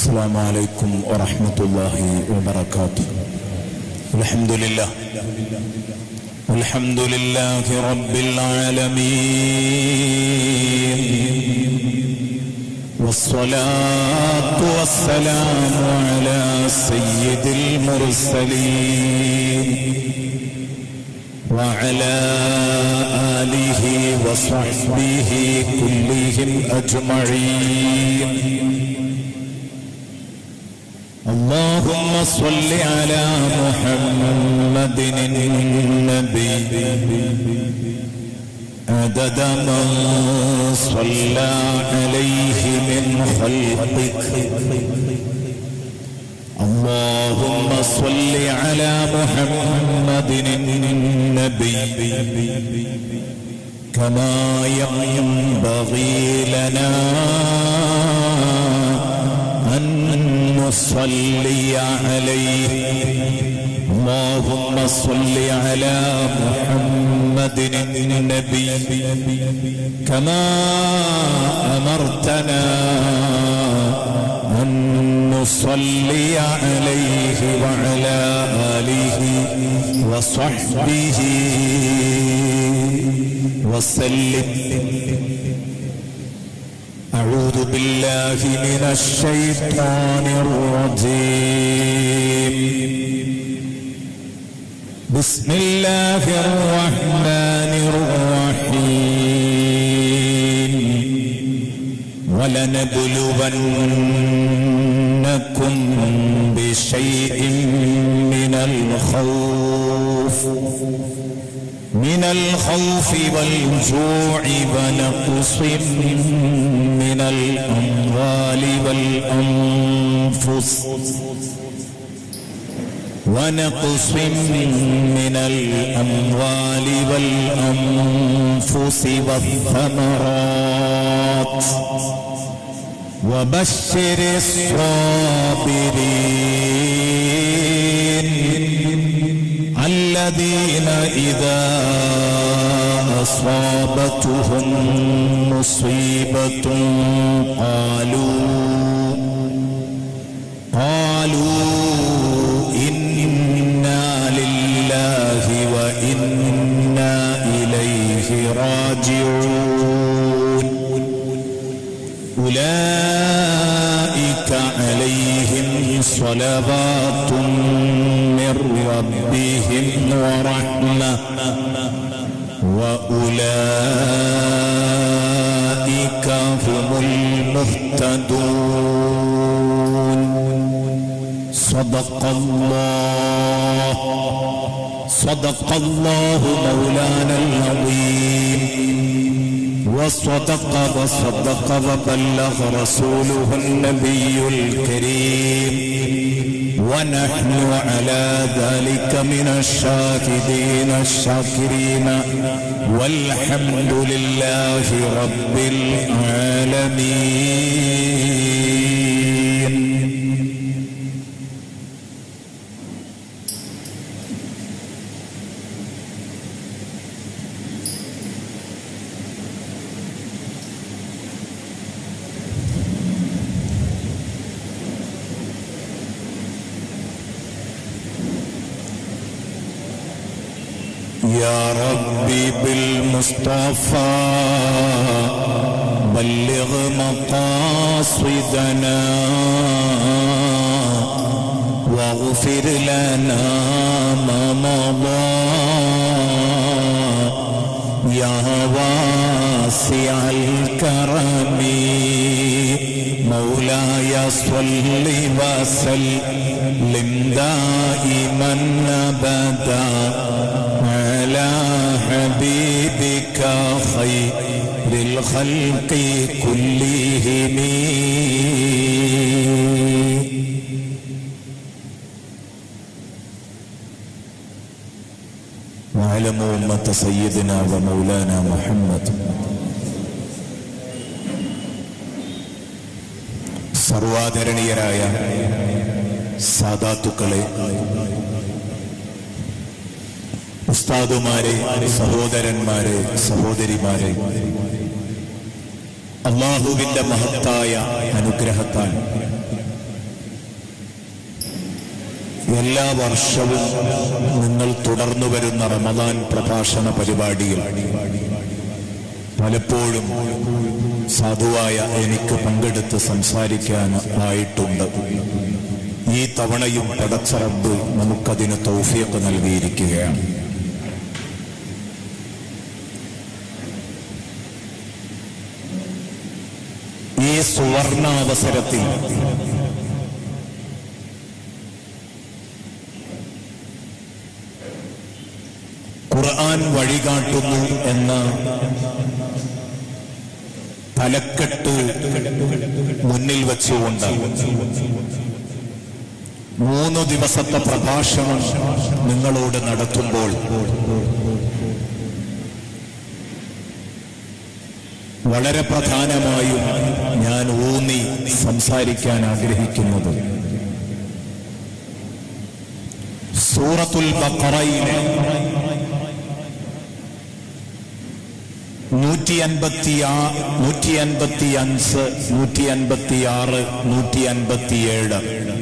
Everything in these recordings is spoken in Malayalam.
السلام عليكم ورحمة الله وبركاته الحمد لله الحمد لله رب العالمين والصلاة والسلام على سيد المرسلين وعلى آله وصحبه كلهم أجمعين اللهم صل على محمد النبي عدد من صلى عليه من خلقك اللهم صل على محمد النبي كما ينبغي لنا أن نصلي عليه اللهم صل على محمد النبي كما أمرتنا أن نصلي عليه وعلى آله وصحبه وسلم أعوذ بالله من الشيطان الرجيم بسم الله الرحمن الرحيم ولنبلونكم بشيء من الخوف من الخوف والجوع ونقص من الأموال والأنفس ونقص من الأموال والأنفس والثمرات وبشر الصابرين الذين إذا أصابتهم مصيبة قالوا قالوا إنا لله وإنا إليه راجعون أولئك عليهم صلوات من ربهم ورحمة وأولئك هم المهتدون صدق الله صدق الله مولانا العظيم وصدق وصدق وبلغ رسوله النبي الكريم ونحن على ذلك من الشاهدين الشاكرين والحمد لله رب العالمين يا ربي بالمصطفى بلغ مقاصدنا واغفر لنا ما مضى يا واسع الكرم مولاي صل وسلم دائما ابدا على حبيبك خير الخلق كلهم واعلموا أمة سيدنا ومولانا محمد സർവാദരണീയരായ സാധാത്തുക്കളെ ഉസ്താദുമാരെ സഹോദരന്മാരെ സഹോദരിമാരെ അള്ളാഹുവിന്റെ മഹത്തായ അനുഗ്രഹത്താൽ എല്ലാ വർഷവും നിങ്ങൾ തുടർന്നു വരുന്ന റമദാൻ പ്രഭാഷണ പരിപാടിയിൽ പലപ്പോഴും സാധുവായ എനിക്ക് പങ്കെടുത്ത് സംസാരിക്കാൻ ആയിട്ടുണ്ട് ഈ തവണയും പടച്ചറബ് നമുക്കതിന് തൗഫിയൊക്കെ നൽകിയിരിക്കുകയാണ് ഈ സുവർണാവസരത്തിൽ ഖുർആൻ വഴികാട്ടുന്നു എന്ന തലക്കെട്ട് മുന്നിൽ വെച്ചുകൊണ്ട് മൂന്ന് ദിവസത്തെ പ്രഭാഷണം നിങ്ങളോട് നടത്തുമ്പോൾ വളരെ പ്രധാനമായും ഞാൻ ഊന്നി സംസാരിക്കാൻ ആഗ്രഹിക്കുന്നത് സൂറത്തുൽ ബഖറയിലെ നൂറ്റി അൻപത്തി നൂറ്റി അൻപത്തി അഞ്ച് നൂറ്റി അൻപത്തി ആറ് നൂറ്റി അൻപത്തിയേഴ്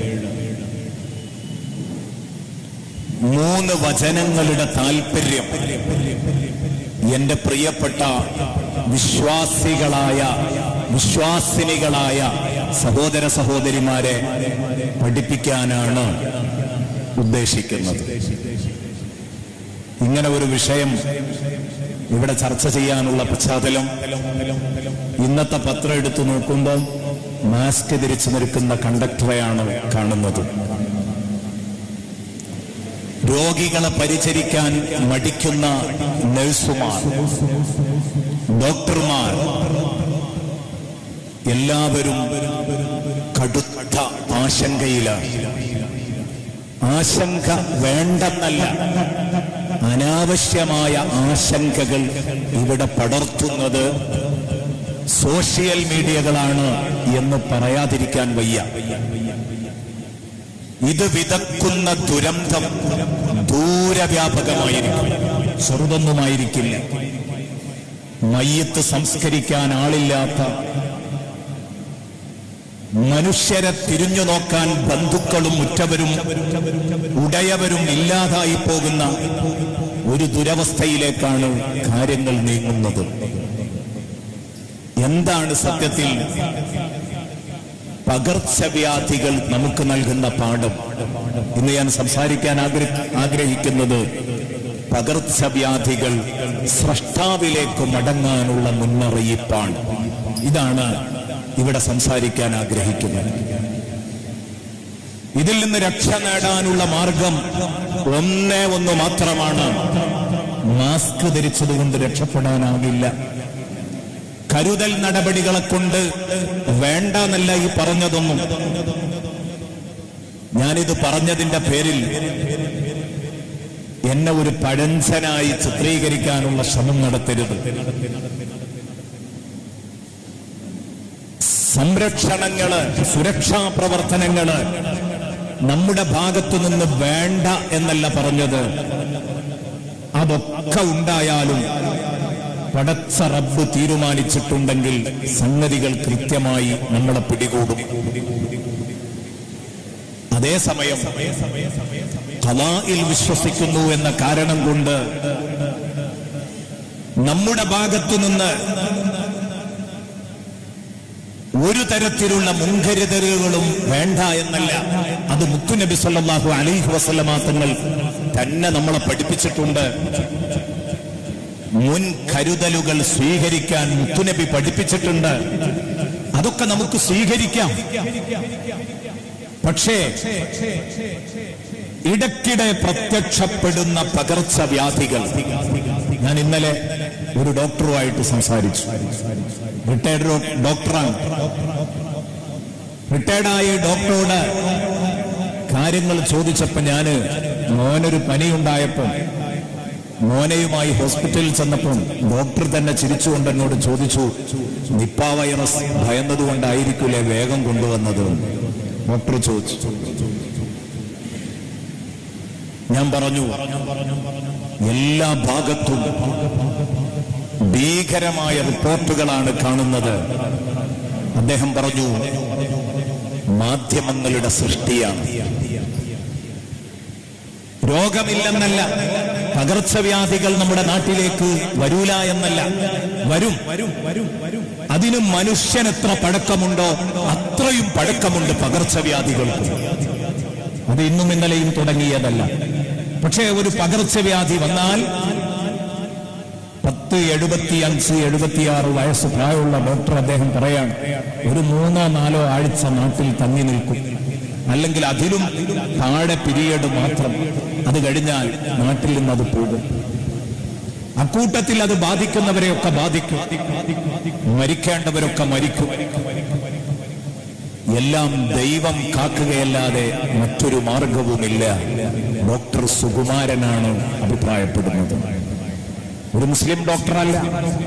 മൂന്ന് വചനങ്ങളുടെ താല്പര്യം എന്റെ പ്രിയപ്പെട്ട വിശ്വാസികളായ വിശ്വാസിനികളായ സഹോദര സഹോദരിമാരെ പഠിപ്പിക്കാനാണ് ഉദ്ദേശിക്കുന്നത് ഇങ്ങനെ ഒരു വിഷയം ഇവിടെ ചർച്ച ചെയ്യാനുള്ള പശ്ചാത്തലം ഇന്നത്തെ പത്രം എടുത്തു നോക്കുമ്പോൾ മാസ്ക് ധരിച്ചു നിൽക്കുന്ന കണ്ടക്ടറെയാണ് കാണുന്നത് രോഗികളെ പരിചരിക്കാൻ മടിക്കുന്ന നഴ്സുമാർ ഡോക്ടർമാർ എല്ലാവരും കടുത്ത ആശങ്കയിലാണ് ആശങ്ക വേണ്ടെന്നല്ല അനാവശ്യമായ ആശങ്കകൾ ഇവിടെ പടർത്തുന്നത് സോഷ്യൽ മീഡിയകളാണ് എന്ന് പറയാതിരിക്കാൻ വയ്യ ഇത് വിതക്കുന്ന ദുരന്തം ദൂരവ്യാപകമായിരിക്കും ചെറുതൊന്നുമായിരിക്കില്ല മയ്യത്ത് സംസ്കരിക്കാൻ ആളില്ലാത്ത മനുഷ്യരെ തിരിഞ്ഞു നോക്കാൻ ബന്ധുക്കളും ഉറ്റവരും ഉടയവരും ഇല്ലാതായി പോകുന്ന ഒരു ദുരവസ്ഥയിലേക്കാണ് കാര്യങ്ങൾ നീങ്ങുന്നത് എന്താണ് സത്യത്തിൽ പകർച്ചവ്യാധികൾ നമുക്ക് നൽകുന്ന പാഠം ഇന്ന് ഞാൻ സംസാരിക്കാൻ ആഗ്രഹിക്കുന്നത് പകർച്ചവ്യാധികൾ സ്രഷ്ടാവിലേക്ക് മടങ്ങാനുള്ള മുന്നറിയിപ്പാണ് ഇതാണ് ഇവിടെ സംസാരിക്കാൻ ആഗ്രഹിക്കുന്നത് ഇതിൽ നിന്ന് രക്ഷ നേടാനുള്ള മാർഗം ഒന്നേ ഒന്ന് മാത്രമാണ് മാസ്ക് ധരിച്ചതുകൊണ്ട് രക്ഷപ്പെടാനാകില്ല കരുതൽ നടപടികളെ കൊണ്ട് വേണ്ടെന്നല്ല ഈ പറഞ്ഞതൊന്നും ഞാനിത് പറഞ്ഞതിന്റെ പേരിൽ എന്നെ ഒരു പഴഞ്ചനായി ചിത്രീകരിക്കാനുള്ള ശ്രമം നടത്തരുത് സംരക്ഷണങ്ങള് സുരക്ഷാ പ്രവർത്തനങ്ങള് നമ്മുടെ ഭാഗത്തു നിന്ന് വേണ്ട എന്നല്ല പറഞ്ഞത് അതൊക്കെ ഉണ്ടായാലും പടച്ച റബ്ബ് തീരുമാനിച്ചിട്ടുണ്ടെങ്കിൽ സംഗതികൾ കൃത്യമായി നമ്മളെ പിടികൂടും അതേസമയം കലായിൽ വിശ്വസിക്കുന്നു എന്ന കാരണം കൊണ്ട് നമ്മുടെ ഭാഗത്തു നിന്ന് ഒരു തരത്തിലുള്ള മുൻകരുതലുകളും വേണ്ട എന്നല്ല അത് മുത്തുനബി സല്ലല്ലാഹു അലൈഹി വസല്ലമ തങ്ങൾ തന്നെ നമ്മളെ പഠിപ്പിച്ചിട്ടുണ്ട് മുൻ കരുതലുകൾ സ്വീകരിക്കാൻ മുത്തുനബി പഠിപ്പിച്ചിട്ടുണ്ട് അതൊക്കെ നമുക്ക് സ്വീകരിക്കാം പക്ഷേ ഇടയ്ക്കിടെ പ്രത്യക്ഷപ്പെടുന്ന പകർച്ചവ്യാധികൾ ഞാൻ ഇന്നലെ ഒരു ഡോക്ടറുമായിട്ട് സംസാരിച്ചു റിട്ടയർഡ് ഡോക്ടറാണ് റിട്ടയർഡായ ഡോക്ടറോട് കാര്യങ്ങൾ ചോദിച്ചപ്പോ ഞാന് മോനൊരു പനിയുണ്ടായപ്പോ മോനയുമായി ഹോസ്പിറ്റലിൽ ചെന്നപ്പോൾ ഡോക്ടർ തന്നെ ചിരിച്ചുകൊണ്ട് എന്നോട് ചോദിച്ചു നിപ്പ വൈറസ് ഭയന്നതുകൊണ്ടായിരിക്കില്ലേ വേഗം കൊണ്ടുവന്നത് ഡോക്ടർ ചോദിച്ചു ഞാൻ പറഞ്ഞു എല്ലാ ഭാഗത്തും ഭീകരമായ റിപ്പോർട്ടുകളാണ് കാണുന്നത് അദ്ദേഹം പറഞ്ഞു മാധ്യമങ്ങളുടെ സൃഷ്ടിയാണ് രോഗമില്ലെന്നല്ല പകർച്ചവ്യാധികൾ നമ്മുടെ നാട്ടിലേക്ക് വരൂല എന്നല്ല വരും വരും വരും വരും അതിന് മനുഷ്യൻ എത്ര പഴക്കമുണ്ടോ അത്രയും പഴക്കമുണ്ട് പകർച്ചവ്യാധികൾക്ക് അത് ഇന്നും ഇന്നലെയും തുടങ്ങിയതല്ല പക്ഷേ ഒരു പകർച്ചവ്യാധി വന്നാൽ പത്ത് എഴുപത്തി അഞ്ച് എഴുപത്തിയാറ് വയസ്സ് പ്രായമുള്ള ഡോക്ടർ അദ്ദേഹം പറയാണ് ഒരു മൂന്നോ നാലോ ആഴ്ച നാട്ടിൽ തങ്ങി നിൽക്കും അല്ലെങ്കിൽ അതിലും താഴെ പിരീഡ് മാത്രം അത് കഴിഞ്ഞാൽ നാട്ടിൽ നിന്ന് അത് പോകും അക്കൂട്ടത്തിൽ അത് ബാധിക്കുന്നവരെയൊക്കെ ബാധിക്കും മരിക്കേണ്ടവരൊക്കെ മരിക്കും എല്ലാം ദൈവം കാക്കുകയല്ലാതെ മറ്റൊരു മാർഗവുമില്ല ഡോക്ടർ സുകുമാരനാണ് അഭിപ്രായപ്പെടുന്നത് ഒരു മുസ്ലിം ഡോക്ടറല്ല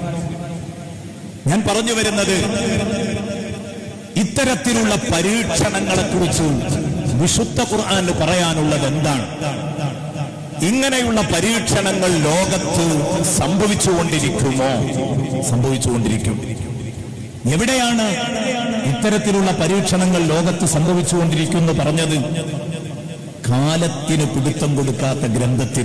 ഞാൻ പറഞ്ഞു വരുന്നത് ഇത്തരത്തിലുള്ള പരീക്ഷണങ്ങളെ കുറിച്ച് വിശുദ്ധ ഖുർആന് പറയാനുള്ളത് എന്താണ് ഇങ്ങനെയുള്ള പരീക്ഷണങ്ങൾ ലോകത്ത് സംഭവിച്ചുകൊണ്ടിരിക്കുമോ സംഭവിച്ചുകൊണ്ടിരിക്കും എവിടെയാണ് ഇത്തരത്തിലുള്ള പരീക്ഷണങ്ങൾ ലോകത്ത് സംഭവിച്ചുകൊണ്ടിരിക്കുന്നു പറഞ്ഞത് കാലത്തിന് പിടുത്തം കൊടുക്കാത്ത ഗ്രന്ഥത്തിൽ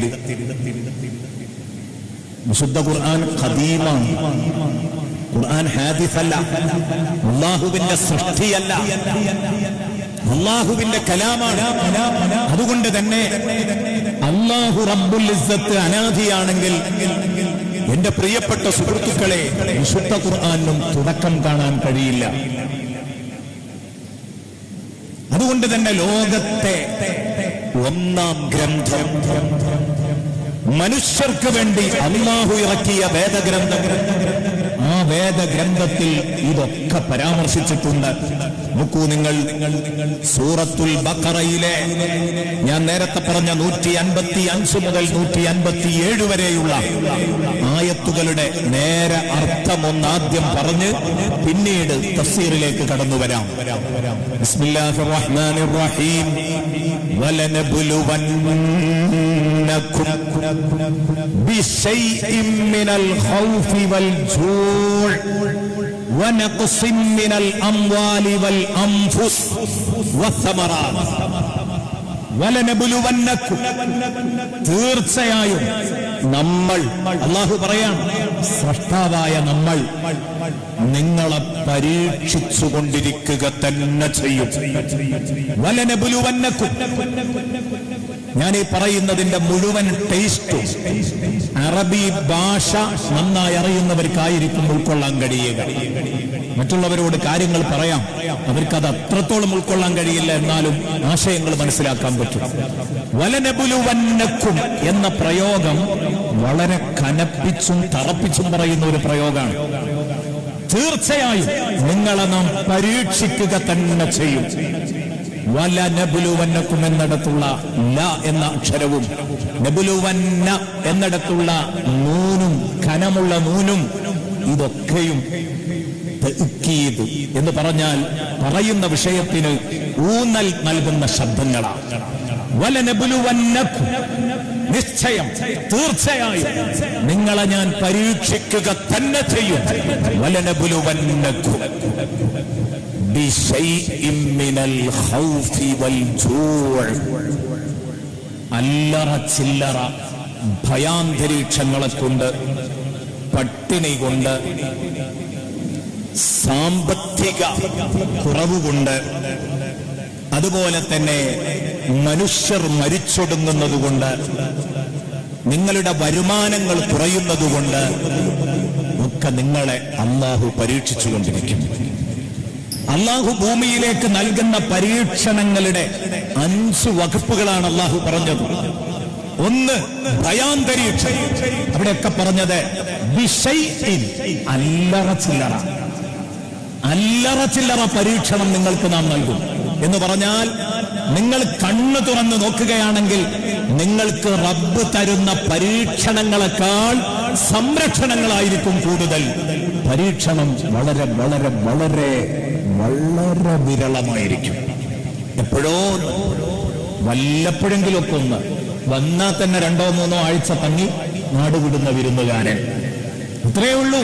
വിശുദ്ധ ഖുർആൻ ഖദീമാണ് ഖുർആൻ ഹാദിസല്ല അള്ളാഹുവിന്റെ സൃഷ്ടിയല്ല അള്ളാഹുവിന്റെ കലാമാണ് അതുകൊണ്ട് തന്നെ അള്ളാഹു റബ്ബുൽ ഇസ്സത്ത് അനാദിയാണെങ്കിൽ എന്റെ പ്രിയപ്പെട്ട സുഹൃത്തുക്കളെ വിശുദ്ധ ഖുർആാനും തുടക്കം കാണാൻ കഴിയില്ല അതുകൊണ്ട് തന്നെ ലോകത്തെ ഒന്നാം ഗ്രന്ഥം മനുഷ്യർക്ക് വേണ്ടി അള്ളാഹു ഇറക്കിയ വേദഗ്രന്ഥം ആ വേദഗ്രന്ഥത്തിൽ ഇതൊക്കെ പരാമർശിച്ചിട്ടുണ്ട് നോക്കൂ നിങ്ങൾ സൂറത്തുൽ ബക്കറയിലെ ഞാൻ നേരത്തെ പറഞ്ഞ നൂറ്റി അൻപത്തി അഞ്ച് മുതൽ നൂറ്റി അൻപത്തി ഏഴ് വരെയുള്ള ആയത്തുകളുടെ നേരെ അർത്ഥം ഒന്നാദ്യം പറഞ്ഞ് പിന്നീട് തഫ്സീറിലേക്ക് കടന്നു വരാം ബിസ്മില്ലാഹിർ റഹ്മാനിർ റഹീം വലനബ്ലുവന്നക്കും بشيء من الخوف والجوع ونقص من الأموال والأنفس والثمرات വലനബുലുവന്നക്കും തീർച്ചയായും നമ്മൾ അള്ളാഹു പറയാം സ്രഷ്ടാവായ നമ്മൾ നിങ്ങളെ പരീക്ഷിച്ചു കൊണ്ടിരിക്കുക തന്നെ ചെയ്യും വലനബുലുവന്നക്കും ഞാൻ ഈ പറയുന്നതിന്റെ മുഴുവൻ ടേസ്റ്റും അറബി ഭാഷ നന്നായി അറിയുന്നവർക്കായിരിക്കും ഉൾക്കൊള്ളാൻ കഴിയുക മറ്റുള്ളവരോട് കാര്യങ്ങൾ പറയാം അവർക്ക് അത് അത്രത്തോളം ഉൾക്കൊള്ളാൻ കഴിയില്ല എന്നാലും ആശയങ്ങൾ മനസ്സിലാക്കാൻ പറ്റും വലനബുലുവന്നക്കും എന്ന പ്രയോഗം വളരെ കനപ്പിച്ചും തറപ്പിച്ചും പറയുന്ന ഒരു പ്രയോഗമാണ് തീർച്ചയായും നിങ്ങളെ നാം പരീക്ഷിക്കുക തന്നെ ചെയ്യും വല നബുലുവന്നക്കും എന്നിടത്തുള്ള ല എന്ന അക്ഷരവും നബുലുവന്ന എന്നിടത്തുള്ള നൂനും ഖനമുള്ള നൂനും ഇതൊക്കെയും തഅ്കീദ് എന്ന് പറഞ്ഞാൽ പറയുന്ന വിഷയത്തിന് ഊന്നൽ നൽകുന്ന ശബ്ദങ്ങളാണ് വലനബുലുവന്നക്കും നിശ്ചയം തീർച്ചയായും നിങ്ങളെ ഞാൻ പരീക്ഷിക്കുക തന്നെ ചെയ്യും വലനബുലുവന്നക്കും بشيء من الخوف والجوع അല്ലറ ചില്ലറ ഭയാന്തരീക്ഷങ്ങളെ കൊണ്ട് പട്ടിണി കൊണ്ട് സാമ്പത്തിക കുറവ് കൊണ്ട് അതുപോലെ തന്നെ മനുഷ്യർ മരിച്ചൊടുങ്ങുന്നത് കൊണ്ട് നിങ്ങളുടെ വരുമാനങ്ങൾ കുറയുന്നതുകൊണ്ട് ഒക്കെ നിങ്ങളെ അള്ളാഹു പരീക്ഷിച്ചുകൊണ്ടിരിക്കും അള്ളാഹു ഭൂമിയിലേക്ക് നൽകുന്ന പരീക്ഷണങ്ങളുടെ അഞ്ച് വകുപ്പുകളാണ് അള്ളാഹു പറഞ്ഞത് ഒന്ന് ഭയാന്തരീക്ഷം അവിടെയൊക്കെ പറഞ്ഞത് ബിഷൈഇൻ, അല്ലറ ചില്ലറ അല്ലറ ചില്ലറ പരീക്ഷണം നിങ്ങൾക്ക് നാം നൽകും എന്ന് പറഞ്ഞാൽ നിങ്ങൾ കണ്ണു തുറന്ന് നോക്കുകയാണെങ്കിൽ നിങ്ങൾക്ക് റബ്ബ് തരുന്ന പരീക്ഷണങ്ങളെക്കാൾ സംരക്ഷണങ്ങളായിരിക്കും കൂടുതൽ പരീക്ഷണം വളരെ വളരെ വളരെ വളരെ വിരളമായിരിക്കും എപ്പോഴോ വല്ലപ്പോഴെങ്കിലൊക്കെ ഒന്ന് വന്നാൽ തന്നെ രണ്ടോ മൂന്നോ ആഴ്ച തങ്ങി നാടുവിടുന്ന വിരുന്നുകാരൻ ഇത്രയേ ഉള്ളൂ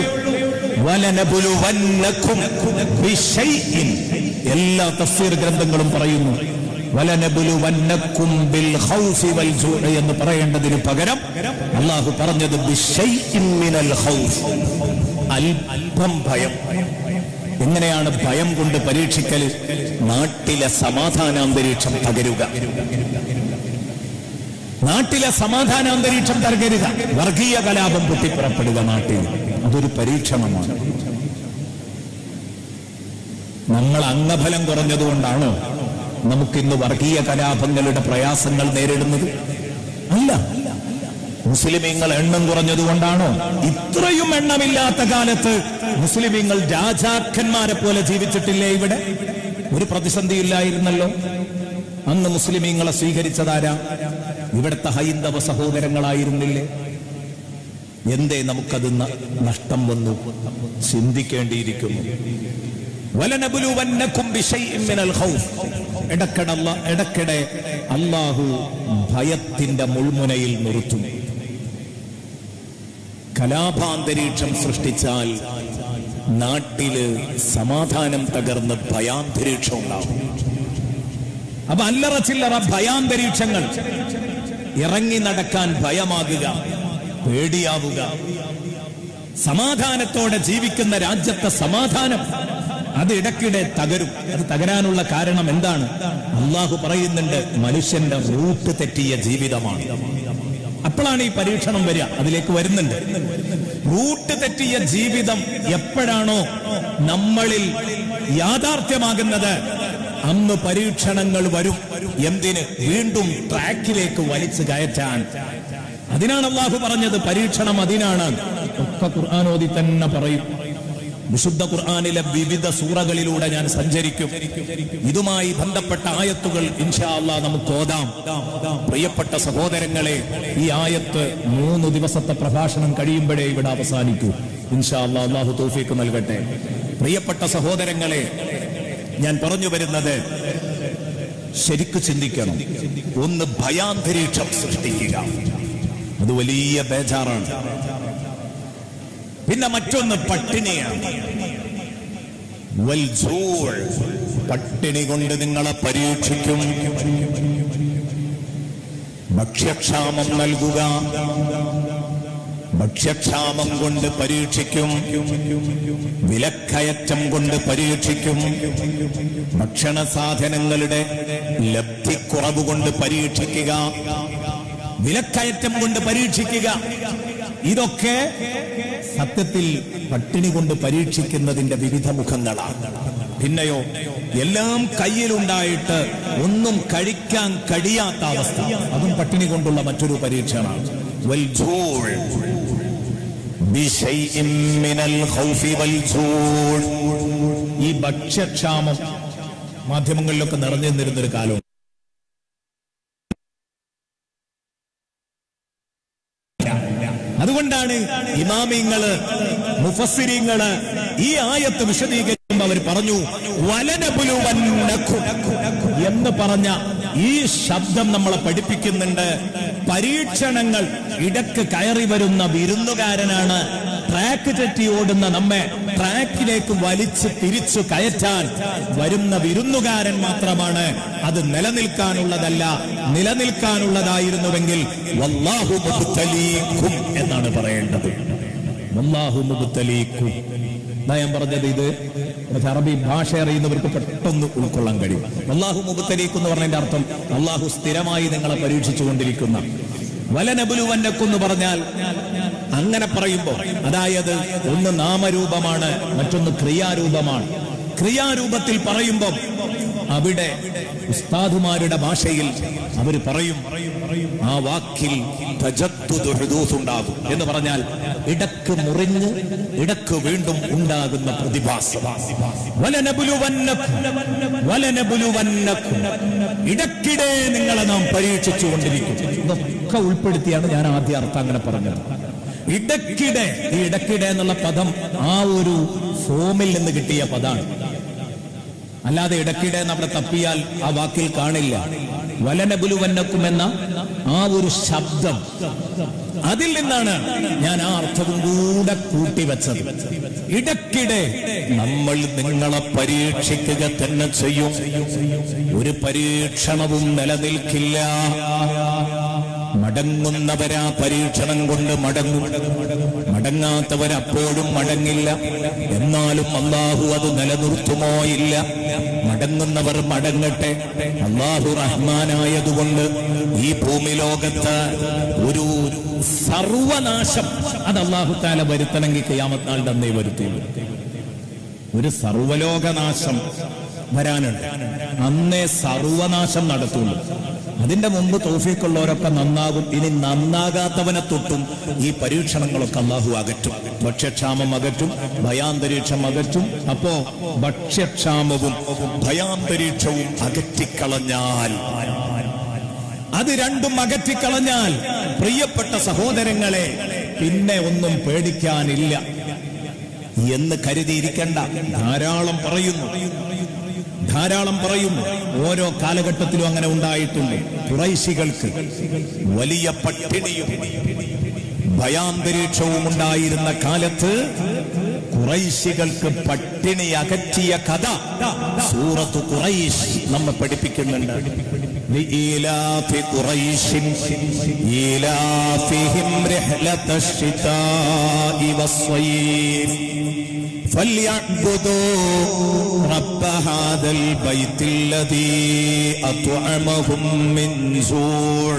വലനബുലുവന്നക്കും ബിശൈഇൻ. എല്ലാ തഫ്സീർ ഗ്രന്ഥങ്ങളും പറയുന്നു വലനബുലുവന്നക്കും ബിൽ ഖൗഫി വൽ ജൂഇ എന്ന് പറയേണ്ടതിന് പകരം അള്ളാഹു പറഞ്ഞത് ബിശൈഇൻ മിനൽ ഖൗഫ് അല്പം ഭയം എങ്ങനെയാണ് ഭയം കൊണ്ട് പരീക്ഷിക്കൽ നാട്ടിലെ സമാധാനാന്തരീക്ഷം തകരുക നാട്ടിലെ സമാധാനാന്തരീക്ഷം തകരുക വർഗീയ കലാപം പൊട്ടിപ്പുറപ്പെടുക നാട്ടിൽ അതൊരു പരീക്ഷണമാണ് നമ്മൾ അംഗഫലം കുറഞ്ഞതുകൊണ്ടാണോ നമുക്കിന്ന് വർഗീയ കലാപങ്ങളുടെ പ്രയാസങ്ങൾ നേരിടുന്നത് അല്ല മുസ്ലിമീങ്ങൾ എണ്ണം കുറഞ്ഞതുകൊണ്ടാണോ ഇത്രയും എണ്ണമില്ലാത്ത കാലത്ത് മുസ്ലിമീങ്ങൾ രാജാക്കന്മാരെ പോലെ ജീവിച്ചിട്ടില്ലേ ഇവിടെ ഒരു പ്രതിസന്ധിയില്ലായിരുന്നല്ലോ അന്ന് മുസ്ലിമീങ്ങളെ സ്വീകരിച്ചതാരാ ഇവിടുത്തെ ഹൈന്ദവ സഹോദരങ്ങളായിരുന്നില്ലേ എന്തേ നമുക്കത് ന- നഷ്ടം വന്നു ചിന്തിക്കേണ്ടിയിരിക്കുന്നു വലനബുലുവന്നക്കും ബിശൈഇൻ മിനൽ ഖൗഫ് ഇടക്കിടെ അല്ല- ഇടക്കിടെ അള്ളാഹു ഭയത്തിന്റെ മുൾമുനയിൽ നിർത്തും കലാപാന്തരീക്ഷം സൃഷ്ടിച്ചാൽ നാട്ടില് സമാധാനം തകർന്ന് ഭയാന്തരീക്ഷം ഉണ്ടാവും അപ്പൊ അല്ലറ ചില്ലറ ഭയാന്തരീക്ഷങ്ങൾ ഇറങ്ങി നടക്കാൻ ഭയമാകുക പേടിയാവുക സമാധാനത്തോടെ ജീവിക്കുന്ന രാജ്യത്തെ സമാധാനം അത് ഇടയ്ക്കിടെ തകരും അത് തകരാനുള്ള കാരണം എന്താണ് അള്ളാഹു പറയുന്നുണ്ട് മനുഷ്യന്റെ റൂട്ട് തെറ്റിയ ജീവിതമാണ് അപ്പോഴാണ് ഈ പരീക്ഷണം വരിക അതിലേക്ക് വരുന്നുണ്ട് റൂട്ട് തെറ്റിയ ജീവിതം എപ്പോഴാണോ നമ്മളിൽ യാഥാർത്ഥ്യമാകുന്നത് അന്ന് പരീക്ഷണങ്ങൾ വരും എന്തിന് വീണ്ടും ട്രാക്കിലേക്ക് വലിച്ചു കയറ്റാൻ അതിനാണ് അള്ളാഹു പറഞ്ഞത് പരീക്ഷണം അതിനാണ് ഒക്കെ ഖുർആാനോദി തന്നെ പറയും വിശുദ്ധ ഖുർആാനിലെ വിവിധ സൂറകളിലൂടെ ഞാൻ സഞ്ചരിക്കും ഇതുമായി ബന്ധപ്പെട്ട ആയത്തുകൾ ഇൻഷാ അള്ളാ നമുക്ക് ഓതാം പ്രിയപ്പെട്ട സഹോദരങ്ങളെ ഈ ആയത്ത് മൂന്ന് ദിവസത്തെ പ്രഭാഷണം കഴിയുമ്പോഴേ ഇവിടെ അവസാനിക്കൂ ഇൻഷാ അള്ളാ അള്ളാഹു തൗഫീക്ക് നൽകട്ടെ പ്രിയപ്പെട്ട സഹോദരങ്ങളെ ഞാൻ പറഞ്ഞു വരുന്നത് ശരിക്ക് ചിന്തിക്കണം ഒന്ന് ഭയാന്തരീക്ഷം സൃഷ്ടിക്കുക അത് വലിയ ബേജാറാണ് പിന്നെ മറ്റൊന്ന് പട്ടിണിയാണ് വൽ ജൂൾ. പട്ടിണി കൊണ്ട് നിങ്ങളെ പരീക്ഷിക്കും ഭക്ഷ്യക്ഷാമം നൽകുക ഭക്ഷ്യക്ഷാമം കൊണ്ട് പരീക്ഷിക്കും വിലക്കയറ്റം കൊണ്ട് പരീക്ഷിക്കും ഭക്ഷണ സാധനങ്ങളുടെ ലബ്ധിക്കുറവ് കൊണ്ട് പരീക്ഷിക്കുക വിലക്കയറ്റം കൊണ്ട് പരീക്ഷിക്കുക ഇതൊക്കെ സത്യത്തിൽ പട്ടിണി കൊണ്ട് പരീക്ഷിക്കുന്നതിന്റെ വിവിധ മുഖങ്ങളാണ് പിന്നെയോ എല്ലാം കയ്യിലുണ്ടായിട്ട് ഒന്നും കഴിക്കാൻ കഴിയാത്ത അവസ്ഥ അതും പട്ടിണി കൊണ്ടുള്ള മറ്റൊരു പരീക്ഷണമാണ് വൽജൂൾ. ബിശൈഇൻ മിനൽ ഖൗഫി വൽജൂൾ. ഈ ഭക്ഷ്യക്ഷാമം മാധ്യമങ്ങളിലൊക്കെ നിറഞ്ഞു നിന്നിരുന്നൊരു കാലം അതുകൊണ്ടാണ് ഇമാമിങ്ങള് മുഫസ്സിരിങ്ങള് ഈ ആയത്ത് വിശദീകരിക്കുമ്പോൾ അവർ പറഞ്ഞു വലനപുലുവന്നക്കും എന്ന് പറഞ്ഞ ഈ ശബ്ദം നമ്മളെ പഠിപ്പിക്കുന്നുണ്ട് പരീക്ഷണങ്ങൾ ഇടക്ക് കയറി വരുന്ന വിരുന്നുകാരനാണ് ട്രാക്ക് തെറ്റി ഓടുന്ന നമ്മെ ട്രാക്കിലേക്ക് വലിച്ച് തിരിച്ചു കയറ്റാൻ വരുന്ന വിരുന്നുകാരൻ മാത്രമാണ് അത് നിലനിൽക്കാനുള്ളതല്ല നിലനിൽക്കാനുള്ളതായിരുന്നുവെങ്കിൽ വല്ലാഹു മുബ്തലീക്കും എന്നാണ് പറയേണ്ടത് വല്ലാഹു മുബ്തലീക്കും ഇതാ ഞാൻ പറഞ്ഞത് ഇത് കുറച്ച് അറബി ഭാഷ അറിയുന്നവർക്ക് പെട്ടെന്ന് ഉൾക്കൊള്ളാൻ കഴിയും അള്ളാഹു മുബത്തലീക്ക് എന്ന് പറഞ്ഞതിന്റെ അർത്ഥം അള്ളാഹു സ്ഥിരമായി നിങ്ങളെ പരീക്ഷിച്ചു കൊണ്ടിരിക്കുന്ന വലനബുലുവന്നക്കെന്ന് പറഞ്ഞാൽ അങ്ങനെ പറയുമ്പോൾ അതായത് ഒന്ന് നാമരൂപമാണ് മറ്റൊന്ന് ക്രിയാരൂപമാണ് ക്രിയാരൂപത്തിൽ പറയുമ്പോൾ അവിടെ ഉസ്താദുമാരുടെ ഭാഷയിൽ അവർ പറയും ആ വാക്കിൽ തജദ്ദുദ് ഹുദൂസ് ഉണ്ടാകും എന്ന് പറഞ്ഞാൽ ഇടക്ക് മുറിഞ്ഞ് ഇടക്ക് വീണ്ടും ഉണ്ടാകുന്ന പ്രതിഭാസം വലനബുലുവന്നക്കും വലനബുലുവന്നക്കും ഇടക്കിടെ നിങ്ങളെ നാം പരീക്ഷിച്ചു കൊണ്ടിരിക്കും ഇതൊക്കെ ഉൾപ്പെടുത്തിയാണ് ഞാൻ ആദ്യ അർത്ഥം അങ്ങനെ പറഞ്ഞത് ഇടക്കിടെ ഈ ഇടക്കിടെ എന്നുള്ള പദം ആ ഒരു ഫോമിൽ നിന്ന് കിട്ടിയ പദമാണ് അല്ലാതെ ഇടയ്ക്കിടെ നമ്മുടെ തപ്പിയാൽ ആ വാക്കിൽ കാണില്ല വലനബുലുവന്നക്കും എന്ന ആ ഒരു ശബ്ദം അതിൽ നിന്നാണ് ഞാൻ ആ അർത്ഥവും കൂടെ കൂട്ടിവെച്ചത് ഇടയ്ക്കിടെ നമ്മൾ നിങ്ങളെ പരീക്ഷിക്കുക തന്നെ ചെയ്യും ഒരു പരീക്ഷണവും നിലനിൽക്കില്ല മടങ്ങുന്നവരാ പരീക്ഷണം കൊണ്ട് മടങ്ങും മടങ്ങാത്തവരപ്പോഴും മടങ്ങില്ല എന്നാലും അള്ളാഹു അത് നിലനിർത്തുമോ ഇല്ല മടങ്ങുന്നവർ മടങ്ങട്ടെ അള്ളാഹു റഹ്മാനായതുകൊണ്ട് ഈ ഭൂമി ലോകത്ത് ഒരു സർവനാശം അത് അള്ളാഹു താല വരുത്തണമെങ്കിൽ കയ്യാമത്താൾ തന്നെ വരുത്തുള്ളൂ ഒരു സർവലോകനാശം വരാനുണ്ട് അന്നേ സർവനാശം നടത്തുള്ളൂ അതിന്റെ മുമ്പ് തോഫിക്കുള്ളവരൊക്കെ നന്നാകും ഇനി നന്നാകാത്തവനെ തൊട്ടും ഈ പരീക്ഷണങ്ങളൊക്കെ അള്ളാഹു അകറ്റും ഭക്ഷ്യക്ഷാമം അകറ്റും ഭയാന്തരീക്ഷം അകറ്റും അപ്പോ ഭക്ഷ്യക്ഷാമവും ഭയാന്തരീക്ഷവും അകറ്റിക്കളഞ്ഞാൽ അത് രണ്ടും അകറ്റിക്കളഞ്ഞാൽ പ്രിയപ്പെട്ട സഹോദരങ്ങളെ പിന്നെ ഒന്നും പേടിക്കാനില്ല എന്ന് കരുതിയിരിക്കണ്ട ധാരാളം പറയുന്നു ധാരാളം പറയുന്നു ഓരോ കാലഘട്ടത്തിലും അങ്ങനെ ഉണ്ടായിട്ടുണ്ട് കുറൈശികൾക്ക് വലിയ പട്ടിണിയും ഭയാന്തരീക്ഷവും ഉണ്ടായിരുന്ന കാലത്ത് കുറൈശികൾക്ക് പട്ടിണി അകറ്റിയ കഥ സൂറത്ത് കുറൈശ് നമ്മെ പഠിപ്പിക്കുന്നുണ്ട് لإيلاف قريش إيلافهم رحلة الشتاء والصيف فليعبدوا رب هذا البيت الذي أطعمهم من جوع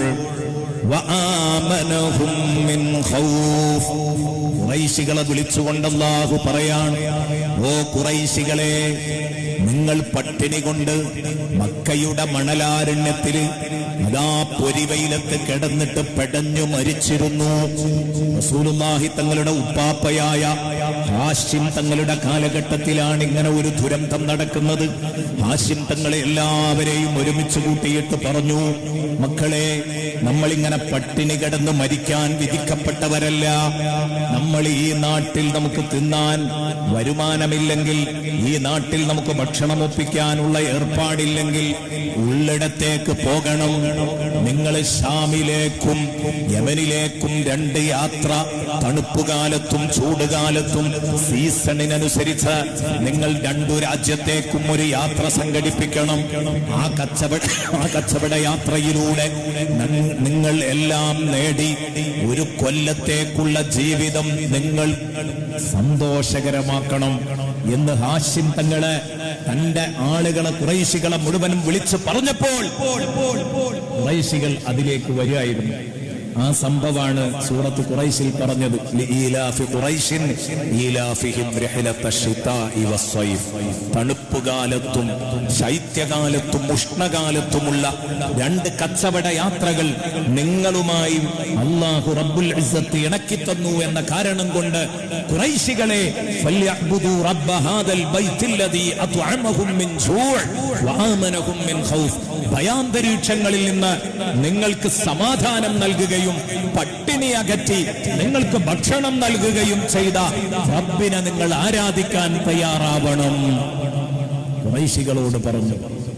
وآمنهم من خوف കുറൈശികളെ വിളിച്ചുകൊണ്ട് അല്ലാഹു പറയാണ് ഓ കുറൈശികളെ നിങ്ങൾ പട്ടിണി കൊണ്ട് മക്കയുടെ മണലാരണ്യത്തില് അതാ പൊരിവയിലത്ത് കിടന്നിട്ട് പെടഞ്ഞു മരിച്ചിരുന്നു റസൂലുള്ളാഹി തങ്ങളുടെ ഉപ്പാപ്പയായ ഹാഷിം തങ്ങളുടെ കാലഘട്ടത്തിലാണ് ഇങ്ങനെ ഒരു ദുരന്തം നടക്കുന്നത് ഹാഷിം തങ്ങളെ എല്ലാവരെയും ഒരുമിച്ച് കൂട്ടിയിട്ട് പറഞ്ഞു മക്കളെ നമ്മളിങ്ങനെ പട്ടിണി കിടന്ന് മരിക്കാൻ വിധിക്കപ്പെട്ടവരല്ല നമ്മൾ ഈ നാട്ടിൽ നമുക്ക് തിന്നാൻ വരുമാനമില്ലെങ്കിൽ ഈ നാട്ടിൽ നമുക്ക് ഭക്ഷണം ഒപ്പിക്കാനുള്ള ഏർപ്പാടില്ലെങ്കിൽ ഉള്ളിടത്തേക്ക് പോകണം നിങ്ങൾ ഷാമിലേക്കും യമനിലേക്കും രണ്ട് യാത്ര തണുപ്പുകാലത്തും ചൂടുകാലത്തും സീസണിനനുസരിച്ച് നിങ്ങൾ രണ്ടു രാജ്യത്തേക്കും ഒരു യാത്ര സംഘടിപ്പിക്കണം ആ കച്ചവട ആ കച്ചവട യാത്രയിലൂടെ ന- നിങ്ങൾ എല്ലാം നേടി ഒരു കൊല്ലത്തേക്കുള്ള ജീവിതം നിങ്ങൾ സന്തോഷകരമാക്കണം എന്ന് ഹാഷിം തങ്ങള് തന്റെ ആളുകളെ കുറൈശികളെ മുഴുവനും വിളിച്ചു പറഞ്ഞപ്പോൾ കുറൈശികൾ അതിലേക്ക് വരികയായിരുന്നു ആ സംഭവമാണ് സൂറത്ത് ഖുറൈശിൽ പറഞ്ഞത് ലീലാഫി ഖുറൈശിൻ ഈലാഫിഹിം റഹ്ലത്ത ശിതാഇ വസ്സൈഫ് തണുപ്പുകാലത്തും ശൈത്യകാലത്തും ഉഷ്ണകാലത്തുമുള്ള രണ്ട് കച്ചവട യാത്രകൾ നിങ്ങളുമായി അള്ളാഹു റബ്ബുൽ ഇസ്സത്ത് ഇണക്കി തന്നു എന്ന കാരണം കൊണ്ട് ഖുറൈശികളെ ഫല്യഅ്ബുദു റബ്ബ ഹാദൽ ബൈത്തില്ലദീ അത്അമഹും മിൻ ജൂഅ് വആമനഹും മിൻ ഖൗഫ് ഭയാന്തരീക്ഷങ്ങളിൽ നിന്ന് നിങ്ങൾക്ക് സമാധാനം നൽകുകയും പട്ടിണി അകറ്റി നിങ്ങൾക്ക് ഭക്ഷണം നൽകുകയും ചെയ്ത റബ്ബിനെ നിങ്ങൾ ആരാധിക്കാൻ തയ്യാറാവണം കുറൈശികളോട് പറഞ്ഞു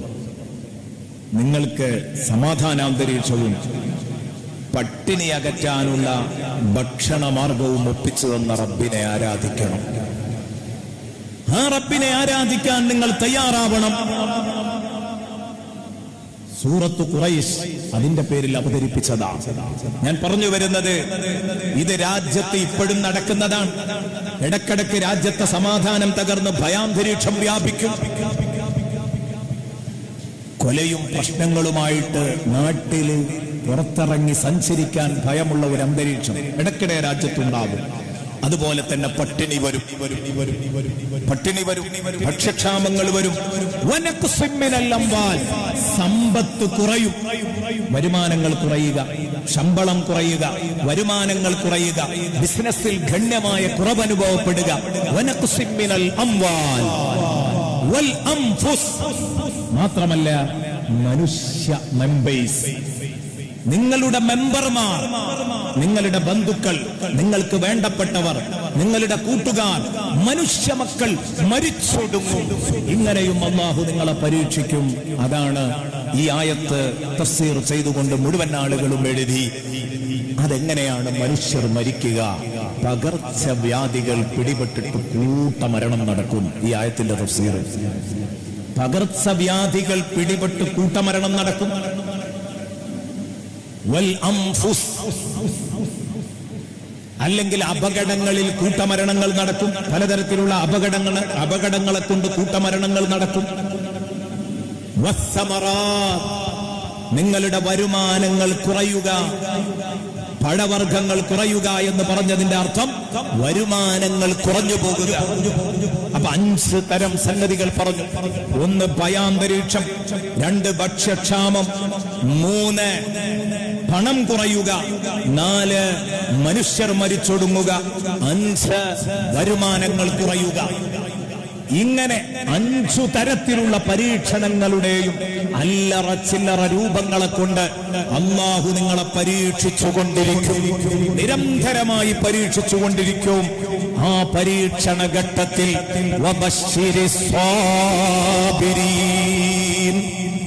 നിങ്ങൾക്ക് സമാധാനാന്തരീക്ഷവും പട്ടിണി അകറ്റാനുള്ള ഭക്ഷണമാർഗവും ഒപ്പിച്ചു തന്ന റബ്ബിനെ ആരാധിക്കണം ആ റബ്ബിനെ ആരാധിക്കാൻ നിങ്ങൾ തയ്യാറാവണം സൂറത്ത് ഖുറൈശ് അതിന്റെ പേരിൽ അവതരിപ്പിച്ചതാ ഞാൻ പറഞ്ഞു വരുന്നത് ഇത് രാജ്യത്ത് ഇപ്പോഴും നടക്കുന്നതാണ് ഇടക്കിടക്ക് രാജ്യത്തെ സമാധാനം തകർന്ന് ഭയാന്തരീക്ഷം വ്യാപിക്കും കൊലയും പ്രശ്നങ്ങളുമായിട്ട് നാട്ടില് പുറത്തിറങ്ങി സഞ്ചരിക്കാൻ ഭയമുള്ള ഒരു അന്തരീക്ഷം ഇടയ്ക്കിടെ രാജ്യത്തുണ്ടാകും അതുപോലെ തന്നെ പട്ടിണി വരും പട്ടിണി വരും ഭക്ഷ്യക്ഷാമങ്ങൾ വരും വനക്കുസിമ്മിനല്ലമ്പാൽ സമ്പത്ത് കുറയും വരുമാനങ്ങൾ കുറയുക ശമ്പളം കുറയുക വരുമാനങ്ങൾ കുറയുക ബിസിനസ്സിൽ ഗണ്യമായ കുറവ് അനുഭവപ്പെടുക വനക്കുസിമ്മിനൽ അംവാൽ വൽ അംഫുസ് മാത്രമല്ല മനുഷ്യ മെമ്പേഴ്സ് നിങ്ങളുടെ മെമ്പർമാർ നിങ്ങളുടെ ബന്ധുക്കൾ നിങ്ങൾക്ക് വേണ്ടപ്പെട്ടവർ നിങ്ങളുടെ കൂട്ടുകാർ മനുഷ്യ മക്കൾ മരിച്ചൊടുങ്ങും ഇങ്ങനെയും അള്ളാഹു നിങ്ങളെ പരീക്ഷിക്കും അതാണ് ഈ ആയത്ത് തഫ്സീർ ചെയ്തുകൊണ്ട് മുഴുവൻ ആളുകളും എഴുതി അതെങ്ങനെയാണ് മനുഷ്യർ മരിക്കുക പകർച്ചവ്യാധികൾ പിടിപെട്ടിട്ട് കൂട്ടമരണം നടക്കും ഈ ആയത്തിന്റെ തഫ്സീർ പകർച്ചവ്യാധികൾ പിടിപെട്ട് കൂട്ടമരണം നടക്കും വൽ അംഫുസ് അല്ലെങ്കിൽ അപകടങ്ങളിൽ കൂട്ടമരണങ്ങൾ നടക്കും പലതരത്തിലുള്ള അപകടങ്ങൾ അപകടങ്ങളെ കൊണ്ട് കൂട്ടമരണങ്ങൾ നടക്കും വസ്സമറാത്ത്. നിങ്ങളുടെ വരുമാനങ്ങൾ കുറയുക പഴവർഗ്ഗങ്ങൾ കുറയുക എന്ന് പറഞ്ഞതിന്റെ അർത്ഥം വരുമാനങ്ങൾ കുറഞ്ഞു പോകുക അപ്പൊ അഞ്ച് തരം സംഗതികൾ പറഞ്ഞു ഒന്ന് ഭയാന്തരീക്ഷം രണ്ട് ഭക്ഷ്യക്ഷാമം മൂന്ന് പണം കുറയുക നാല് മനുഷ്യർ മരിച്ചൊടുങ്ങുക അഞ്ച് വരുമാനങ്ങൾ കുറയുക ഇങ്ങനെ അഞ്ചു തരത്തിലുള്ള പരീക്ഷണങ്ങളുടെയും അല്ലറ ചില്ലറ രൂപങ്ങളെ കൊണ്ട് അള്ളാഹു നിങ്ങളെ പരീക്ഷിച്ചുകൊണ്ടിരിക്കും നിരന്തരമായി പരീക്ഷിച്ചുകൊണ്ടിരിക്കും ആ പരീക്ഷണ ഘട്ടത്തിൽ വബശ്ശിരി സ്വാബിരീൻ.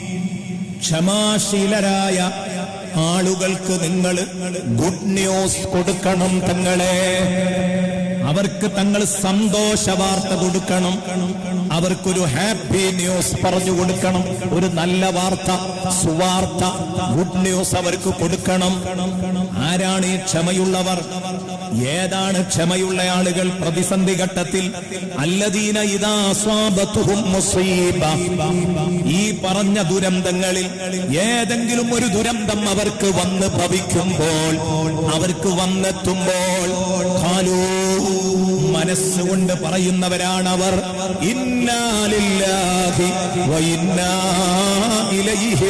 ക്ഷമാശീലരായ ആളുകൾക്ക് നിങ്ങൾ ഗുഡ് ന്യൂസ് കൊടുക്കണം തങ്ങളെ അവർക്ക് തങ്ങൾ സന്തോഷ വാർത്ത കൊടുക്കണം അവർക്കൊരു ഹാപ്പി ന്യൂസ് പറഞ്ഞു കൊടുക്കണം ഒരു നല്ല വാർത്ത സുവാർത്ത ഗുഡ് ന്യൂസ് അവർക്ക് കൊടുക്കണം ആരാണ് ഈ ക്ഷമയുള്ളവർ ഏതാണ് ക്ഷമയുള്ള ആളുകൾ പ്രതിസന്ധി ഘട്ടത്തിൽ അല്ലദീന ഇതാ സ്വാബത്തുഹും മുസീബ ഈ പറഞ്ഞ ദുരന്തങ്ങളിൽ ഏതെങ്കിലും ഒരു ദുരന്തം അവർക്ക് വന്ന് ഭവിക്കുമ്പോൾ അവർക്ക് വന്നെത്തുമ്പോൾ ഖാലൂ മനസ്സുകൊണ്ട് പറയുന്നവരാണ് അവർ ഇന്നാലില്ലാഹി വഇന്നാ ഇലൈഹി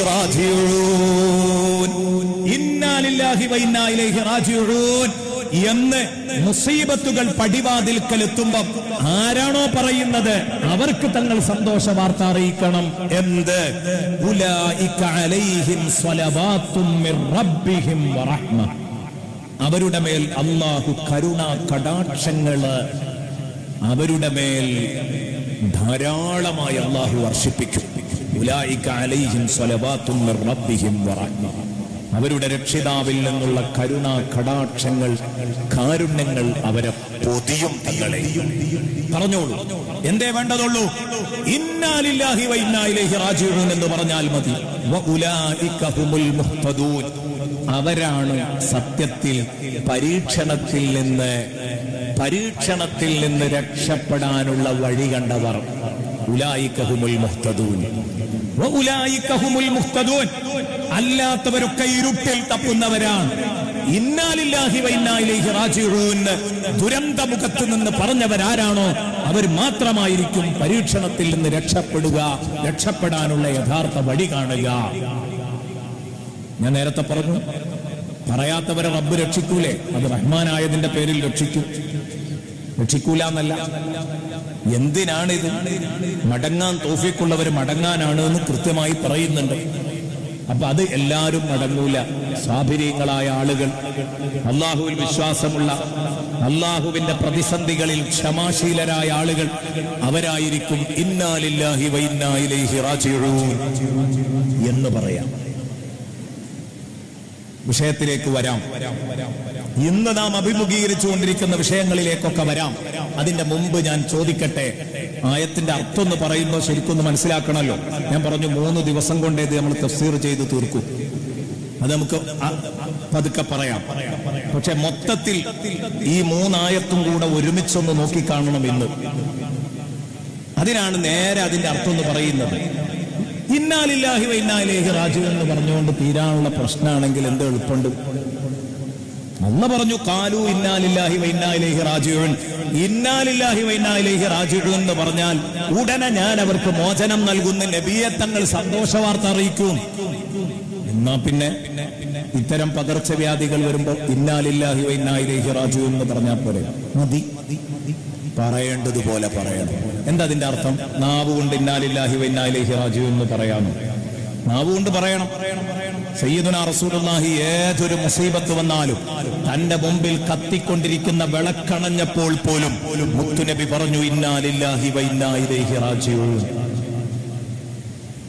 റാജിഊൻ ഇന്നാലില്ലാഹി വഇന്നാ ഇലൈഹി റാജിഊൻ എന്ന് മുസീബത്തുകൾ പടിവാതിൽക്കലെത്തുമ്പം ആരാണോ പറയുന്നത് അവർക്ക് തങ്ങൾ സന്തോഷ വാർത്ത അറിയിക്കണം എന്ത് ഉലായിക അലൈഹിം സ്വലവാത്തും മിർ റബ്ബിഹിം വറഹ്മ അവരുടെ മേൽ അള്ളാഹു കരുണ കടാക്ഷങ്ങള് അവരുടെ മേൽ ധാരാളമായി അള്ളാഹു വർഷിപ്പിക്കും ഉലായിക അലൈഹിം സ്വലവാത്തും മിർ റബ്ബിഹിം വറഹ്മ അവരുടെ രക്ഷിതാവിൽ നിന്നുള്ള കരുണ കടാക്ഷങ്ങൾ കാരുണ്യങ്ങൾ അവരെ പൊതിയും തങ്ങളെ പറഞ്ഞോളൂ എന്തേ വേണ്ടതുള്ളൂ ഇന്നാലില്ലാഹി വ ഇന്നാ ഇലൈഹി റാജിഊൻ എന്ന് പറഞ്ഞാൽ മതി വ ഉലായിക ഹുമുൽ മുഹ്തദൂൻ അവരാണ് സത്യത്തിൽ പരീക്ഷണത്തിൽ നിന്ന് പരീക്ഷണത്തിൽ നിന്ന് രക്ഷപ്പെടാനുള്ള വഴി കണ്ടവർ ഉലായിക്കഹുമുൽ മുഹ്തദൂൻ വ ഉലായിക്കഹുമുൽ മുഹ്തദൂൻ അല്ലാത്തവരൊക്കെ ഇരുട്ടിൽ തപ്പുന്നവരാണ് ഇന്നാലില്ലാഹി വ ഇന്നാ ഇലൈഹി റാജിഊൻ ദുരന്തമുഖത്ത് നിന്ന് പറഞ്ഞവരാരാണോ അവർ മാത്രമായിരിക്കും പരീക്ഷണത്തിൽ നിന്ന് രക്ഷപ്പെടുക രക്ഷപ്പെടാനുള്ള യഥാർത്ഥ വഴി കാണുക ഞാൻ നേരത്തെ പറഞ്ഞു പറയാത്തവരെ റബ്ബ് രക്ഷിക്കൂലേ അത് റഹ്മാനായതിന്റെ പേരിൽ രക്ഷിക്കും രക്ഷിക്കൂല എന്നല്ല എന്തിനാണിത് മടങ്ങാൻ തോഫിക്കുള്ളവർ മടങ്ങാനാണ് എന്ന് കൃത്യമായി പറയുന്നുണ്ട് അപ്പൊ അത് എല്ലാവരും മടങ്ങൂല സ്വാഭിര്യങ്ങളായ ആളുകൾ അള്ളാഹുവിൽ വിശ്വാസമുള്ള അള്ളാഹുവിന്റെ പ്രതിസന്ധികളിൽ ക്ഷമാശീലരായ ആളുകൾ അവരായിരിക്കും ഇന്നാലില്ലാഹി വൈന്നായിലേഹി റാജിഊൻ എന്ന് പറയാം വിഷയത്തിലേക്ക് വരാം ഇന്ന് നാം അഭിമുഖീകരിച്ചുകൊണ്ടിരിക്കുന്ന വിഷയങ്ങളിലേക്കൊക്കെ വരാം അതിന്റെ മുമ്പ് ഞാൻ ചോദിക്കട്ടെ ആയത്തിന്റെ അർത്ഥം എന്ന് പറയുമ്പോൾ ശരിക്കൊന്ന് മനസ്സിലാക്കണമല്ലോ ഞാൻ പറഞ്ഞു മൂന്ന് ദിവസം കൊണ്ടേ ഇത് നമ്മൾ തഫ്സീർ ചെയ്ത് തീർക്കും അത് നമുക്ക് അ- പതുക്കെ പറയാം പക്ഷെ മൊത്തത്തിൽ ഈ മൂന്നായത്തും കൂടെ ഒരുമിച്ചൊന്ന് നോക്കിക്കാണണം ഇന്ന് അതിനാണ് നേരെ അതിന്റെ അർത്ഥം എന്ന് പറയുന്നത് ഇന്നാലില്ലാഹി വൈന്നാലേഹി റാജു എന്ന് പറഞ്ഞുകൊണ്ട് തീരാനുള്ള പ്രശ്നമാണെങ്കിൽ എന്ത് എളുപ്പമുണ്ട് അല്ല പറഞ്ഞു കാലു ഇന്നാലില്ലാഹി വൈന്നാലേഹി റാജിഉൻ ഇന്നാലില്ലാഹി വൈന്നാലേഹി റാജിഉൻ എന്ന് പറഞ്ഞാൽ ഉടനെ ഞാൻ അവർക്ക് മോചനം നൽകുന്ന നബിയെ തങ്ങൾ സന്തോഷ വാർത്ത അറിയിക്കും എന്നാ പിന്നെ ഇത്തരം പകർച്ചവ്യാധികൾ വരുമ്പോ ഇന്നാലില്ലാഹി വൈന്നായിലേഹി റാജു എന്ന് പറഞ്ഞാൽ പോരെ മതി പറയേണ്ടതുപോലെ പറയണം എന്താ അതിന്റെ അർത്ഥം നാവ് കൊണ്ട് ഇന്നാലില്ലാഹി വൈന്നായിലേഹി റാജു എന്ന് പറയാമോ നാവ് കൊണ്ട് പറയണം സയ്യിദുന റസൂലുള്ളാഹി ഏതൊരു മുസീബത്ത് വന്നാലും തന്റെ മുമ്പിൽ കത്തിക്കൊണ്ടിരിക്കുന്ന വിളക്കണഞ്ഞപ്പോൾ പോലും മുത്തുനബി പറഞ്ഞു ഇന്നാലില്ലാഹി വൈന്നായിലേഹി റാജിഊൻ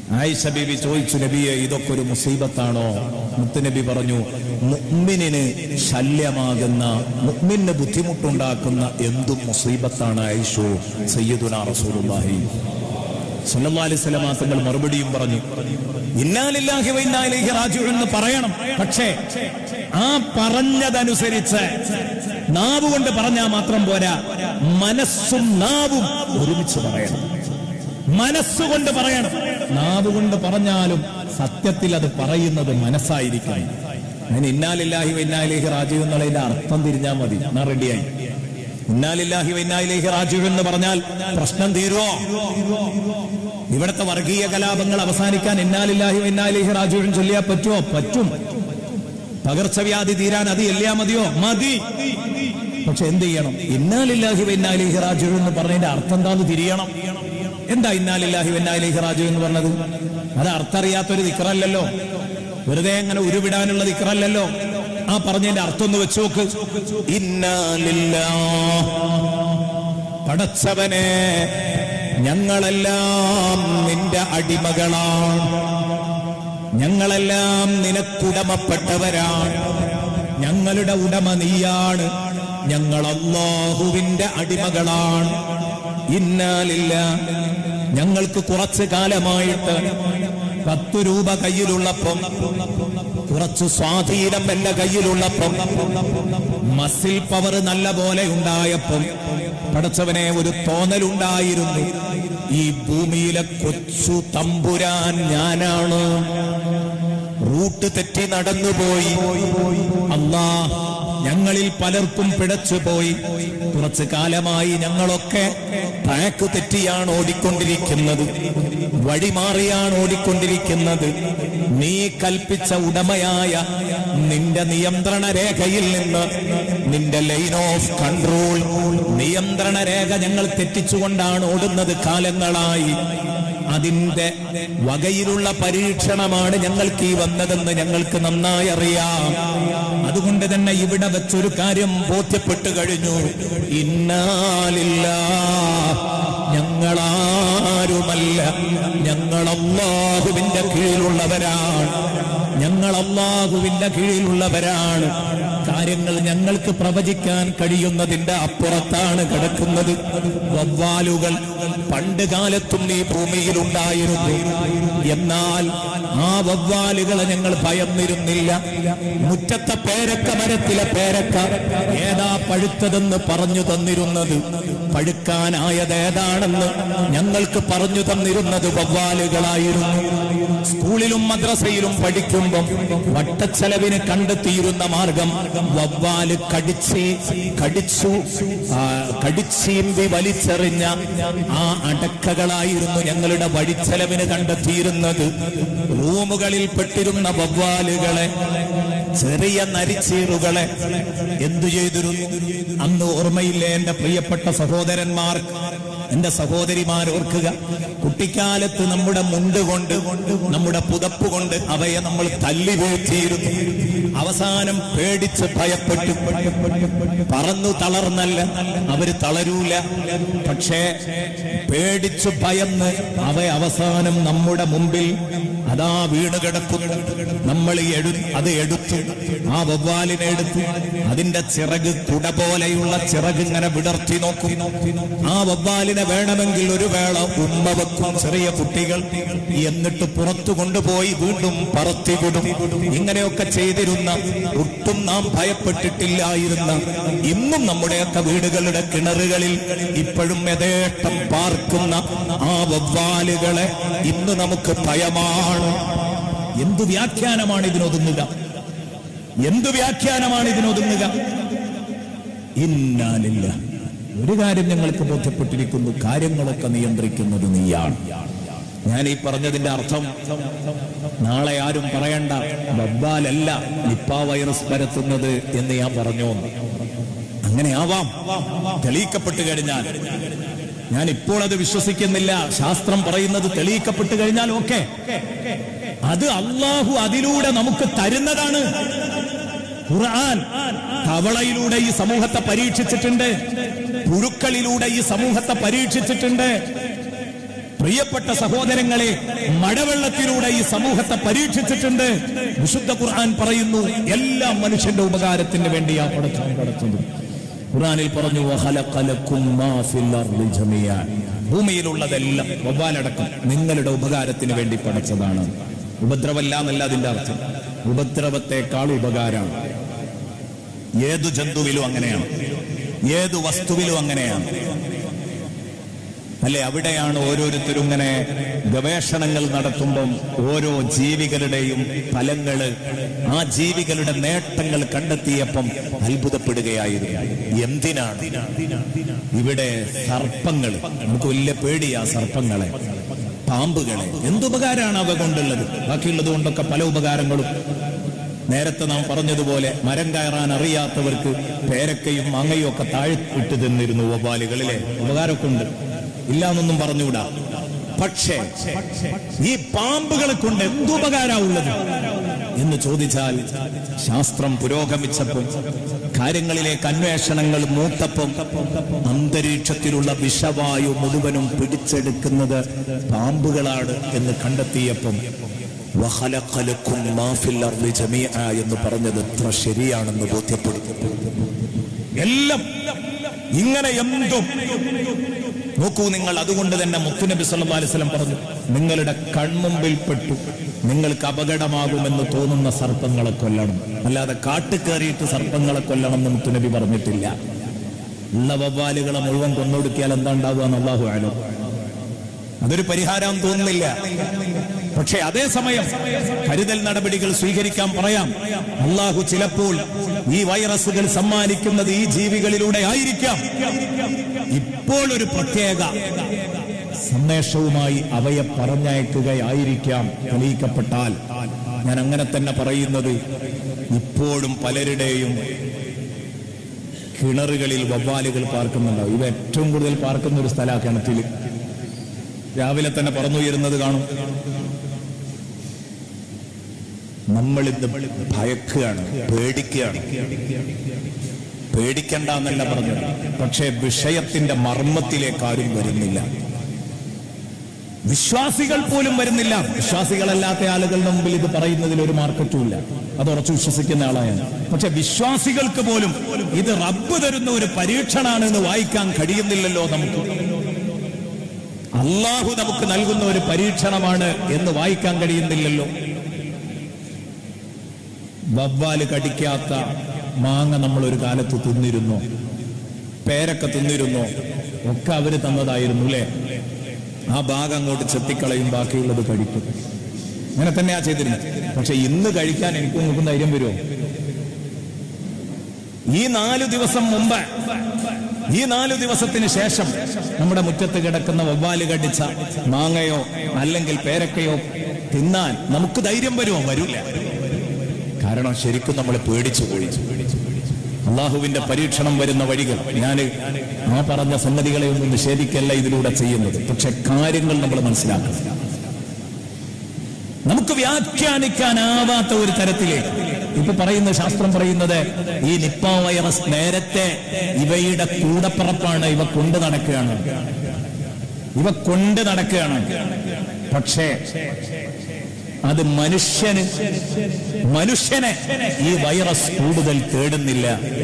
ആയിഷ ബീബി ചോദിച്ചു നബിയെ ഇതൊക്കെ ഒരു മുസീബത്താണോ മുത്തുനബി പറഞ്ഞു മുഅ്മിനിന് ശല്യമാകുന്ന മുഅ്മിന് ബുദ്ധിമുട്ടുണ്ടാക്കുന്ന എന്തും മുസീബത്താണ് ആയിഷു സയ്യിദുന റസൂലുള്ളാഹി സല്ലല്ലാഹു അലൈഹി വസല്ലമ തങ്ങൾ മറുപടിയും പറഞ്ഞു ഇന്നാലില്ലാഹി വ ഇന്നാ ഇലൈഹി റാജിഊൻ എന്ന് പറയണം പക്ഷേ ആ പറഞ്ഞതനുസരിച്ച് നാവ് കൊണ്ട് പറഞ്ഞാൽ മാത്രം പോരാ മനസ്സും നാവും ഒരുമിച്ച് പറയണം മനസ്സുകൊണ്ട് പറയണം നാവ് കൊണ്ട് പറഞ്ഞാലും സത്യത്തിൽ അത് പറയുന്നത് മനസ്സായിരിക്കണം അതിന് ഇന്നാലില്ലാഹി വ ഇന്നാ ഇലൈഹി റാജിഊൻ എന്നുള്ളതിന്റെ അർത്ഥം തിരിഞ്ഞാൽ മതി എന്നാ റെഡിയായി ഇന്നാലില്ലാഹി വ ഇന്നാ ഇലൈഹി റാജിഊൻ എന്ന് പറഞ്ഞാൽ പ്രശ്നം തീരുമോ ഇവിടുത്തെ വർഗീയ കലാപങ്ങൾ അവസാനിക്കാൻ ഇന്നാലില്ലാഹി വ ഇന്നാ ഇലൈഹി റാജിഊൻ ചൊല്ലിയാൽ പറ്റുമോ പറ്റും പകർച്ചവ്യാധി തീരാൻ അത് എല്ലാം മതിയോ മതി പക്ഷെ എന്ത് ചെയ്യണം ഇന്നാലില്ലാഹി വ ഇന്നാ ഇലൈഹി റാജിഊൻ എന്ന് പറഞ്ഞതിന്റെ അർത്ഥം എന്താന്ന് തിരിയണം എന്താ ഇന്നാലില്ലാഹി വ ഇന്നാ ഇലൈഹി റാജിഊൻ എന്ന് പറഞ്ഞത് അത് അർത്ഥറിയാത്തൊരു ദിക്റല്ലല്ലോ വെറുതെ അങ്ങനെ ഉരുവിടാനുള്ള ദിക്റല്ലല്ലോ ആ പറഞ്ഞതിന്റെ അർത്ഥം ഒന്ന് വെച്ച് നോക്ക് ഇന്നാലില്ലാ പടച്ചവനെ ഞങ്ങളെല്ലാം നിന്റെ അടിമകളാണ് ഞങ്ങളെല്ലാം നിനക്കുടമപ്പെട്ടവരാണ് ഞങ്ങളുടെ ഉടമ നീയാണ് ഞങ്ങൾ അള്ളാഹുവിന്റെ അടിമകളാണ് ഇന്നാലില്ല ഞങ്ങൾക്ക് കുറച്ചു കാലമായിട്ട് പത്തു രൂപ കയ്യിലുള്ളപ്പം കുറച്ച് സ്വാധീനം എന്റെ കയ്യിലുള്ളപ്പം മസിൽ പവർ നല്ല പോലെ ഉണ്ടായപ്പം പടച്ചവനെ ഒരു തോന്നലുണ്ടായിരുന്നു ഈ ഭൂമിയിലെ കൊച്ചു തമ്പുരാൻ ഞാനാണ് റൂട്ട് തെറ്റി നടന്നുപോയി അല്ലാ ഞങ്ങളിൽ പലർക്കും പിടച്ചുപോയി കുറച്ചു കാലമായി ഞങ്ങളൊക്കെ ട്രാക്ക് തെറ്റിയാണ് ഓടിക്കൊണ്ടിരിക്കുന്നത് വഴിമാറിയാണ് ഓടിക്കൊണ്ടിരിക്കുന്നത് നീ കൽപ്പിച്ച ഉടമയായ നിന്റെ നിയന്ത്രണ രേഖയിൽ നിന്ന് നിന്റെ ലൈൻ ഓഫ് കൺട്രോൾ നിയന്ത്രണ രേഖ ഞങ്ങൾ തെറ്റിച്ചുകൊണ്ടാണ് ഓടുന്നത് കാലങ്ങളായി അതിന്റെ വകയിലുള്ള പരീക്ഷണമാണ് ഞങ്ങൾക്ക് ഈ വന്നതെന്ന് ഞങ്ങൾക്ക് നന്നായി അറിയാം അതുകൊണ്ട് തന്നെ ഇവിടെ വെച്ചൊരു കാര്യം ബോധ്യപ്പെട്ടു കഴിഞ്ഞു ഇന്നാലില്ല ഞങ്ങളാരുമല്ല ഞങ്ങൾ അള്ളാഹുവിന്റെ കീഴിലുള്ളവരാണ് ഞങ്ങൾ അള്ളാഹുവിന്റെ കീഴിലുള്ളവരാണ് കാര്യങ്ങൾ ഞങ്ങൾക്ക് പ്രവചിക്കാൻ കഴിയുന്നതിന്റെ അപ്പുറത്താണ് കിടക്കുന്നത് വവ്വാലുകൾ പണ്ട് കാലത്തും ഈ ഭൂമിയിൽ ഉണ്ടായിരുന്നു എന്നാൽ ആ വവ്വാലുകളെ ഞങ്ങൾ ഭയന്നിരുന്നില്ല മുറ്റത്തെ പേരക്ക മരത്തിലെ പേരക്ക ഏതാ പഴുത്തതെന്ന് പറഞ്ഞു തന്നിരുന്നത് പഴുക്കാനായത് ഏതാണെന്ന് ഞങ്ങൾക്ക് പറഞ്ഞു തന്നിരുന്നത് വവ്വാലുകളായിരുന്നു സ്കൂളിലും മദ്രസയിലും പഠിക്കുമ്പം വട്ടച്ചെലവിന് കണ്ടെത്തിയിരുന്ന മാർഗം വവ്വാല് കടിച്ച് കടിച്ചു ആ, കടിച്ചീന്തി വലിച്ചെറിഞ്ഞ ആ അടക്കകളായിരുന്നു ഞങ്ങളുടെ വഴിച്ചെലവിന് കണ്ടെത്തിയിരുന്നത് റൂമുകളിൽ പെട്ടിരുന്ന വവ്വാലുകളെ ചെറിയ നരിച്ചീറുകളെ എന്തു ചെയ്തിരുന്നു അന്ന് ഓർമ്മയില്ലേ എന്റെ പ്രിയപ്പെട്ട സഹോദരന്മാർ എന്റെ സഹോദരിമാർ ഓർക്കുക കുട്ടിക്കാലത്ത് നമ്മുടെ മുണ്ട് കൊണ്ട് നമ്മുടെ പുതപ്പ് കൊണ്ട് അവയെ നമ്മൾ തല്ലി വീഴ്ത്തിയിരുന്നു അവസാനം പേടിച്ച് ഭയപ്പെട്ടു പറന്നു തളർന്നല്ല അവര് തളരൂല പക്ഷേ പേടിച്ചു ഭയന്ന് അവ അവസാനം നമ്മുടെ മുമ്പിൽ അതാ വീണ് കിടക്കുന്നു നമ്മൾ എടു അത് എടുത്തു ആ വവ്വാലിനെ എടുത്തു അതിന്റെ ചിറക് കുട പോലെയുള്ള ചിറക് ഇങ്ങനെ വിടർത്തി നോക്കും ആ വവ്വാലിനെ വേണമെങ്കിൽ ഒരു വേള ഉമ്മ വെക്കും ചെറിയ കുട്ടികൾ എന്നിട്ട് പുറത്തു കൊണ്ടുപോയി വീണ്ടും പറത്തി വിടും ഇങ്ങനെയൊക്കെ ചെയ്തിരുന്ന ഒട്ടും നാം ഭയപ്പെട്ടിട്ടില്ലായിരുന്ന ഇന്നും നമ്മുടെയൊക്കെ വീടുകളുടെ കിണറുകളിൽ ഇപ്പോഴും യഥേഷ്ടം പാർക്കുന്ന ആ വവ്വാലുകളെ ഇന്ന് നമുക്ക് ഭയമാണ് എന്തു വ്യാഖ്യാനമാണ് ഇതിനൊതുങ്ങുക എന്തു വ്യാഖ്യാനമാണ് ഇതിനൊതുങ്ങുക ഇന്നാലില്ല ഒരു കാര്യം ഞങ്ങൾക്ക് ബോധ്യപ്പെട്ടിരിക്കുന്നു കാര്യങ്ങളൊക്കെ നിയന്ത്രിക്കുന്നത് നീയാണ് ഞാൻ ഈ പറഞ്ഞതിന്റെ അർത്ഥം നാളെ ആരും പറയണ്ട ബബ്ബാലല്ല നിപ്പ വൈറസ് പരത്തുന്നത് എന്ന് ഞാൻ പറഞ്ഞു എന്ന്. അങ്ങനെ ആവാം തെളിയിക്കപ്പെട്ടു കഴിഞ്ഞാൽ ഞാൻ ഇപ്പോൾ അത് വിശ്വസിക്കുന്നില്ല ശാസ്ത്രം പറയുന്നത് തെളിയിക്കപ്പെട്ടു കഴിഞ്ഞാൽ ഓക്കെ അത് അള്ളാഹു അതിലൂടെ നമുക്ക് തരുന്നതാണ് ഖുർആൻ തവളയിലൂടെ ഈ സമൂഹത്തെ പരീക്ഷിച്ചിട്ടുണ്ട് പുഴുക്കളിലൂടെ ഈ സമൂഹത്തെ പരീക്ഷിച്ചിട്ടുണ്ട് പ്രിയപ്പെട്ട സഹോദരങ്ങളെ മഴവെള്ളത്തിലൂടെ ഈ സമൂഹത്തെ പരീക്ഷിച്ചിട്ടുണ്ട് വിശുദ്ധ ഖുർആൻ പറയുന്നു എല്ലാ മനുഷ്യന്റെ ഉപകാരത്തിന് വേണ്ടിയാ പടച്ചവൻ പടച്ചത് ഖുർആനിൽ പറഞ്ഞു "വഖലഖലക്കും മാ ഫിൽ അർളി ജമിയാ." ഭൂമിയിലുള്ളതെല്ലാം വവ്വാലടക്കം നിങ്ങളുടെ ഉപകാരത്തിന് വേണ്ടി പടച്ചതാണ് ഉപദ്രവല്ല എന്നല്ല അതിന്റെ അർത്ഥം ഉപദ്രവത്തെക്കാൾ ഉപകാരമാണ് ഏതു ജന്തുവിലും അങ്ങനെയാണ് ഏതു വസ്തുവിലും അങ്ങനെയാണ് അല്ലെ അവിടെയാണ് ഓരോരുത്തരും ഇങ്ങനെ ഗവേഷണങ്ങൾ നടത്തുമ്പം ഓരോ ജീവികളുടെയും ഫലങ്ങള് ആ ജീവികളുടെ നേട്ടങ്ങൾ കണ്ടെത്തിയപ്പം അത്ഭുതപ്പെടുകയായിരുന്നു എന്തിനാണ് ഇവിടെ സർപ്പങ്ങൾ നമുക്ക് വലിയ പേടിയാ സർപ്പങ്ങളെ പാമ്പുകളെ എന്തുപകാരമാണ് അവ കൊണ്ടുള്ളത് ബാക്കിയുള്ളത് കൊണ്ടൊക്കെ പല ഉപകാരങ്ങളും നേരത്തെ നാം പറഞ്ഞതുപോലെ മരം കയറാൻ അറിയാത്തവർക്ക് പേരക്കയും മാങ്ങയും ഒക്കെ താഴ്ത്തിട്ട് തിന്നിരുന്നു വവ്വാലുകളിലെ ഉപകാരമൊക്കെ ഉണ്ട് ഇല്ല എന്നൊന്നും പറഞ്ഞുകൂടാ പക്ഷേ ഈ പാമ്പുകളെ കൊണ്ട് എന്തുപകാരമുള്ളത് എന്ന് ചോദിച്ചാൽ ശാസ്ത്രം പുരോഗമിച്ചപ്പോൾ കാര്യങ്ങളിലേക്ക് അന്വേഷണങ്ങൾ മൂത്തപ്പം അന്തരീക്ഷത്തിലുള്ള വിഷവായു മുഴുവനും പിടിച്ചെടുക്കുന്നത് പാമ്പുകളാണ് എന്ന് കണ്ടെത്തിയപ്പം വഹലഖലക്കും മാ ഫിൽ അർളി ജമീഅ എന്ന് പറഞ്ഞത് എത്ര ശരിയാണെന്ന് ബോധ്യപ്പെടുന്നു എല്ലാം ഇങ്ങനെ എന്തും നോക്കൂ നിങ്ങൾ അതുകൊണ്ട് തന്നെ മുത്തുനബി സല്ലല്ലാഹു അലൈഹി വസല്ലം പറഞ്ഞു നിങ്ങളുടെ കൺമുമ്പിൽ പെട്ടു നിങ്ങൾക്ക് അപകടമാകുമെന്ന് തോന്നുന്ന സർപ്പങ്ങളെ കൊല്ലണം അല്ലാതെ കാട്ടിൽ കയറിയിട്ട് സർപ്പങ്ങളെ കൊല്ലണം എന്ന് മുത്തുനബി പറഞ്ഞിട്ടില്ല ഉള്ള വവ്വാലുകളെ മുഴുവൻ കൊന്നൊടുക്കിയാൽ എന്താ ഉണ്ടാവുക എന്ന് അള്ളാഹു ആലോ അതൊരു പരിഹാരം തോന്നുന്നില്ല പക്ഷേ അതേസമയം കരുതൽ നടപടികൾ സ്വീകരിക്കാൻ പറയാം അള്ളാഹു ചിലപ്പോൾ ഈ വൈറസുകൾ സമ്മാനിക്കുന്നത് ഈ ജീവികളിലൂടെ ആയിരിക്കാം ഇപ്പോൾ ഒരു പ്രത്യേക സന്ദേശവുമായി അവയെ പറഞ്ഞയക്കുകയായിരിക്കാം തെളിയിക്കപ്പെട്ടാൽ ഞാൻ അങ്ങനെ തന്നെ പറയുന്നത് ഇപ്പോഴും പലരുടെയും കിണറുകളിൽ വവ്വാലുകൾ പാർക്കുന്നുണ്ടാവും ഇവ ഏറ്റവും കൂടുതൽ പാർക്കുന്ന ഒരു സ്ഥലമാണ് കിണറ്റിൽ രാവിലെ തന്നെ പറന്നുയരുന്നത് കാണും നമ്മൾ ഇന്ന് ഭയക്കുകയാണ് പേടിക്കുകയാണ് പേടിക്കണ്ട എന്നല്ല പറഞ്ഞത് പക്ഷേ വിഷയത്തിന്റെ മർമ്മത്തിലേക്ക് ആരും വരുന്നില്ല വിശ്വാസികൾ പോലും വരുന്നില്ല വിശ്വാസികളല്ലാത്ത ആളുകളുടെ മുമ്പിൽ ഇത് പറയുന്നതിൽ ഒരു മാർക്കറ്റും ഇല്ല അത് ഉറച്ചു വിശ്വസിക്കുന്ന ആളായാണ് പക്ഷെ വിശ്വാസികൾക്ക് പോലും ഇത് റബ്ബ് തരുന്ന ഒരു പരീക്ഷണാണ് എന്ന് വായിക്കാൻ കഴിയുന്നില്ലല്ലോ നമുക്ക് അള്ളാഹു നമുക്ക് നൽകുന്ന ഒരു പരീക്ഷണമാണ് എന്ന് വായിക്കാൻ കഴിയുന്നില്ലല്ലോ വവ്വാല് കടിക്കാത്ത മാങ്ങ നമ്മൾ ഒരു കാലത്ത് തിന്നിരുന്നു പേരൊക്കെ തിന്നിരുന്നു ഒക്കെ അവര് തന്നതായിരുന്നു അല്ലേ ആ ഭാഗം അങ്ങോട്ട് ചെത്തിക്കളയും ബാക്കിയുള്ളത് കഴിക്കും അങ്ങനെ തന്നെയാ ചെയ്തിരുന്നത് പക്ഷെ ഇന്ന് കഴിക്കാൻ എനിക്കും നോക്കും ധൈര്യം വരുമോ ഈ നാലു ദിവസം മുമ്പ് ഈ നാലു ദിവസത്തിന് ശേഷം നമ്മുടെ മുറ്റത്ത് കിടക്കുന്ന വവ്വാല് കടിച്ച മാങ്ങയോ അല്ലെങ്കിൽ പേരക്കയോ തിന്നാൻ നമുക്ക് ധൈര്യം വരുമോ വരില്ല കാരണം ശരിക്കും നമ്മൾ പേടിച്ചു പോയി അള്ളാഹുവിന്റെ പരീക്ഷണം വരുന്ന വഴികൾ ഞാൻ ആ പറഞ്ഞ സംഗതികളെ ഒന്നും നിഷേധിക്കല്ല ഇതിലൂടെ ചെയ്യുന്നത് പക്ഷെ കാര്യങ്ങൾ നമ്മൾ മനസ്സിലാക്കണം നമുക്ക് വ്യാഖ്യാനിക്കാനാവാത്ത ഒരു തരത്തിലേക്ക് ഇപ്പൊ പറയുന്ന ശാസ്ത്രം പറയുന്നത് ഈ നിപ്പ വൈറസ് നേരത്തെ ഇവയുടെ കൂടപ്പിറപ്പാണ് ഇവ കൊണ്ട് നടക്കുകയാണ് ഇവ കൊണ്ട് നടക്കുകയാണ് പക്ഷേ അത് മനുഷ്യന് മനുഷ്യനെ ഈ വൈറസ് കൂടുതൽ തേടുന്നില്ല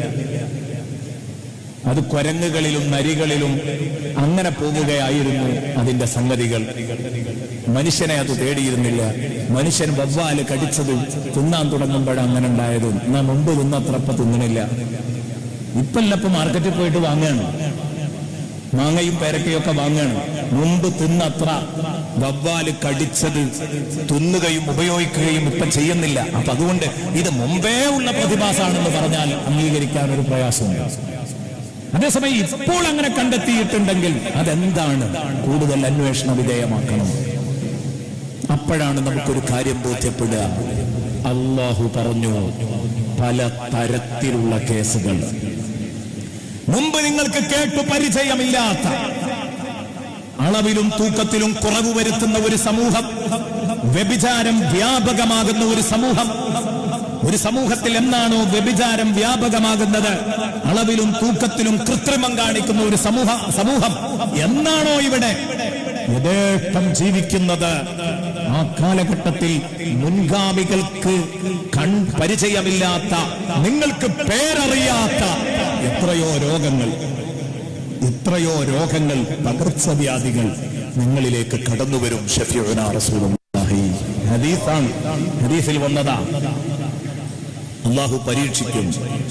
അത് കുരങ്ങുകളിലും നരികളിലും അങ്ങനെ പോവുകയായിരുന്നു അതിന്റെ സംഗതികൾ മനുഷ്യനെ അത് തേടിയിരുന്നില്ല മനുഷ്യൻ വവ്വാല് കടിച്ചത് തിന്നാൻ തുടങ്ങുമ്പോഴാണ് അങ്ങനെ ഉണ്ടായത് എന്നാ മുമ്പ് തിന്നത്രപ്പ തിന്നണില്ല ഇപ്പല്ലപ്പോ മാർക്കറ്റിൽ പോയിട്ട് വാങ്ങുകയാണ് മാങ്ങയും പേരക്കയും ഒക്കെ വാങ്ങുകയാണ് മുമ്പ് തിന്നത്ര വവ്വാല് കടിച്ചത് തിന്നുകയും ഉപയോഗിക്കുകയും ഇപ്പൊ ചെയ്യുന്നില്ല അപ്പൊ അതുകൊണ്ട് ഇത് മുമ്പേ ഉള്ള പ്രതിഭാസമാണെന്ന് പറഞ്ഞാൽ അംഗീകരിക്കാൻ ഒരു പ്രയാസമുണ്ട് അതേസമയം ഇപ്പോൾ അങ്ങനെ കണ്ടെത്തിയിട്ടുണ്ടെങ്കിൽ അതെന്താണ് കൂടുതൽ അന്വേഷണ വിധേയമാക്കണം അപ്പോഴാണ് നമുക്കൊരു കാര്യം ബോധ്യപ്പെടുക അള്ളാഹു പറഞ്ഞു പല തരത്തിലുള്ള കേസുകൾ മുമ്പ് നിങ്ങൾക്ക് കേട്ടു പരിചയമില്ലാത്ത അളവിലും തൂക്കത്തിലും കുറവ് വരുത്തുന്ന ഒരു സമൂഹം വ്യഭിചാരം വ്യാപകമാകുന്ന ഒരു സമൂഹം ഒരു സമൂഹത്തിൽ എന്നാണോ വ്യഭിചാരം വ്യാപകമാകുന്നത് അളവിലും തൂക്കത്തിലും കൃത്രിമം കാണിക്കുന്ന ഒരു സമൂഹ സമൂഹം എന്നാണോ ഇവിടെ യഥേഷ്ടം ജീവിക്കുന്നത് ആ കാലഘട്ടത്തിൽ മുൻഗാമികൾക്ക് കൺ പരിചയമില്ലാത്ത നിങ്ങൾക്ക് പേരറിയാത്ത എത്രയോ രോഗങ്ങൾ എത്രയോ രോഗങ്ങൾ പകർച്ചവ്യാധികൾ നിങ്ങളിലേക്ക് കടന്നു വരും ഷഫീഉന റസൂലുള്ളാഹി ഹദീസാണ് ഹദീസിൽ വന്നതാ അള്ളാഹു പരീക്ഷിക്കും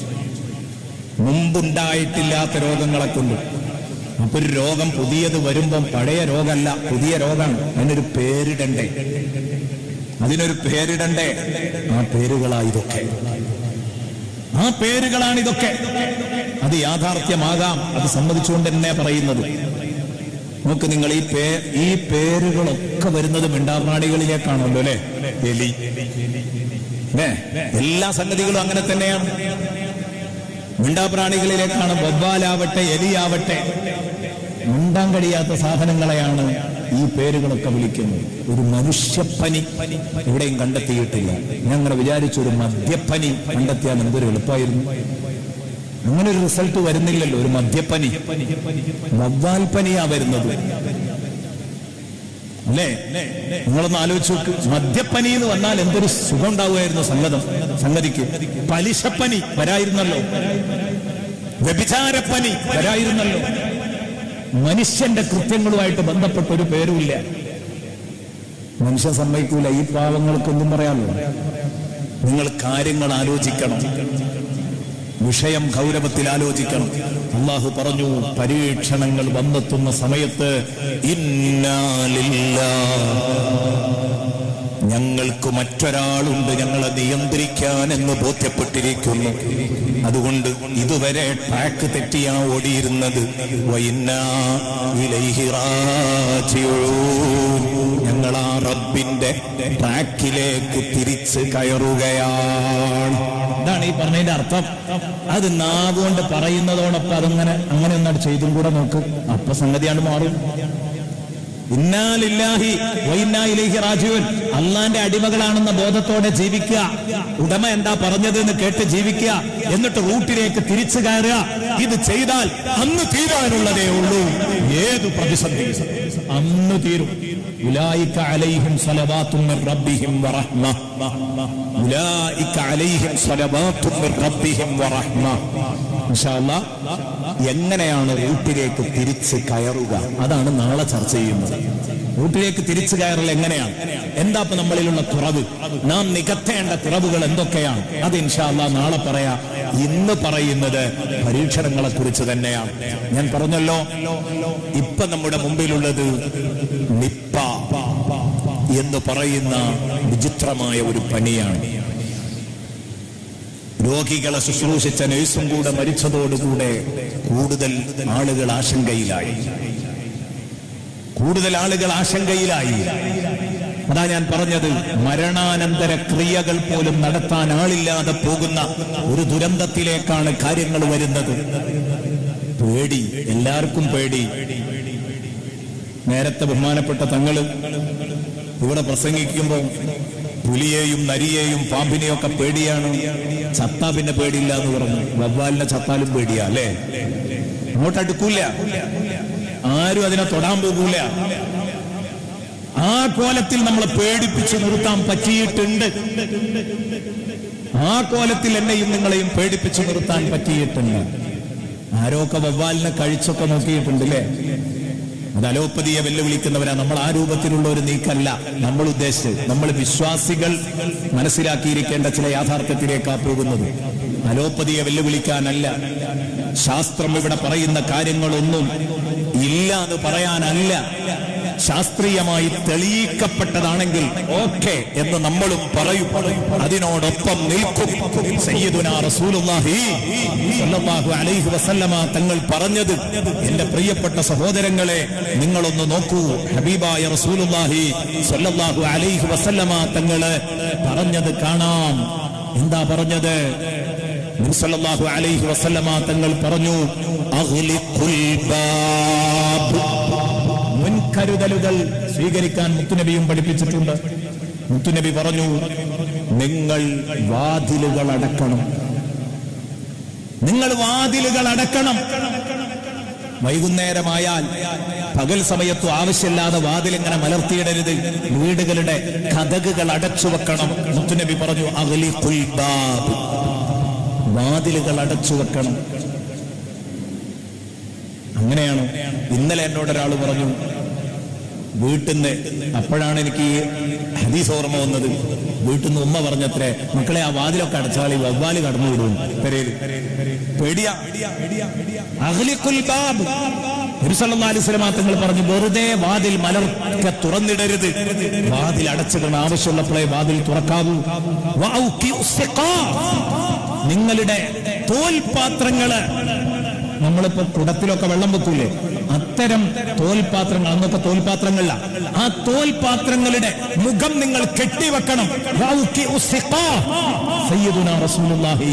മുമ്പുണ്ടായിട്ടില്ലാത്ത രോഗങ്ങളെ കൊണ്ട് അപ്പൊ ഒരു രോഗം പുതിയത് വരുമ്പം പഴയ രോഗമല്ല പുതിയ രോഗമാണ് അതിനൊരു പേരിടണ്ടേ അതിനൊരു പേരിടണ്ടേ ആ പേരുകളാ ഇതൊക്കെ ആ പേരുകളാണ് ഇതൊക്കെ അത് യാഥാർത്ഥ്യമാകാം അത് സമ്മതിച്ചുകൊണ്ട് തന്നെ പറയുന്നത് നോക്ക് നിങ്ങൾ ഈ പേ ഈ പേരുകളൊക്കെ വരുന്നത് മിണ്ടാപ്രാണികളിലേക്കാണല്ലോ അല്ലെ എലി ഏ എല്ലാ സംഗതികളും അങ്ങനെ തന്നെയാണ് മിണ്ടാപ്രാണികളിലേക്കാണ് ബൊബ്ബാലാവട്ടെ എലിയാവട്ടെ മിണ്ടാൻ കഴിയാത്ത സാധനങ്ങളെയാണ് ഈ പേരുകളൊക്കെ വിളിക്കുന്നത് ഒരു മനുഷ്യപ്പനി എവിടെയും കണ്ടെത്തിയിട്ടില്ല ഞാൻ അങ്ങനെ വിചാരിച്ചു ഒരു മദ്യപ്പനി കണ്ടെത്തിയാൽ എന്തൊരു എളുപ്പമായിരുന്നു അങ്ങനെ ഒരു റിസൾട്ട് വരുന്നില്ലല്ലോ ഒരു മദ്യപ്പനി വവ്വാൽ പനിയാ വരുന്നത് അല്ലേ നിങ്ങളൊന്ന് ആലോചിച്ച് നോക്ക് മദ്യപ്പനി എന്ന് വന്നാൽ എന്തൊരു സുഖം ഉണ്ടാവുമായിരുന്നു സംഗതം സംഗതിക്ക് പലിശപ്പനി വരായിരുന്നല്ലോ വ്യഭിചാരപ്പനി വരായിരുന്നല്ലോ മനുഷ്യന്റെ കൃത്യങ്ങളുമായിട്ട് ബന്ധപ്പെട്ട ഒരു പേരുമില്ല മനുഷ്യൻ സമ്മതിക്കൂല ഈ പാവങ്ങൾക്കൊന്നും പറയാമല്ലോ നിങ്ങൾ കാര്യങ്ങൾ ആലോചിക്കണം വിഷയം ഗൗരവത്തിൽ ആലോചിക്കണം അള്ളാഹു പറഞ്ഞു പരീക്ഷണങ്ങൾ വന്നെത്തുന്ന സമയത്ത് ഇന്നാലില്ലാ ഞങ്ങൾക്ക് മറ്റൊരാളുണ്ട് ഞങ്ങളെ നിയന്ത്രിക്കാൻ എന്ന് ബോധ്യപ്പെട്ടിരിക്കുന്നു അതുകൊണ്ട് ഇതുവരെ ട്രാക്ക് തെറ്റിയാ ഓടിയിരുന്നത് വൈന്നാ ഇലൈഹി റാജിഊൻ. ഞങ്ങൾ ആ റബ്ബിന്റെ ട്രാക്കിലേക്ക് തിരിച്ച് കയറുകയാണ് ഇതാണ് ഈ പറഞ്ഞതിന്റെ അർത്ഥം അത് നാവുകൊണ്ട് പറയുന്നതോടൊപ്പം അതങ്ങനെ അങ്ങനെ ഒന്നാണ് ചെയ്തും കൂടെ നോക്ക് അപ്പൊ സംഗതിയാണ് മാറും ഇന്നാലില്ലാഹി വൈന്നായിലേക്ക് റാജുവൻ അള്ളാന്റെ അടിമകളാണെന്ന ബോധത്തോടെ ജീവിക്കുക ഉടമ എന്താ പറഞ്ഞത് എന്ന് കേട്ട് ജീവിക്കുക എന്നിട്ട് റൂട്ടിലേക്ക് തിരിച്ചു കയറുക ഇത് ചെയ്താൽ അന്ന് തീരാനുള്ളതേ ഉള്ളൂ ഏതു പ്രതിസന്ധി അന്ന് തീരും ഉലായിക്ക അലൈഹിം സ്വലവാത്തും മിർ റബ്ബിഹിം വറഹ്മ ഉലായിക്ക അലൈഹിം സ്വലവാത്തും മിർ റബ്ബിഹിം വറഹ്മ ഇൻഷാ അല്ലാ എങ്ങനെയാണ് റൂട്ടിലേക്ക് തിരിച്ച് കയറുക അതാണ് നാളെ ചർച്ച ചെയ്യുന്നത് റൂട്ടിലേക്ക് തിരിച്ചു കയറൽ എങ്ങനെയാണ് എന്താ ഇപ്പൊ നമ്മളിലുള്ള കുറവ് നാം നികത്തേണ്ട കുറവുകൾ എന്തൊക്കെയാണ് അത് ഇൻഷാല്ല നാളെ പറയാ ഇന്ന് പറയുന്നത് പരീക്ഷണങ്ങളെ കുറിച്ച് തന്നെയാണ് ഞാൻ പറഞ്ഞല്ലോ ഇപ്പൊ നമ്മുടെ മുമ്പിലുള്ളത് നിപ്പ എന്ന് പറയുന്ന വിചിത്രമായ ഒരു പനിയാണ് രോഗികളെ ശുശ്രൂഷിച്ച നഴ്സും കൂടെ മരിച്ചതോടുകൂടെ കൂടുതൽ ആളുകൾ ആശങ്കയിലായി കൂടുതൽ ആളുകൾ ആശങ്കയിലായി അതാ ഞാൻ പറഞ്ഞത് മരണാനന്തര ക്രിയകൾ പോലും നടത്താൻ ആളില്ലാതെ പോകുന്ന ഒരു ദുരന്തത്തിലേക്കാണ് കാര്യങ്ങൾ വരുന്നത് പേടി എല്ലാവർക്കും പേടി നേരത്തെ ബഹുമാനപ്പെട്ട തങ്ങളും ഇവിടെ പ്രസംഗിക്കുമ്പോൾ പുലിയെയും നരിയെയും പാമ്പിനെയും ഒക്കെ പേടിയാണ് ചത്താ പിന്നെ പേടിയില്ല എന്ന് പറഞ്ഞു വവ്വാലിനെ ചത്താലും പേടിയാ അല്ലേ അങ്ങോട്ട് അടുക്കൂല ആരും അതിനെ തൊടാൻ പോകൂല ആ കോലത്തിൽ നമ്മളെ പേടിപ്പിച്ച് നിർത്താൻ പറ്റിയിട്ടുണ്ട് ആ കോലത്തിൽ എന്നെയും നിങ്ങളെയും പേടിപ്പിച്ച് നിർത്താൻ പറ്റിയിട്ടുണ്ട് ആരൊക്കെ വവ്വാലിനെ കഴിച്ചൊക്കെ നോക്കിയിട്ടുണ്ട് അല്ലേ അത് അലോപ്പതിയെ വെല്ലുവിളിക്കുന്നവരാ നമ്മൾ ആ രൂപത്തിലുള്ള ഒരു നീക്കല്ല നമ്മൾ ഉദ്ദേശിച്ചത് നമ്മൾ വിശ്വാസികൾ മനസ്സിലാക്കിയിരിക്കേണ്ട ചില യാഥാർത്ഥ്യത്തിലേക്കാ പോകുന്നത് അലോപ്പതിയെ വെല്ലുവിളിക്കാനല്ല ശാസ്ത്രം ഇവിടെ പറയുന്ന കാര്യങ്ങളൊന്നും ഇല്ല എന്ന് പറയാനല്ല ശാസ്ത്രീയമായി തെളിയിക്കപ്പെട്ടതാണെങ്കിൽ ഓക്കെ എന്ന് നമ്മളും പറയും അതിനോടൊപ്പം നിൽക്കും സയ്യിദുനാ റസൂലുള്ളാഹി സ്വല്ലല്ലാഹു അലൈഹി വസല്ലമ തങ്ങൾ പറഞ്ഞത് എന്റെ പ്രിയപ്പെട്ട സഹോദരങ്ങളെ നിങ്ങളൊന്ന് നോക്കൂ ഹബീബായ റസൂലുള്ളാഹി സ്വല്ലല്ലാഹു അലൈഹി വസല്ലമ തങ്ങള് പറഞ്ഞത് കാണാം എന്താ പറഞ്ഞത് നബി സല്ലല്ലാഹു അലൈഹി വസല്ലമ തങ്ങൾ പറഞ്ഞു അഗ്ലിഖുൽ ബാബ് മുൻകരുതലുകൾ സ്വീകരിക്കാൻ മുത്തുനബിയും പഠിപ്പിച്ചിട്ടുണ്ട് മുത്തുനബി പറഞ്ഞു നിങ്ങൾ വാതിലുകൾ അടക്കണം നിങ്ങൾ വാതിലുകൾ അടക്കണം വൈകുന്നേരമായാൽ പകൽ സമയത്തും ആവശ്യമില്ലാതെ വാതിലിങ്ങനെ മലർത്തിയിടരുത് വീടുകളുടെ കഥകുകൾ അടച്ചു വെക്കണം മുത്തുനബി പറഞ്ഞു അകലി ബാബ് വാതിലുകൾ അടച്ചു വെക്കണം അങ്ങനെയാണ് ഇന്നലെ എന്നോട് ഒരാൾ പറഞ്ഞു വീട്ടിൽ നിന്ന് അപ്പോഴാണ് എനിക്ക് ഈ ഹദീസ് ഓർമ്മ വന്നത് വീട്ടിൽ നിന്ന് ഉമ്മ പറഞ്ഞത്രേ മക്കളെ ആ വാതിലൊക്കെ അടച്ചാൽ ഈ വവ്വാല് കടന്നു വിടും പെരേല് പേടിയാ അഹ്ലിഖുൽ ബാബ് നബി സല്ലല്ലാഹു അലൈഹി വസല്ലം തങ്ങൾ പറഞ്ഞു വെറുതെ വാതിൽ മലർക്കെ തുറന്നിടരുത് വാതിൽ അടച്ചിടണം ആവശ്യമുള്ളപ്പോഴേ വാതിൽ തുറക്കാവൂ വഔഖിഉ സിഖാ. നിങ്ങളുടെ തോൽപാത്രങ്ങള് നമ്മളിപ്പോ കുടത്തിലൊക്കെ വെള്ളം വെക്കൂലേ അത്തരം തോൽപാത്രങ്ങൾ അന്നൊക്കെ തോൽപാത്രങ്ങളില ആ തോൽപാത്രങ്ങളുടെ മുഖം നിങ്ങൾ കെട്ടിവെക്കണം വൗഖിഉ സിഖാ. സയ്യിദുനാ റസൂലുള്ളാഹി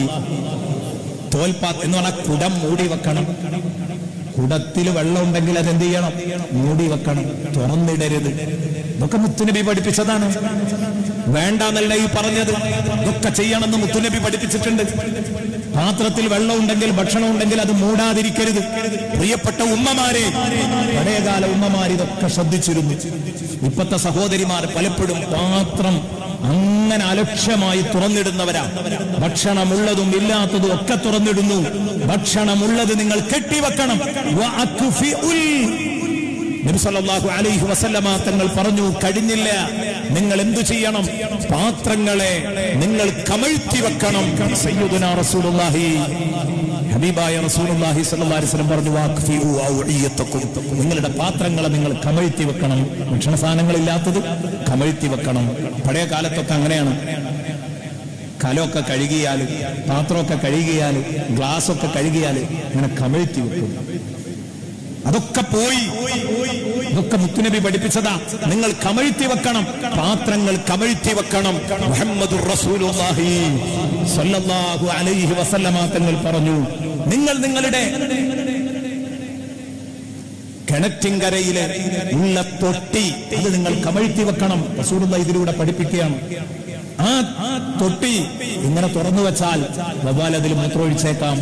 തോൽപാത്രം എന്ന് പറഞ്ഞാൽ കുടം മൂടി വെക്കണം കുടത്തിൽ വെള്ളം ഉണ്ടെങ്കിൽ അത് എന്ത് ചെയ്യണം മൂടി വെക്കണം തുറന്നിടരുത് ഇതൊക്കെ മുത്തുനബി പഠിപ്പിച്ചതാണ് വേണ്ടെന്നല്ല ഈ പറഞ്ഞത് ഇതൊക്കെ ചെയ്യണമെന്ന് മുത്തുനബി പഠിപ്പിച്ചിട്ടുണ്ട് പാത്രത്തിൽ വെള്ളം ഉണ്ടെങ്കിൽ ഭക്ഷണം ഉണ്ടെങ്കിൽ അത് മൂടാതിരിക്കരുത് പ്രിയപ്പെട്ട ഉമ്മമാരെ പഴയകാല ഉമ്മമാർ ഇതൊക്കെ ശ്രദ്ധിച്ചിരുന്നു ഇപ്പത്തെ സഹോദരിമാർ പലപ്പോഴും പാത്രം അങ്ങനെ അലക്ഷ്യമായി തുറന്നിടുന്നവരാ ഭക്ഷണമുള്ളതും ഇല്ലാത്തതും ഒക്കെ തുറന്നിടുന്നു ഭക്ഷണമുള്ളത് നിങ്ങൾ കെട്ടിവെക്കണം വഅക്ഫിഉൽ നബി സല്ലല്ലാഹു അലൈഹി വസല്ലമ തങ്ങൾ പറഞ്ഞു കഴിഞ്ഞില്ല നിങ്ങൾ എന്തു ചെയ്യണം പാത്രങ്ങളെ നിങ്ങൾ കമഴ്ത്തി വെക്കണം സയ്യിദുനാ റസൂലുള്ളാഹി ഹബീബായ റസൂലുള്ളാഹി സ്വല്ലല്ലാഹു അലൈഹി വസല്ലം പറഞ്ഞു വാഖ്ഫിഉ ഔഇയത്തക്കും നിങ്ങളുടെ പാത്രങ്ങളെ നിങ്ങൾ കമഴ്ത്തി വെക്കണം ഭക്ഷണ സാധനങ്ങളില്ലാത്തത് കമഴ്ത്തി വെക്കണം പഴയ കാലത്തൊക്കെ അങ്ങനെയാണ് കലമൊക്കെ കഴുകിയാൽ പാത്രമൊക്കെ കഴുകിയാൽ ഗ്ലാസ്സൊക്കെ കഴുകിയാൽ ഇങ്ങനെ കമഴ്ത്തി വെക്കും അതൊക്കെ പോയി ഇതൊക്കെ മുത്തുനബി പഠിപ്പിച്ചതാ നിങ്ങൾ കമഴ്ത്തി വെക്കണം പാത്രങ്ങൾ കമഴ്ത്തി വെക്കണം മുഹമ്മദ് റസൂലുള്ളാഹി സ്വല്ലല്ലാഹു അലൈഹി വസല്ലമ തങ്ങൾ പറഞ്ഞു നിങ്ങൾ നിങ്ങളുടെ കിണറ്റിൻകരയിലെ ഉള്ള തൊട്ടി അത് നിങ്ങൾ കമഴ്ത്തി വെക്കണം റസൂലുള്ള ഇതിലൂടെ പഠിപ്പിക്കുകയാണ് ആ ആ തൊട്ടി ഇങ്ങനെ തുറന്നു വെച്ചാൽ വവ്വാൽ അതിൽ മൂത്രമൊഴിച്ചേക്കാം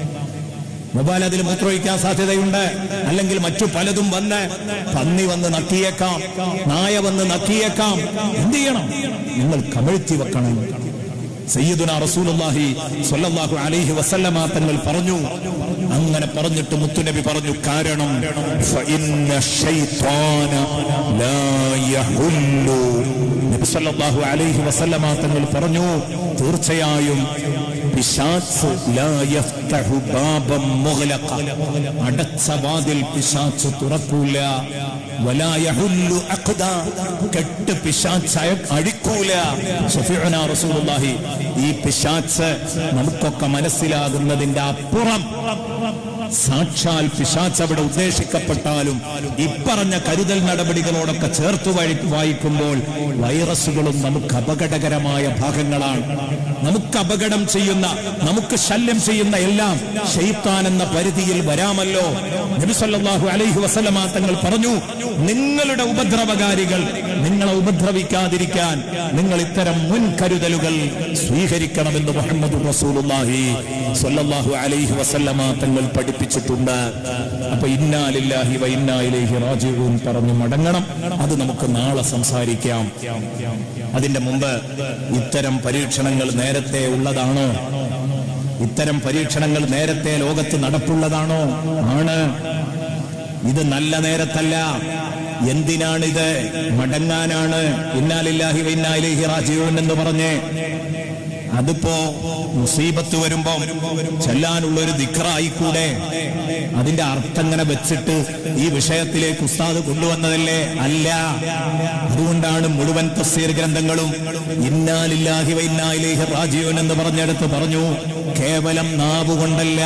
മൊബൈൽ അതിൽ മൂത്രമൊഴിക്കാൻ സാധ്യതയുണ്ട് അല്ലെങ്കിൽ മറ്റു പലതും വന്ന് പന്നി വന്ന് നക്കിയേക്കാം നായ വന്ന് നക്കിയേക്കാം എന്ത് ചെയ്യണം നിങ്ങൾ കമഴ്ത്തി വെക്കണം സയ്യിദുന റസൂലുള്ളാഹി സ്വല്ലല്ലാഹു അലൈഹി വസല്ലമ തങ്ങൾ പറഞ്ഞു അങ്ങനെ പറഞ്ഞിട്ട് മുത്തുനബി പറഞ്ഞു കാരണം ഫഇന്ന ശൈത്വാന ലാ യഹുല്ലു നബി സല്ലല്ലാഹു അലൈഹി വസല്ലമ തങ്ങൾ പറഞ്ഞു തീർച്ചയായും പിശാച്ച് ലാ യഫ്തഹു ബാബം മുഗ്ലഖ അടച്ച വാതിൽ പിശാച്ച് തുറക്കൂല വലാ യഹുല്ലു അഖ്ദ കെട്ട് പിശാച്ച് അയ- അഴിക്കൂല ഷഫീഉനാ റസൂലുള്ളാഹി ഈ പിശാച്ച് നമുക്കൊക്കെ മനസ്സിലാകുന്നതിന്റെ അപ്പുറം സാക്ഷാൽ പിശാച്ച് അവിടെ ഉദ്ദേശിക്കപ്പെട്ടാലും ഇപ്പറഞ്ഞ കരുതൽ നടപടികളോടൊക്കെ ചേർത്ത് വഴി വായിക്കുമ്പോൾ വൈറസുകളും നമുക്ക് അപകടകരമായ ഭാഗങ്ങളാണ് നമുക്ക് അപകടം ചെയ്യുന്ന നമുക്ക് ശല്യം ചെയ്യുന്ന എല്ലാം ഷെയ്ത്താൻ എന്ന പരിധിയിൽ വരാമല്ലോ നബി സല്ലല്ലാഹു അലൈഹി വസല്ലമ തങ്ങൾ പറഞ്ഞു നിങ്ങളുടെ ഉപദ്രവകാരികൾ നിങ്ങളെ ഉപദ്രവിക്കാതിരിക്കാൻ നിങ്ങൾ ഇത്തരം മുൻകരുതലുകൾ സ്വീകരിക്കണമെന്ന് മുഹമ്മദ് റസൂലുള്ളാഹി സ്വല്ലല്ലാഹു അലൈഹി വസല്ലമ തങ്ങൾ പഠിപ്പിച്ചിട്ടുണ്ട് അപ്പൊ ഇന്നാലില്ലാഹി വ ഇന്നാ ഇലൈഹി റാജിഊൻ പറഞ്ഞു മടങ്ങണം അത് നമുക്ക് നാളെ സംസാരിക്കാം അതിന്റെ മുമ്പ് ഇത്തരം പരീക്ഷണങ്ങൾ നേരത്തെ ഉള്ളതാണോ ഇത്തരം പരീക്ഷണങ്ങൾ നേരത്തെ ലോകത്ത് നടപ്പുള്ളതാണോ ആണ് ഇത് നല്ല നേരത്തല്ല എന്തിനാണിത് മടങ്ങാനാണ് ഇന്നാലില്ലാഹി വ ഇന്നാ ഇലൈഹി റാജിഊൻ എന്ന് പറഞ്ഞ് അതിപ്പോ മുസീബത്ത് വരുമ്പോ ചെല്ലാനുള്ള ഒരു ദിക്റായിക്കൂടെ അതിന്റെ അർത്ഥം ഇങ്ങനെ വെച്ചിട്ട് ഈ വിഷയത്തിലേക്ക് ഉസ്താദ് കൊണ്ടുവന്നതല്ലേ അല്ല അതുകൊണ്ടാണ് മുഴുവൻ തഫ്സീർ ഗ്രന്ഥങ്ങളും ഇന്നാലില്ലാഹി വ ഇന്നാ ഇലൈഹി റാജിഊൻ എന്ന് പറഞ്ഞെടുത്ത് പറഞ്ഞു കേവലം നാവ് കൊണ്ടല്ല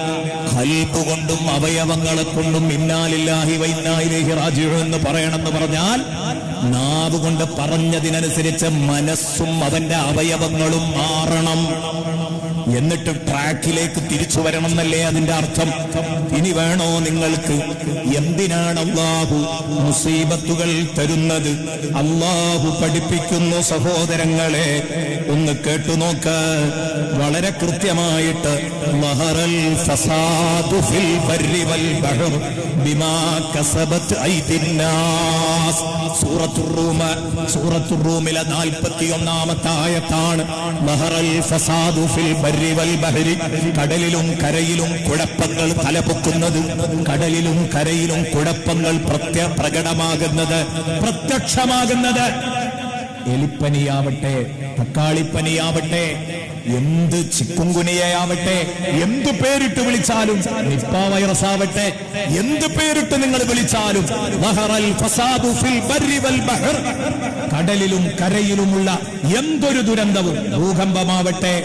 കൽബ് കൊണ്ടും അവയവങ്ങളെ കൊണ്ടും ഇന്നാലില്ലാഹി വ ഇന്നാ ഇലൈഹി റാജിഊൻ എന്ന് പറയണമെന്ന് പറഞ്ഞാൽ നാവ് കൊണ്ട് പറഞ്ഞതിനനുസരിച്ച് മനസ്സും അവന്റെ അവയവങ്ങളും മാറണം എന്നിട്ട് ട്രാക്കിലേക്ക് തിരിച്ചു വരണം എന്നല്ലേ അതിന്റെ അർത്ഥം ഇനി വേണോ നിങ്ങൾക്ക് എന്തിനാണ് അള്ളാഹു മുസീബത്തുകൾ തരുന്നത് അള്ളാഹു പഠിപ്പിക്കുന്നു സഹോദരങ്ങളെ ഒന്ന് കേട്ടു നോക്ക് വളരെ കൃത്യമായിട്ട് ലഹറൽ ഫസാദു ഫിൽ ബർരി വൽ ബഹർ ബിമാ കസബത് ഐദിന്നാസ് സൂറത്തുർ റൂമ സൂറത്തുർ റൂമിലെ 41 ആയത്താണ് ലഹറൽ ഫസാദു ഫിൽ ബർരി വൽ ബഹരി കടലിലും കരയിലും കുഴപ്പങ്ങൾ തലപൊക്കുന്നത് കടലിലും കരയിലും കുഴപ്പങ്ങൾ പ്രത്യ പ്രകടമാകുന്നത് പ്രത്യക്ഷമാകുന്നത് എലിപ്പനിയാവട്ടെ തക്കാളിപ്പനിയാവട്ടെ എന്ത് ചിക്കുങ്കുനിയാവട്ടെ എന്ത് പേരിട്ട് വിളിച്ചാലും നിപ്പ വൈറസ് ആവട്ടെ എന്ത് പേരിട്ട് നിങ്ങൾ വിളിച്ചാലും ലഹറൽ ഫസാദു ഫിൽ ബർരി വൽ ബഹർ കടലിലും കരയിലുമുള്ള എന്തൊരു ദുരന്തവും ഭൂകമ്പമാവട്ടെ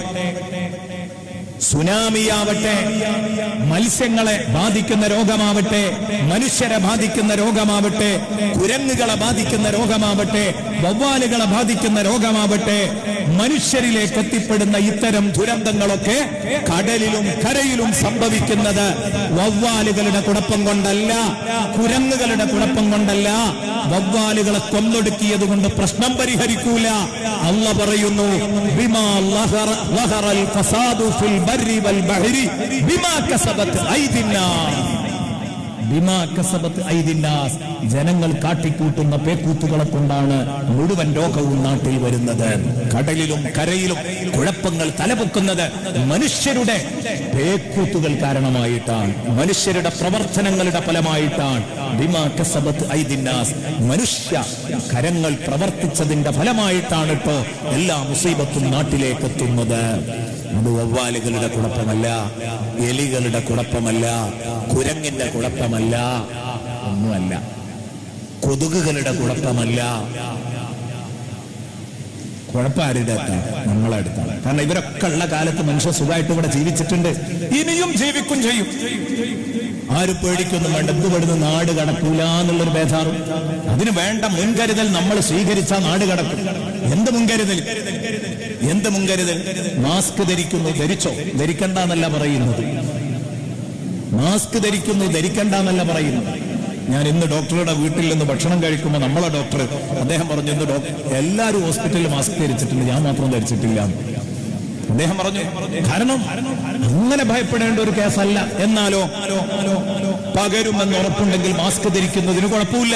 സുനാമിയാവട്ടെ മത്സ്യങ്ങളെ ബാധിക്കുന്ന രോഗമാവട്ടെ മനുഷ്യരെ ബാധിക്കുന്ന രോഗമാവട്ടെ കുരങ്ങുകളെ ബാധിക്കുന്ന രോഗമാവട്ടെ വവ്വാലുകളെ ബാധിക്കുന്ന രോഗമാവട്ടെ മനുഷ്യരിലേക്ക് എത്തിപ്പെടുന്ന ഇത്തരം ദുരന്തങ്ങളൊക്കെ കടലിലും കരയിലും സംഭവിക്കുന്നത് വവ്വാലുകളുടെ കുഴപ്പം കൊണ്ടല്ല കുരങ്ങുകളുടെ കുഴപ്പം കൊണ്ടല്ല വവ്വാലുകളെ കൊന്നൊടുക്കിയത് കൊണ്ട് പ്രശ്നം പരിഹരിക്കൂല അല്ല പറയുന്നു ബിമാ ലഹറ- ലഹറൽ ഫസാദു ഫിൽ ബർരി വൽ ബഹരി ബിമാ കസബത്ത് ഐദിന്നാസ് ബിമാ കസബത്ത് ഐദിന്നാസ് ജനങ്ങൾ കാട്ടിക്കൂട്ടുന്ന പേക്കൂത്തുകളെ കൊണ്ടാണ് മുഴുവൻ രോഗവും നാട്ടിൽ വരുന്നത് കടലിലും കരയിലും കുഴപ്പങ്ങൾ തലപൊക്കുന്നത് മനുഷ്യരുടെ പേക്കൂത്തുകൾ കാരണമായിട്ടാണ് മനുഷ്യരുടെ പ്രവർത്തനങ്ങളുടെ ഫലമായിട്ടാണ് ബിമാ കസബത്ത് ഐദിന്നാസ് മനുഷ്യ കരങ്ങൾ പ്രവർത്തിച്ചതിന്റെ ഫലമായിട്ടാണ് കേട്ടോ എല്ലാ മുസീബത്തും നാട്ടിലേക്ക് എത്തുന്നത് അത് വവ്വാലുകളുടെ കുഴപ്പമല്ല എലികളുടെ കുഴപ്പമല്ല കുരങ്ങിന്റെ കുഴപ്പമല്ല ഒന്നുമല്ല കൊതുകുകളുടെ കുഴപ്പമല്ല കുഴപ്പം ആരുടെ അടുത്താണ് നമ്മളെ അടുത്താണ് കാരണം ഇവരൊക്കെ ഉള്ള കാലത്ത് മനുഷ്യ സുഖമായിട്ട് ഇവിടെ ജീവിച്ചിട്ടുണ്ട് ഇനിയും ജീവിക്കും ചെയ്യും ആരും പേടിക്കൊന്നും വേണ്ട എന്തുപെടുന്ന നാട് കടക്കൂല എന്നുള്ളൊരു ബേധാറും അതിന് വേണ്ട മുൻകരുതൽ നമ്മൾ സ്വീകരിച്ച നാട് കടക്കും എന്ത് മുൻകരുതൽ എന്ത് മുൻകരുതൽ മാസ്ക് ധരിക്കുന്നു ധരിച്ചോ ധരിക്കണ്ട എന്നല്ല പറയുന്നത് മാസ്ക് ധരിക്കുന്നു ധരിക്കണ്ട എന്നല്ല പറയുന്നത് ഞാൻ ഇന്ന് ഡോക്ടറുടെ വീട്ടിൽ നിന്ന് ഭക്ഷണം കഴിക്കുമ്പോൾ നമ്മളെ ഡോക്ടർ അദ്ദേഹം പറഞ്ഞു ഇന്ന് ഡോക്ടർ എല്ലാവരും ഹോസ്പിറ്റലിൽ മാസ്ക് ധരിച്ചിട്ടുണ്ട് ഞാൻ മാത്രം ധരിച്ചിട്ടില്ല എന്ന്. അദ്ദേഹം പറഞ്ഞു കാരണം അങ്ങനെ ഭയപ്പെടേണ്ട ഒരു കേസല്ല എന്നാലോ പകരുമെന്ന് ഉറപ്പുണ്ടെങ്കിൽ മാസ്ക് ധരിക്കുന്നതിന് കുഴപ്പമില്ല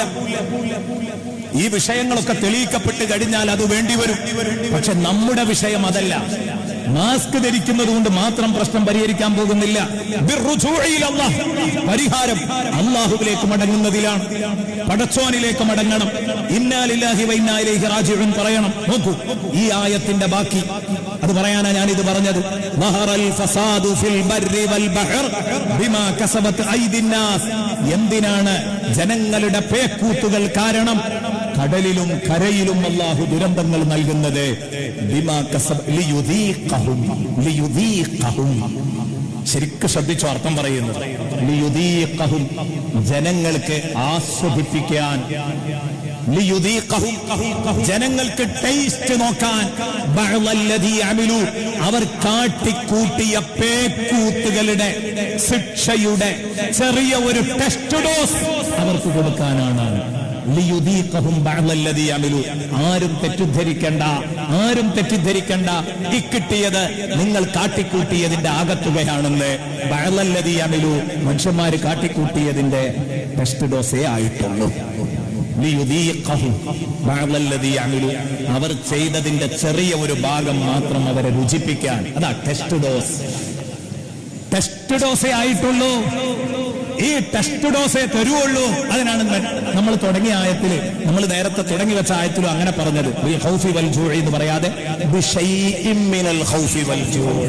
ഈ വിഷയങ്ങളൊക്കെ തെളിയിക്കപ്പെട്ട് കഴിഞ്ഞാൽ അത് വേണ്ടിവരും പക്ഷെ നമ്മുടെ വിഷയം അതല്ല മാസ്ക് ധരിക്കുന്നത് കൊണ്ട് മാത്രം പ്രശ്നം പരിഹരിക്കാൻ പോകുന്നില്ല ബിർറുജൂഇൽ അല്ലാഹ്. പരിഹാരം അള്ളാഹുവിലേക്ക് മടങ്ങുന്നതിലാണ് പടച്ചോനിലേക്ക് മടങ്ങണം ഇന്നാലില്ലാഹി വൈന്നാ ഇലൈഹി റാജിഉൻ പറയണം നോക്കൂ ഈ ആയത്തിന്റെ ബാക്കി അത് പറയാനാ ഞാൻ ഇത് പറഞ്ഞത് മഹറൽ ഫസാദു ഫിൽ ബർരി വൽ ബഹർ ബിമാ കസബത്ത് ഐദിന്നാസ് എന്തിനാണ് ജനങ്ങളുടെ പേക്കൂത്തുകൾ കാരണം കടലിലും കരയിലും അല്ലാഹു ദുരന്തങ്ങൾ നൽകുന്നത് ബിമാ കസബ് ലിയുദീഖഹും ലിയുദീഖഹും ശരിക്കും ശ്രദ്ധിച്ചു അർത്ഥം പറയുന്നത് ലിയുദീഖഹും ജനങ്ങൾക്ക് ആസ്വദിപ്പിക്കാൻ ലിയുദീഖഹും ജനങ്ങൾക്ക് ടേസ്റ്റ് നോക്കാൻ ബഅ്ളല്ലദീ അമിലു അവർ കാട്ടിക്കൂട്ടിയ പേക്കൂത്തുകളുടെ ശിക്ഷയുടെ ചെറിയ ഒരു ടെസ്റ്റ് ഡോസ് അവർക്ക് കൊടുക്കാനാണ് ലിയുദീഖഹും ബഅ്ളല്ലദീ അമിലു ആരും തെറ്റിദ്ധരിക്കണ്ട ആരും തെറ്റിദ്ധരിക്കണ്ട ഇക്കിട്ടിയത് നിങ്ങൾ കാട്ടിക്കൂട്ടിയതിന്റെ ആകത്തുകയാണെന്ന് ബഅ്ളല്ലദീ അമിലു മനുഷ്യന്മാര് കാട്ടിക്കൂട്ടിയതിന്റെ ടെസ്റ്റ് ഡോസേ ആയിട്ടുള്ളൂ ലിയുദീഖഹും ബഅ്ളല്ലദീ അമിലു. അവർ ചെയ്തതിന്റെ ചെറിയ ഒരു ഭാഗം മാത്രം അവരെ രുചിപ്പിക്കാൻ അതാ ടെസ്റ്റ് ഡോസ് ടെസ്റ്റ് ഡോസേ ആയിട്ടുള്ളൂ ഈ ടെസ്റ്റ് ഡോസേ തരുവുള്ളൂ അതിനാണ് ന- നമ്മൾ തുടങ്ങിയ ആയത്തില് നമ്മൾ നേരത്തെ തുടങ്ങി വെച്ച ആയത്തിലും അങ്ങനെ പറഞ്ഞത് ബിൽ ഖൗഫി വൽ ജൂഇ എന്ന് പറയാതെ ബിശൈഇം മിനൽ ഖൗഫി വൽ ജൂഇ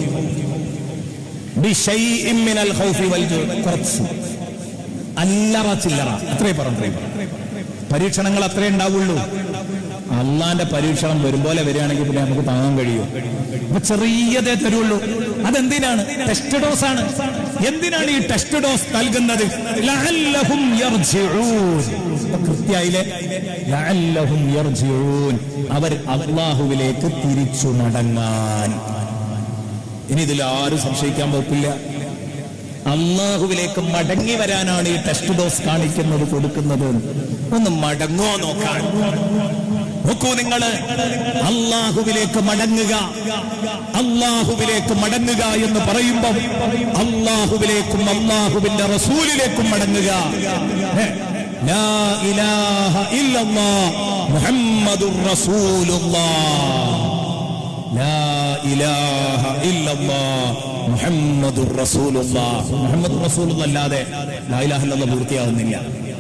ബിശൈഇം മിനൽ ഖൗഫി വൽ ജൂഇ കുറച്ച് അല്ലറ ചില്ലറ അത്രേ പറഞ്ഞു പരീക്ഷണങ്ങൾ അത്രേ ഉണ്ടാവുള്ളൂ അള്ളാന്റെ പരീക്ഷണം വരുമ്പോലെ വരികയാണെങ്കിൽ പിന്നെ നമുക്ക് താങ്ങാൻ കഴിയും അപ്പൊ ചെറിയതേ തരുള്ളൂ അതെന്തിനാണ് ടെസ്റ്റ് ഡോസ് ആണ് എന്തിനാണ് ഈ ടെസ്റ്റ് ഡോസ് നൽകുന്നത് ലഅല്ലഹും യർജിഊൻ. അപ്പൊ കൃത്യായിലെ ലഅല്ലഹും യർജിഊൻ. അവർ അള്ളാഹുവിലേക്ക് തിരിച്ചു മടങ്ങാൻ ഇനി ഇതിൽ ആരും സംശയിക്കാൻ വകുപ്പില്ല അള്ളാഹുവിലേക്ക് മടങ്ങി വരാനാണ് ഈ ടെസ്റ്റ് ഡോസ് കാണിക്കുന്നത് കൊടുക്കുന്നത് ഒന്ന് മടങ്ങോ നോക്കാൻ നോക്കൂ നിങ്ങള് അള്ളാഹുവിലേക്ക് മടങ്ങുക അള്ളാഹുവിലേക്ക് മടങ്ങുക എന്ന് പറയുമ്പോൾ അള്ളാഹുവിലേക്കും അള്ളാഹുവിന്റെ റസൂലിലേക്കും മടങ്ങുക ഏ, ലാ ഇലാഹ ഇല്ലല്ലാഹ് മുഹമ്മദുർ റസൂലുള്ളാഹ് ലാ ഇലാഹ ഇല്ലല്ലാഹ് മുഹമ്മദുർ റസൂലുള്ളാഹ് മുഹമ്മദ് റസൂലുള്ള അല്ലാതെ ലാ ഇലാഹ ഇല്ലല്ലാഹ് പൂർത്തിയാകുന്നില്ല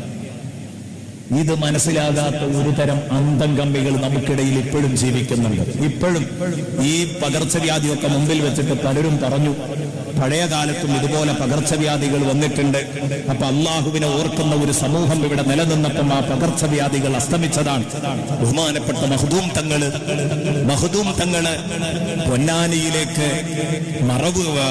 ഇത് മനസ്സിലാകാത്ത ഒരു തരം അന്തം കമ്പികൾ നമുക്കിടയിൽ ഇപ്പോഴും ജീവിക്കുന്നുണ്ട് ഇപ്പോഴും ഈ പകർച്ചവ്യാധിയൊക്കെ മുമ്പിൽ വെച്ചിട്ട് പലരും പറഞ്ഞു പഴയ കാലത്തും ഇതുപോലെ പകർച്ചവ്യാധികൾ വന്നിട്ടുണ്ട് അപ്പൊ അള്ളാഹുവിനെ ഓർക്കുന്ന ഒരു സമൂഹം ഇവിടെ നിലനിന്നപ്പം ആ പകർച്ചവ്യാധികൾ അസ്തമിച്ചതാണ് ബഹുമാനപ്പെട്ട മഹദൂം തങ്ങള് മഹദൂം തങ്ങള് പൊന്നാനിയിലേക്ക് മറവ് ആ,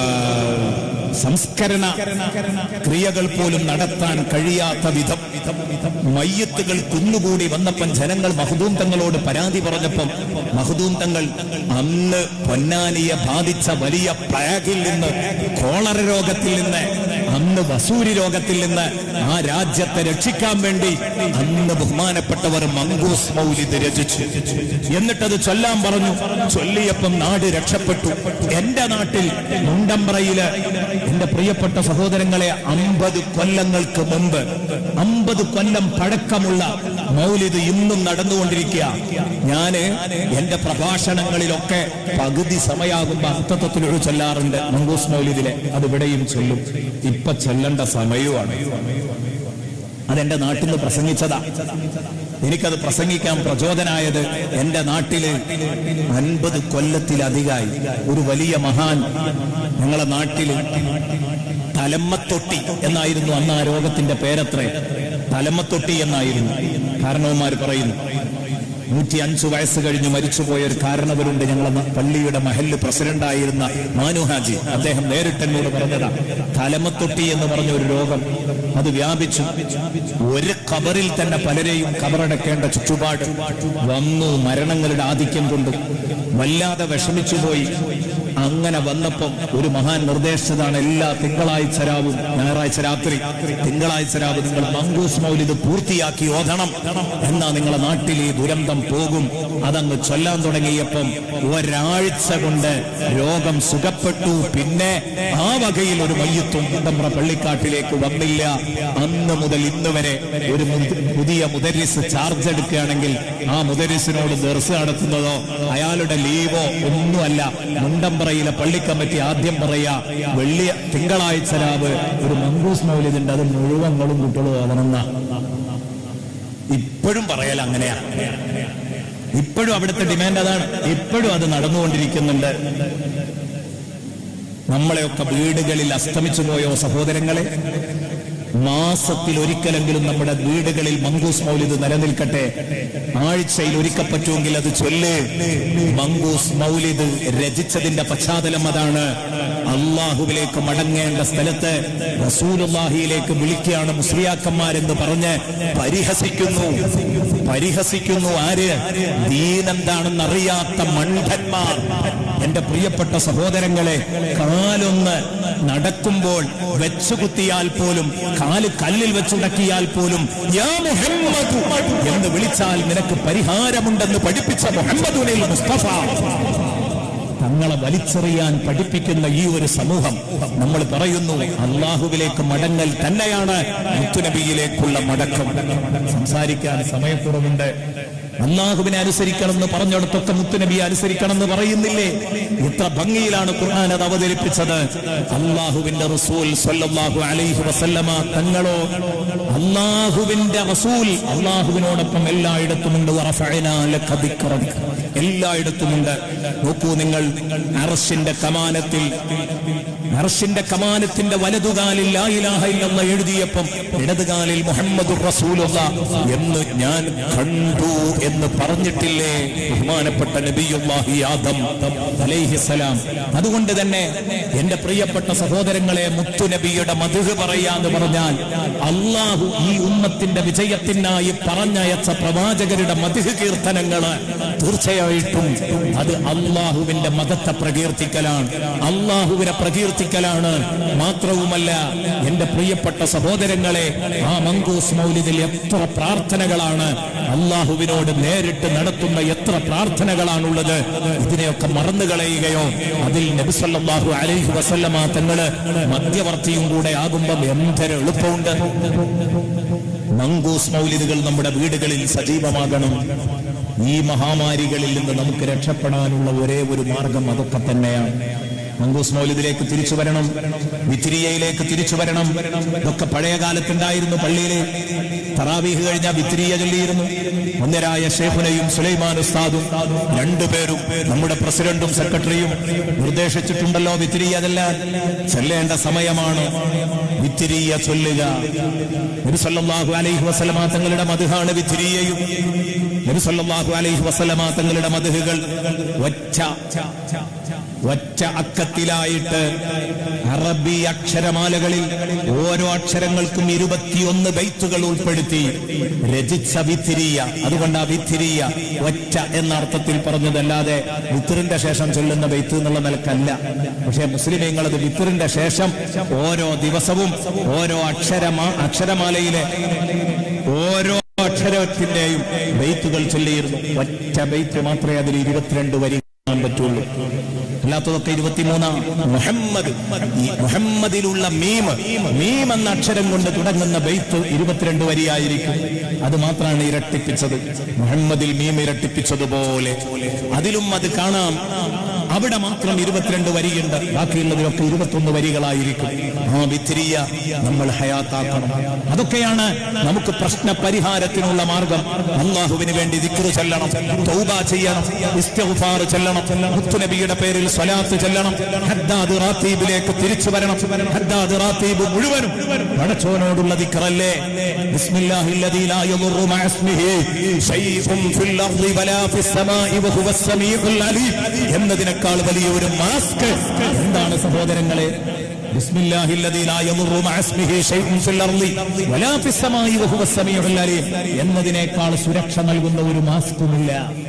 സംസ്കരണ ക്രിയകൾ പോലും നടത്താൻ കഴിയാത്ത വിധം മയ്യത്തുകൾ കുന്നുകൂടി വന്നപ്പം ജനങ്ങൾ മഹദൂം തങ്ങളോട് പരാതി പറഞ്ഞപ്പം മഹദൂം തങ്ങൾ അന്ന് പൊന്നാനിയെ ബാധിച്ച വലിയ പ്ലാഗിൽ നിന്ന് കോളറ രോഗത്തിൽ നിന്ന് അന്ന് വസൂരി രോഗത്തിൽ നിന്ന് ആ രാജ്യത്തെ രക്ഷിക്കാൻ വേണ്ടി അന്ന് ബഹുമാനപ്പെട്ടവർ മങ്കൂസ് മൗലിദ് രചിച്ചു എന്നിട്ടത് ചൊല്ലാൻ പറഞ്ഞു ചൊല്ലിയപ്പം നാട് രക്ഷപ്പെട്ടു എന്റെ നാട്ടിൽ മുണ്ടമ്പ്രയില് എന്റെ പ്രിയപ്പെട്ട സഹോദരങ്ങളെ അമ്പത് കൊല്ലങ്ങൾക്ക് മുമ്പ് അമ്പത് കൊല്ലം പഴക്കമുള്ള മൗലിദ് ഇന്നും നടന്നുകൊണ്ടിരിക്കുക ഞാന് എന്റെ പ്രഭാഷണങ്ങളിലൊക്കെ പകുതി സമയാകുമ്പോ അർത്ഥത്വത്തിലൊരു ചൊല്ലാറുണ്ട് മങ്കൂസ് മൗലിദിലെ അത് ഇവിടെയും ചൊല്ലും ഇപ്പൊ ചെല്ലേണ്ട സമയവുമാണ് അതെന്റെ നാട്ടിൽ നിന്ന് പ്രസംഗിച്ചതാ എനിക്കത് പ്രസംഗിക്കാൻ പ്രചോദനായത് എന്റെ നാട്ടില് അൻപത് കൊല്ലത്തിലധികമായി ഒരു വലിയ മഹാൻ ഞങ്ങളെ നാട്ടില് തലമ്മത്തൊട്ടി എന്നായിരുന്നു അന്ന് ആ രോഗത്തിന്റെ പേരത്രേ തലമ്മത്തൊട്ടി എന്നായിരുന്നു കാരണവന്മാർ പറയുന്നു നൂറ്റി അഞ്ചു വയസ്സ് കഴിഞ്ഞ് മരിച്ചുപോയ ഒരു കാരണവരുണ്ട് ഞങ്ങളെ ന- പള്ളിയുടെ മഹല്ല് പ്രസിഡന്റായിരുന്ന മാനുഹാജി അദ്ദേഹം നേരിട്ട് എന്നോട് പറഞ്ഞതാ തലമത്തൊട്ടി എന്ന് പറഞ്ഞ ഒരു രോഗം അത് വ്യാപിച്ചു ഒരു കബറിൽ തന്നെ പലരെയും കബറടക്കേണ്ട ചുറ്റുപാട് വന്നു മരണങ്ങളുടെ ആധിക്യം കൊണ്ട് വല്ലാതെ വിഷമിച്ചുപോയി അങ്ങനെ വന്നപ്പം ഒരു മഹാൻ നിർദ്ദേശിച്ചതാണ് എല്ലാ തിങ്കളാഴ്ച രാവും ഞായറാഴ്ച രാത്രി തിങ്കളാഴ്ച രാവ് നിങ്ങൾ മങ്കൂസ് മൗലിത് പൂർത്തിയാക്കി ഓതണം എന്നാ നിങ്ങളെ നാട്ടിൽ ഈ ദുരന്തം പോകും അതങ്ങ് ചൊല്ലാൻ തുടങ്ങിയപ്പം ഒരാഴ്ച കൊണ്ട് രോഗം സുഖപ്പെട്ടു പിന്നെ ആ വകയിൽ ഒരു മയ്യത്തും നമ്മുടെ പള്ളിക്കാട്ടിലേക്ക് വന്നില്ല അന്ന് മുതൽ ഇന്ന് വരെ ഒരു മുത- പുതിയ മുദരിസ് ചാർജ് എടുക്കുകയാണെങ്കിൽ ആ മുദരിസിനോട് ദർസ് നടത്തുന്നതോ അയാളുടെ ലീവോ ഒന്നുമല്ല മുണ്ടമ്പ്രയിലെ പള്ളി കമ്മിറ്റി ആദ്യം പറയാ വെള്ളി തിങ്കളാഴ്ച രാവ് ഒരു മങ്കൂസ് മൗലിദുണ്ട് അത് മുഴുവങ്ങളും കുട്ടികളും ഓതണമെന്ന ഇപ്പോഴും പറയൽ അങ്ങനെയാ ഇപ്പോഴും അവിടുത്തെ ഡിമാൻഡ് അതാണ് ഇപ്പോഴും അത് നടന്നുകൊണ്ടിരിക്കുന്നുണ്ട് നമ്മളെയൊക്കെ വീടുകളിൽ അസ്തമിച്ചു പോയോ സഹോദരങ്ങളെ മാസത്തിൽ ഒരിക്കലെങ്കിലും നമ്മുടെ വീടുകളിൽ മങ്കൂസ് മൗലിദ് നിലനിൽക്കട്ടെ ആഴ്ചയിൽ ഒരിക്കൽ പറ്റുമെങ്കിൽ അത് ചൊല്ല് മങ്കൂസ് മൗലിദ് രചിച്ചതിന്റെ പശ്ചാത്തലം അതാണ് അള്ളാഹുവിലേക്ക് മടങ്ങേണ്ട സ്ഥലത്ത് റസൂലുള്ളാഹിയിലേക്ക് വിളിക്കുകയാണ് മുസ്ലിയാക്കന്മാരെന്ന് പറഞ്ഞ് പരിഹസിക്കുന്നു പരിഹസിക്കുന്നു ആര് ദീനെന്താണെന്ന് അറിയാത്ത മണ്ഡന്മാർ എന്റെ പ്രിയപ്പെട്ട സഹോദരങ്ങളെ കാലൊന്ന് നടക്കുമ്പോൾ വെച്ചുകുത്തിയാൽ പോലും കാല് കല്ലിൽ വെച്ചുടക്കിയാൽ പോലും യാ മുഹമ്മദ് എന്ന് വിളിച്ചാൽ നിനക്ക് പരിഹാരമുണ്ടെന്ന് പഠിപ്പിച്ച മുഹമ്മദുനിൽ മുസ്തഫ തങ്ങളെ വലിച്ചെറിയാൻ പഠിപ്പിക്കുന്ന ഈ ഒരു സമൂഹം നമ്മൾ പറയുന്നു അള്ളാഹുവിലേക്ക് മടങ്ങൽ തന്നെയാണ് മുത്തുനബിയിലേക്കുള്ള മടക്കം സംസാരിക്കാൻ സമയക്കുറവുണ്ട് അള്ളാഹുവിനെ അനുസരിക്കണമെന്ന് പറഞ്ഞിടത്തൊക്കെ മുത്തുനബിയെ അനുസരിക്കണമെന്ന് പറയുന്നില്ലേ ഇത്ര ഭംഗിയിലാണ് ഖുർആൻ അത് അവതരിപ്പിച്ചത് അള്ളാഹുവിന്റെ റസൂൽ സല്ലല്ലാഹു അലൈഹി വസല്ലമ തങ്ങളോ അള്ളാഹുവിന്റെ റസൂൽ അള്ളാഹുവിനോടൊപ്പം എല്ലായിടത്തുമുണ്ട് വറഫഅനാ ലക ദിക്റക. എല്ലായിടത്തുമുണ്ട് നോക്കൂ നിങ്ങൾ അറശിന്റെ കമാനത്തിൽ അർഷിന്റെ കമാനത്തിന്റെ വലതുകാലിൽ ലാ ഇലാഹ ഇല്ലല്ലാഹ് എഴുതിയപ്പം ഇടതുകാലിൽ മുഹമ്മദുർ റസൂലുള്ള എന്ന് ഞാൻ കണ്ടു എന്ന് പറഞ്ഞിട്ടില്ലേ ബഹുമാനപ്പെട്ട നബിയുല്ലാഹി ആദം അലൈഹിസലാം അതുകൊണ്ട് തന്നെ എന്റെ പ്രിയപ്പെട്ട സഹോദരങ്ങളെ മുത്തുനബിയുടെ മധുഹ് പറയാന്ന് പറഞ്ഞാൽ അള്ളാഹു ഈ ഉമ്മത്തിന്റെ വിജയത്തിനായി പറഞ്ഞയച്ച പ്രവാചകരുടെ മധുഹ് കീർത്തനങ്ങള് തീർച്ചയായിട്ടും അത് അള്ളാഹുവിന്റെ മതത്തെ പ്രകീർത്തിക്കലാണ് അള്ളാഹുവിനെ പ്രകീർത്തിക്കലാണ് മാത്രവുമല്ല എന്റെ പ്രിയപ്പെട്ട സഹോദരങ്ങളെ ആ മങ്കൂസ് മൗലിദിൽ എത്ര പ്രാർത്ഥനകളാണ് അള്ളാഹുവിനോട് നേരിട്ട് നടത്തുന്ന എത്ര പ്രാർത്ഥനകളാണുള്ളത് ഇതിനെയൊക്കെ മറന്നു കളയുകയോ അതിൽ നബിസല്ലാഹു അലൈഹി വസല്ലമ തങ്ങള് മധ്യവർത്തിയും കൂടെ ആകുമ്പം എന്തൊരു എളുപ്പമുണ്ട് മങ്കൂസ് മൗലിദുകൾ നമ്മുടെ വീടുകളിൽ സജീവമാകണം ഈ മഹാമാരികളിൽ നിന്ന് നമുക്ക് രക്ഷപ്പെടാനുള്ള ഒരേ ഒരു മാർഗം അതൊക്കെ തന്നെയാണ് മങ്കൂസ് മൗലിദിലേക്ക് തിരിച്ചു വരണം വിത്തിരിയയിലേക്ക് തിരിച്ചു വരണം ഇതൊക്കെ പഴയ കാലത്തുണ്ടായിരുന്നു പള്ളിയിലെ തറാവീഹ് കഴിഞ്ഞ വിത്തിരിയ ചൊല്ലിയിരുന്നു ഒന്നരായ ഷേഖുനയും സുലൈമാൻ ഉസ്താദും രണ്ടുപേരും നമ്മുടെ പ്രസിഡന്റും സെക്രട്ടറിയും നിർദ്ദേശിച്ചിട്ടുണ്ടല്ലോ വിത്തിരിയ ചെല്ലാൻ ചെല്ലേണ്ട സമയമാണ് വിത്തിരിയ ചൊല്ലുക നബി സല്ലല്ലാഹു അലൈഹി വസല്ലമ തങ്ങളുടെ മധുഹാണ് വിത്തിരിയയും നബി സല്ലല്ലാഹു അലൈഹി വസല്ലമ തങ്ങളുടെ മധുഹുകൾ ഒറ്റ ഒറ്റ അക്കത്തിലായിട്ട് അറബി അക്ഷരമാലകളിൽ ഓരോ അക്ഷരങ്ങൾക്കും ഇരുപത്തിയൊന്ന് ബൈത്തുകൾ ഉൾപ്പെടുത്തി രചിച്ച വിത്തിരിയ അതുകൊണ്ട് ആ വിത്തിരിയ ഒറ്റ എന്ന അർത്ഥത്തിൽ പറഞ്ഞതല്ലാതെ വിത്തറിന്റെ ശേഷം ചൊല്ലുന്ന ബൈത്ത് എന്നുള്ള നിലക്കല്ല പക്ഷേ മുസ്ലിമീങ്ങൾ അത് വിത്തറിന്റെ ശേഷം ഓരോ ദിവസവും ഓരോ അക്ഷരമാ അക്ഷരമാലയിലെ ഓരോ അക്ഷരത്തിന്റെയും ബൈത്തുകൾ ചൊല്ലിയിരുന്നു ഒറ്റ ബൈത്ത് മാത്രമേ അതിൽ ഇരുപത്തിരണ്ട് വരി കാണാൻ പറ്റുള്ളൂ അല്ലാത്തതൊക്കെ ഇരുപത്തിമൂന്നാം മുഹമ്മദ് ഈ മുഹമ്മദിലുള്ള മീം മീം എന്ന അക്ഷരം കൊണ്ട് തുടങ്ങുന്ന ബെയ്ത്ത് ഇരുപത്തിരണ്ട് വരിയായിരിക്കും അത് മാത്രമാണ് ഇരട്ടിപ്പിച്ചത് മുഹമ്മദിൽ മീം ഇരട്ടിപ്പിച്ചതുപോലെ അതിലും അത് കാണാം അവിടെ മാത്രം ഇരുപത്തിരണ്ട് വരിയുണ്ട് ബാക്കിയുള്ളതിലൊക്കെ ഇരുപത്തൊന്ന് വരികളായിരിക്കും ആ വിത്തിരിയ നമ്മൾ ഹയാത്താക്കണം അതൊക്കെയാണ് നമുക്ക് പ്രശ്ന പരിഹാരത്തിനുള്ള മാർഗം അള്ളാഹുവിന് വേണ്ടി ദിക്റ് ചെല്ലണം തൗബ ചെയ്യണം ഇസ്തിഗ്ഫാർ ചെല്ലണം മുത്തുനബിയുടെ പേരിൽ സ്വലാത്ത് ചെല്ലണം ഹദ്ദാദ് റാത്തീബിലേക്ക് തിരിച്ചു വരണം ഹദ്ദാദ് റാത്തീബ് മുഴുവനും പടച്ചോനോടുള്ള ദിക്റല്ലേ ബിസ്മില്ലാഹില്ലദീ ലാ യദുറു മഅ ഇസ്മിഹി ശൈഉൻ ഫിൽ അർളി വലാ ഫിസ് സമാഇ വഹുവ സമീഉൽ അലീം എന്നതിനേക്കാൾ വലിയ ഒരു മാസ്ക് എന്താണ് സഹോദരങ്ങളെ بسم الله الذي لا يضر مع اسمه شيء في الارض ولا في السماء وهو السميع العليم എന്നതിനേക്കാൾ സുരക്ഷ നൽകുന്ന ഒരു മാസ്കുമില്ല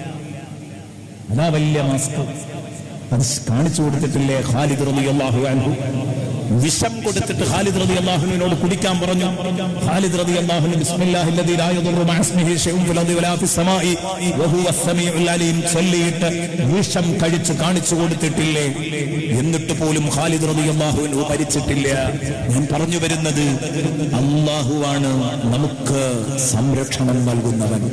അതാ വലിയ മാസ്ക് അത് കാണിച്ചു കൊടുത്തിട്ടില്ലേ ഖാലിദ് റളിയല്ലാഹു അൻഹു വിഷം കൊടുത്തിട്ട് ഖാലിദ് റതി അള്ളാഹുവിനോട് കുടിക്കാൻ പറഞ്ഞു ഖാലിദ് റതി അള്ളാഹുവിന് ബിസ്മില്ലാഹില്ലദീ ലാ യദുറു മഅ ഇസ്മിഹി ശൈഉൻ ഫിൽ അർദി വലാ ഫിസ് സമാഇ വഹുവ അസ്സമീഉൽ അലീം ചൊല്ലിയിട്ട് വിഷം കഴിച്ചു കാണിച്ചു കൊടുത്തിട്ടില്ലേ എന്നിട്ട് പോലും ഖാലിദ് റതി അള്ളാഹുവിന് ഭരിച്ചിട്ടില്ല ഞാൻ പറഞ്ഞു വരുന്നത് അള്ളാഹുവാണ് നമുക്ക് സംരക്ഷണം നൽകുന്നവൻ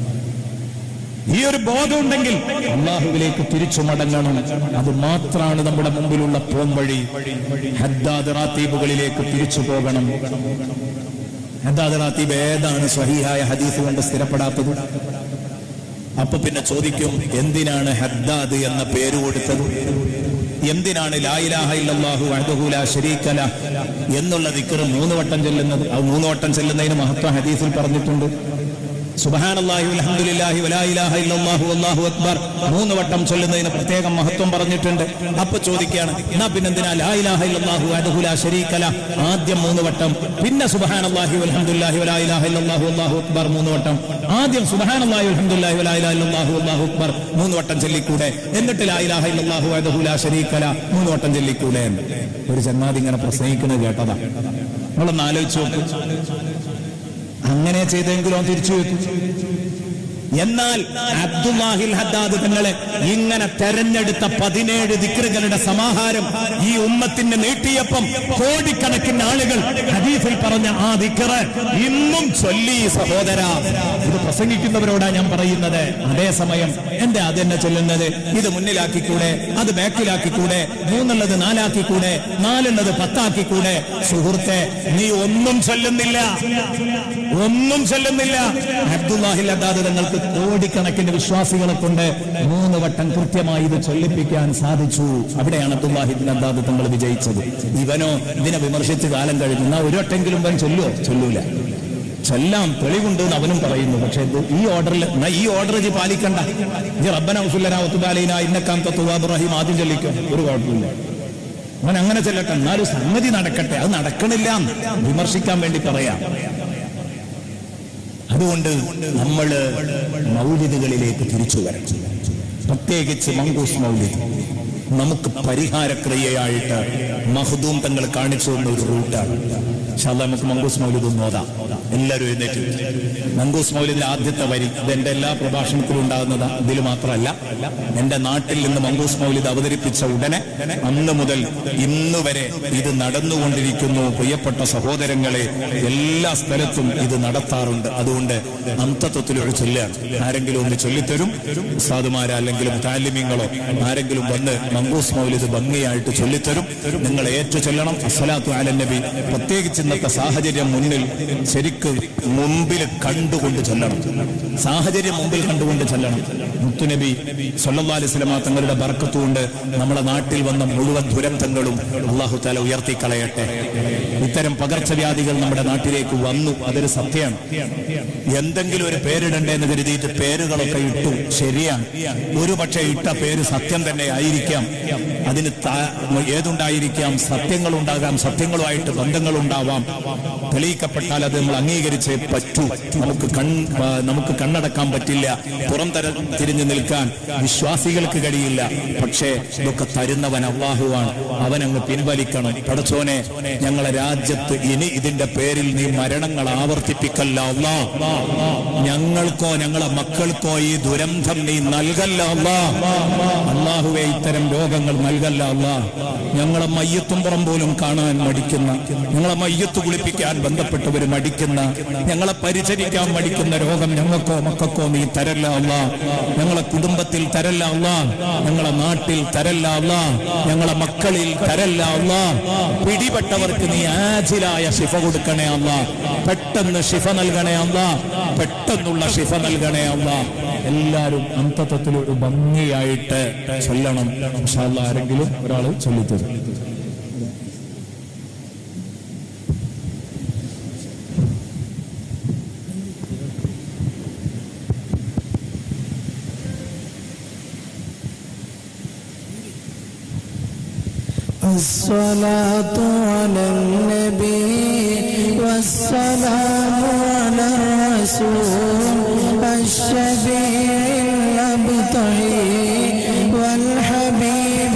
ഈ ഒരു ബോധമുണ്ടെങ്കിൽ അള്ളാഹുവിലേക്ക് തിരിച്ചു മടങ്ങണം അത് മാത്രമാണ് നമ്മുടെ മുമ്പിലുള്ള പോംവഴി ഹദ്ദാദ് റാത്തീബുകളിലേക്ക് തിരിച്ചു പോകണം ഹദ്ദാദ് റാത്തീബ് ഏതാണ് സ്വഹീഹായ ഹദീസ് കൊണ്ട് സ്ഥിരപ്പെടാത്തത് അപ്പൊ പിന്നെ ചോദിക്കും എന്തിനാണ് ഹദ്ദാദ് എന്ന പേര് കൊടുത്തത് എന്തിനാണ് ലായിലാഹ ഇല്ലല്ലാഹു വഹ്ദഹു ലാ ശരീക ലഹ് എന്നുള്ള ദിക്ർ മൂന്ന് വട്ടം ചെല്ലുന്നത് അത് മൂന്ന് വട്ടം ചെല്ലുന്നതിന് മഹത്വം ഹദീസിൽ പറഞ്ഞിട്ടുണ്ട് സുബഹാനല്ലാഹി അൽഹംദുലില്ലാഹി വലാ ഇലാഹ ഇല്ലല്ലാഹു വല്ലാഹു അക്ബർ മൂന്ന് വട്ടം ചൊല്ലുന്നതിന് പ്രത്യേകം മഹത്വം പറഞ്ഞിട്ടുണ്ട് അപ്പൊ ചോദിക്കുകയാണ് എന്നാ പിന്നെന്തിനാ ലാ ഇലാഹ ഇല്ലല്ലാഹു വഹ്ദഹു ലാ ശരീക ലഹ് ആദ്യം മൂന്ന് വട്ടം പിന്നെ സുബഹാനല്ലാഹി വൽഹംദുലില്ലാഹി വലാ ഇലാഹ ഇല്ലല്ലാഹു വല്ലാഹു അക്ബർ മൂന്ന് വട്ടം ആദ്യം സുബഹാനല്ലാഹി വൽഹംദുലില്ലാഹി വലാ ഇലാഹ ഇല്ലല്ലാഹു വല്ലാഹു അക്ബർ മൂന്ന് വട്ടം ചൊല്ലിക്കൂടെ എന്നിട്ട് ലാ ഇലാഹ ഇല്ലല്ലാഹു വഹ്ദഹു ലാ ശരീക ലഹ് മൂന്ന് വട്ടം ചൊല്ലിക്കൂടെ ഒരു ജന്മാതി ഇങ്ങനെ പ്രസംഗിക്കുന്നത് കേട്ടതാ നമ്മളൊന്ന് ആലോചിച്ച് നോക്കും അങ്ങനെ ചെയ്തെങ്കിലും അവൻ തിരിച്ചു വെക്കും എന്നാൽ അബ്ദുല്ലാഹിൽ ഹദ്ദാദ് തങ്ങളെ ഇങ്ങനെ തെരഞ്ഞെടുത്ത പതിനേഴ് ദിക്റുകളുടെ സമാഹാരം ഈ ഉമ്മത്തിന് നീട്ടിയപ്പം കോടിക്കണക്കിന് ആളുകൾ ഹദീഫിൽ പറഞ്ഞ ആ ദിക്റ് ഇന്നും ചൊല്ലി സഹോദര ഇത് പ്രസംഗിക്കുന്നവരോടാ ഞാൻ പറയുന്നത് അതേസമയം എന്റെ അതെന്നെ ചൊല്ലുന്നത് ഇത് മുന്നിലാക്കിക്കൂടെ അത് ബാക്കിലാക്കിക്കൂടെ മൂന്നുള്ളത് നാലാക്കിക്കൂടെ നാലുള്ളത് പത്താക്കിക്കൂടെ സുഹൃത്തെ നീ ഒന്നും ചൊല്ലുന്നില്ല ഒന്നും ചൊല്ലുന്നില്ല അബ്ദുല്ലാഹിൽ അദാദ് തങ്ങൾക്ക് കോടിക്കണക്കിന് വിശ്വാസികളെ കൊണ്ട് മൂന്ന് വട്ടം കൃത്യമായി ഇത് ചൊല്ലിപ്പിക്കാൻ സാധിച്ചു അവിടെയാണ് അബ്ദുല്ലാഹിബിൻ അദാദ് തങ്ങൾ വിജയിച്ചത് ഇവനോ ഇതിനെ വിമർശിച്ച് കാലം കഴിഞ്ഞു എന്നാ ഒരു വട്ടെങ്കിലും ഇവൻ ചൊല്ലുവോ ചൊല്ലൂല ചെല്ലാം തെളിവുണ്ട് എന്ന് അവനും പറയുന്നു പക്ഷെ ഇത് ഈ ഓർഡറിൽ എന്നാ ഈ ഓർഡർ ഇത് പാലിക്കണ്ട ഇത് റബ്ബന ഉസുല്ലന ഒത്തുബാലീന ഇന്നക്കാം തത്തുവാബ് റഹീം ആദ്യം ചൊല്ലിക്കും ഒരു കുഴപ്പമില്ല അവൻ അങ്ങനെ ചെല്ലട്ടെ എന്നാലും സംഗതി നടക്കട്ടെ അത് നടക്കണില്ല എന്ന് വിമർശിക്കാൻ വേണ്ടി പറയാം അതുകൊണ്ട് നമ്മൾ മൗലിദുകളിലേക്ക് തിരിച്ചു വരണം പ്രത്യേകിച്ച് മങ്കൂസ് മൗലിദ് നമുക്ക് പരിഹാരക്രിയയായിട്ട് മഹദൂം തങ്ങൾ കാണിച്ചു തന്ന ഒരു റൂട്ടാണ് പക്ഷെ അത് നമുക്ക് മങ്കൂസ് മൗലിദ് ഒന്ന് ഓതാം എല്ലാവരും എഴുന്നേറ്റ് മങ്കൂസ് മൗലിദിന്റെ ആദ്യത്തെ വരി ഇതെന്റെ എല്ലാ പ്രഭാഷണത്തിലും ഉണ്ടാകുന്നത് ഇതിൽ മാത്രമല്ല എന്റെ നാട്ടിൽ നിന്ന് മങ്കൂസ് മൗലിദ് അവതരിപ്പിച്ച ഉടനെ അന്ന് മുതൽ ഇന്ന് വരെ ഇത് നടന്നുകൊണ്ടിരിക്കുന്നു പ്രിയപ്പെട്ട സഹോദരങ്ങളെ എല്ലാ സ്ഥലത്തും ഇത് നടത്താറുണ്ട് അതുകൊണ്ട് അന്തത്വത്തിലൊരു ചൊല്ലാണ് ആരെങ്കിലും ഒന്ന് ചൊല്ലിത്തരും ഉസ്താദുമാരോ അല്ലെങ്കിൽ താലിമ്യങ്ങളോ ആരെങ്കിലും വന്ന് മങ്കൂസ് മൗലിദ് ഭംഗിയായിട്ട് ചൊല്ലിത്തരും നിങ്ങൾ ഏറ്റു ചൊല്ലണം അസ്സലാത്തു അലൻ നബി പ്രത്യേകിച്ച് ഇന്നത്തെ സാഹചര്യം മുന്നിൽ ശരിക്ക് മുമ്പിൽ കണ്ടുകൊണ്ട് ചൊല്ലണം സാഹചര്യം മുമ്പിൽ കണ്ടുകൊണ്ട് ചൊല്ലണം മുത്തുനബി സല്ലല്ലാഹു അലൈഹി വസല്ലമ തങ്ങളുടെ ബർക്കത്തുകൊണ്ട് നമ്മുടെ നാട്ടിൽ വന്ന മുഴുവൻ ദുരന്തങ്ങളും അള്ളാഹു താല ഉയർത്തി കളയട്ടെ ഇത്തരം പകർച്ചവ്യാധികൾ നമ്മുടെ നാട്ടിലേക്ക് വന്നു അതൊരു സത്യമാണ് എന്തെങ്കിലും ഒരു പേരിടണ്ടേ എന്ന് കരുതിയിട്ട് പേരുകളൊക്കെ ഇട്ടു ശരിയാണ് ഒരു പക്ഷേ ഇട്ട പേര് സത്യം തന്നെ ആയിരിക്കാം അതിന് താ- ഏതുണ്ടായിരിക്കാം സത്യങ്ങളുണ്ടാകാം സത്യങ്ങളുമായിട്ട് ബന്ധങ്ങളുണ്ടാവാം തെളിയിക്കപ്പെട്ടാൽ അത് നമ്മൾ അംഗീകരിച്ചേ പറ്റൂ നമുക്ക് കൺ ആ, നമുക്ക് കണ്ണടക്കാൻ പറ്റില്ല പുറം തര തിരിഞ്ഞു നിൽക്കാൻ വിശ്വാസികൾക്ക് കഴിയില്ല പക്ഷേ ഇതൊക്കെ തരുന്നവൻ അള്ളാഹുവാണ് അവൻ അങ്ങ് പിൻവലിക്കണം പടച്ചോനെ ഞങ്ങളെ രാജ്യത്ത് ഇനി ഇതിന്റെ പേരിൽ നീ മരണങ്ങൾ ആവർത്തിപ്പിക്കല്ല അള്ളാ ഞങ്ങൾക്കോ ഞങ്ങളെ മക്കൾക്കോ ഈ ദുരന്തം നീ നൽകല്ല അള്ളാ അള്ളാഹുവെ ഇത്തരം രോഗങ്ങൾ നൽകല്ല അള്ളാ ഞങ്ങളെ മയ്യത്തും പുറം പോലും കാണാൻ മടിക്കുന്ന ഞങ്ങളെ മയ്യത്ത് കുളിപ്പിക്കാൻ ബന്ധപ്പെട്ടവർ മടിക്കുന്ന ഞങ്ങളെ പരിചരിക്കാൻ മടിക്കുന്ന രോഗം ഞങ്ങൾക്കോ മക്കൾക്കോ നീ തരല്ല അള്ളാ ഞങ്ങളെ കുടുംബത്തിൽ തരല്ല അള്ളാ ഞങ്ങളെ നാട്ടിൽ തരല്ല അള്ളാ ഞങ്ങളെ മക്കളിൽ തരല്ല അള്ളാ പിടിപെട്ടവർക്ക് നീ ആജിലായ ശിഫ കൊടുക്കണേ അള്ളാ പെട്ടെന്ന് ശിഫ നൽകണേ അള്ളാ പെട്ടെന്നുള്ള ശിഫ നൽകണേ അള്ളാ എല്ലാരും അന്തത്വത്തിൽ ഒരു ഭംഗിയായിട്ട് ചൊല്ലണം ഇൻഷാ അല്ലാ ആരെങ്കിലും ഒരാൾ ചൊല്ലിത്തരും الصلاة على النبي والسلام على الرسول الشفيع الأبطحي والحبيب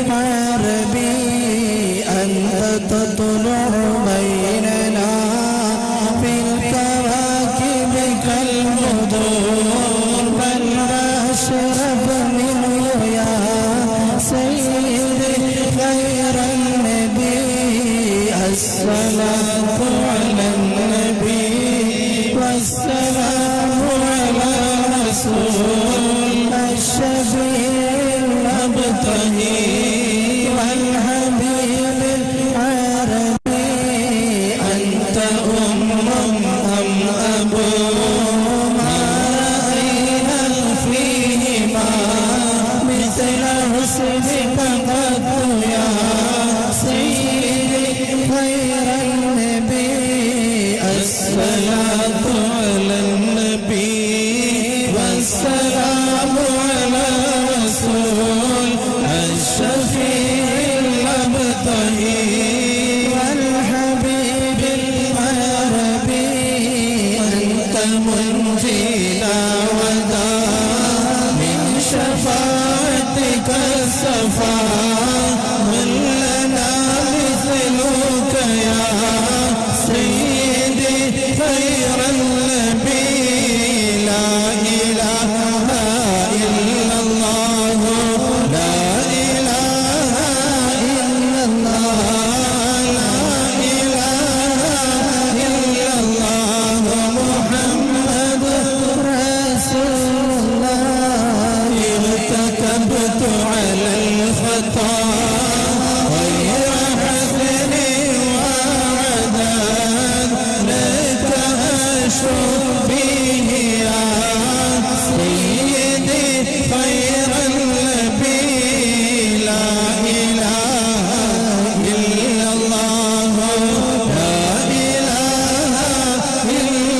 العربي أنت تطلع بيننا في الكواكب كالبدور بل أشرف منه يا سيدي خير النبي الصلاة على النبي والسلام على رسول الشفيع الأبطحي والحبيب العربي أنت أم أم أبو ما رأينا فيهما مثل حسنك قد يا سيدي خير النبي الصلاة على النبي والسلام على رسول الشفيع الأبطحي والحبيب العربي أنت منجينا ودا من شفاعتك الصفا من لنا مثلك يا سيدي خير النبي لا إله إلا الله لا إله إلا الله لا إله إلا الله محمد رسول الله ارتكبت على الخطا غير حسن وعداد لك أشرب به يا سيدي خير النبي لا إله إلا الله لا إله إلا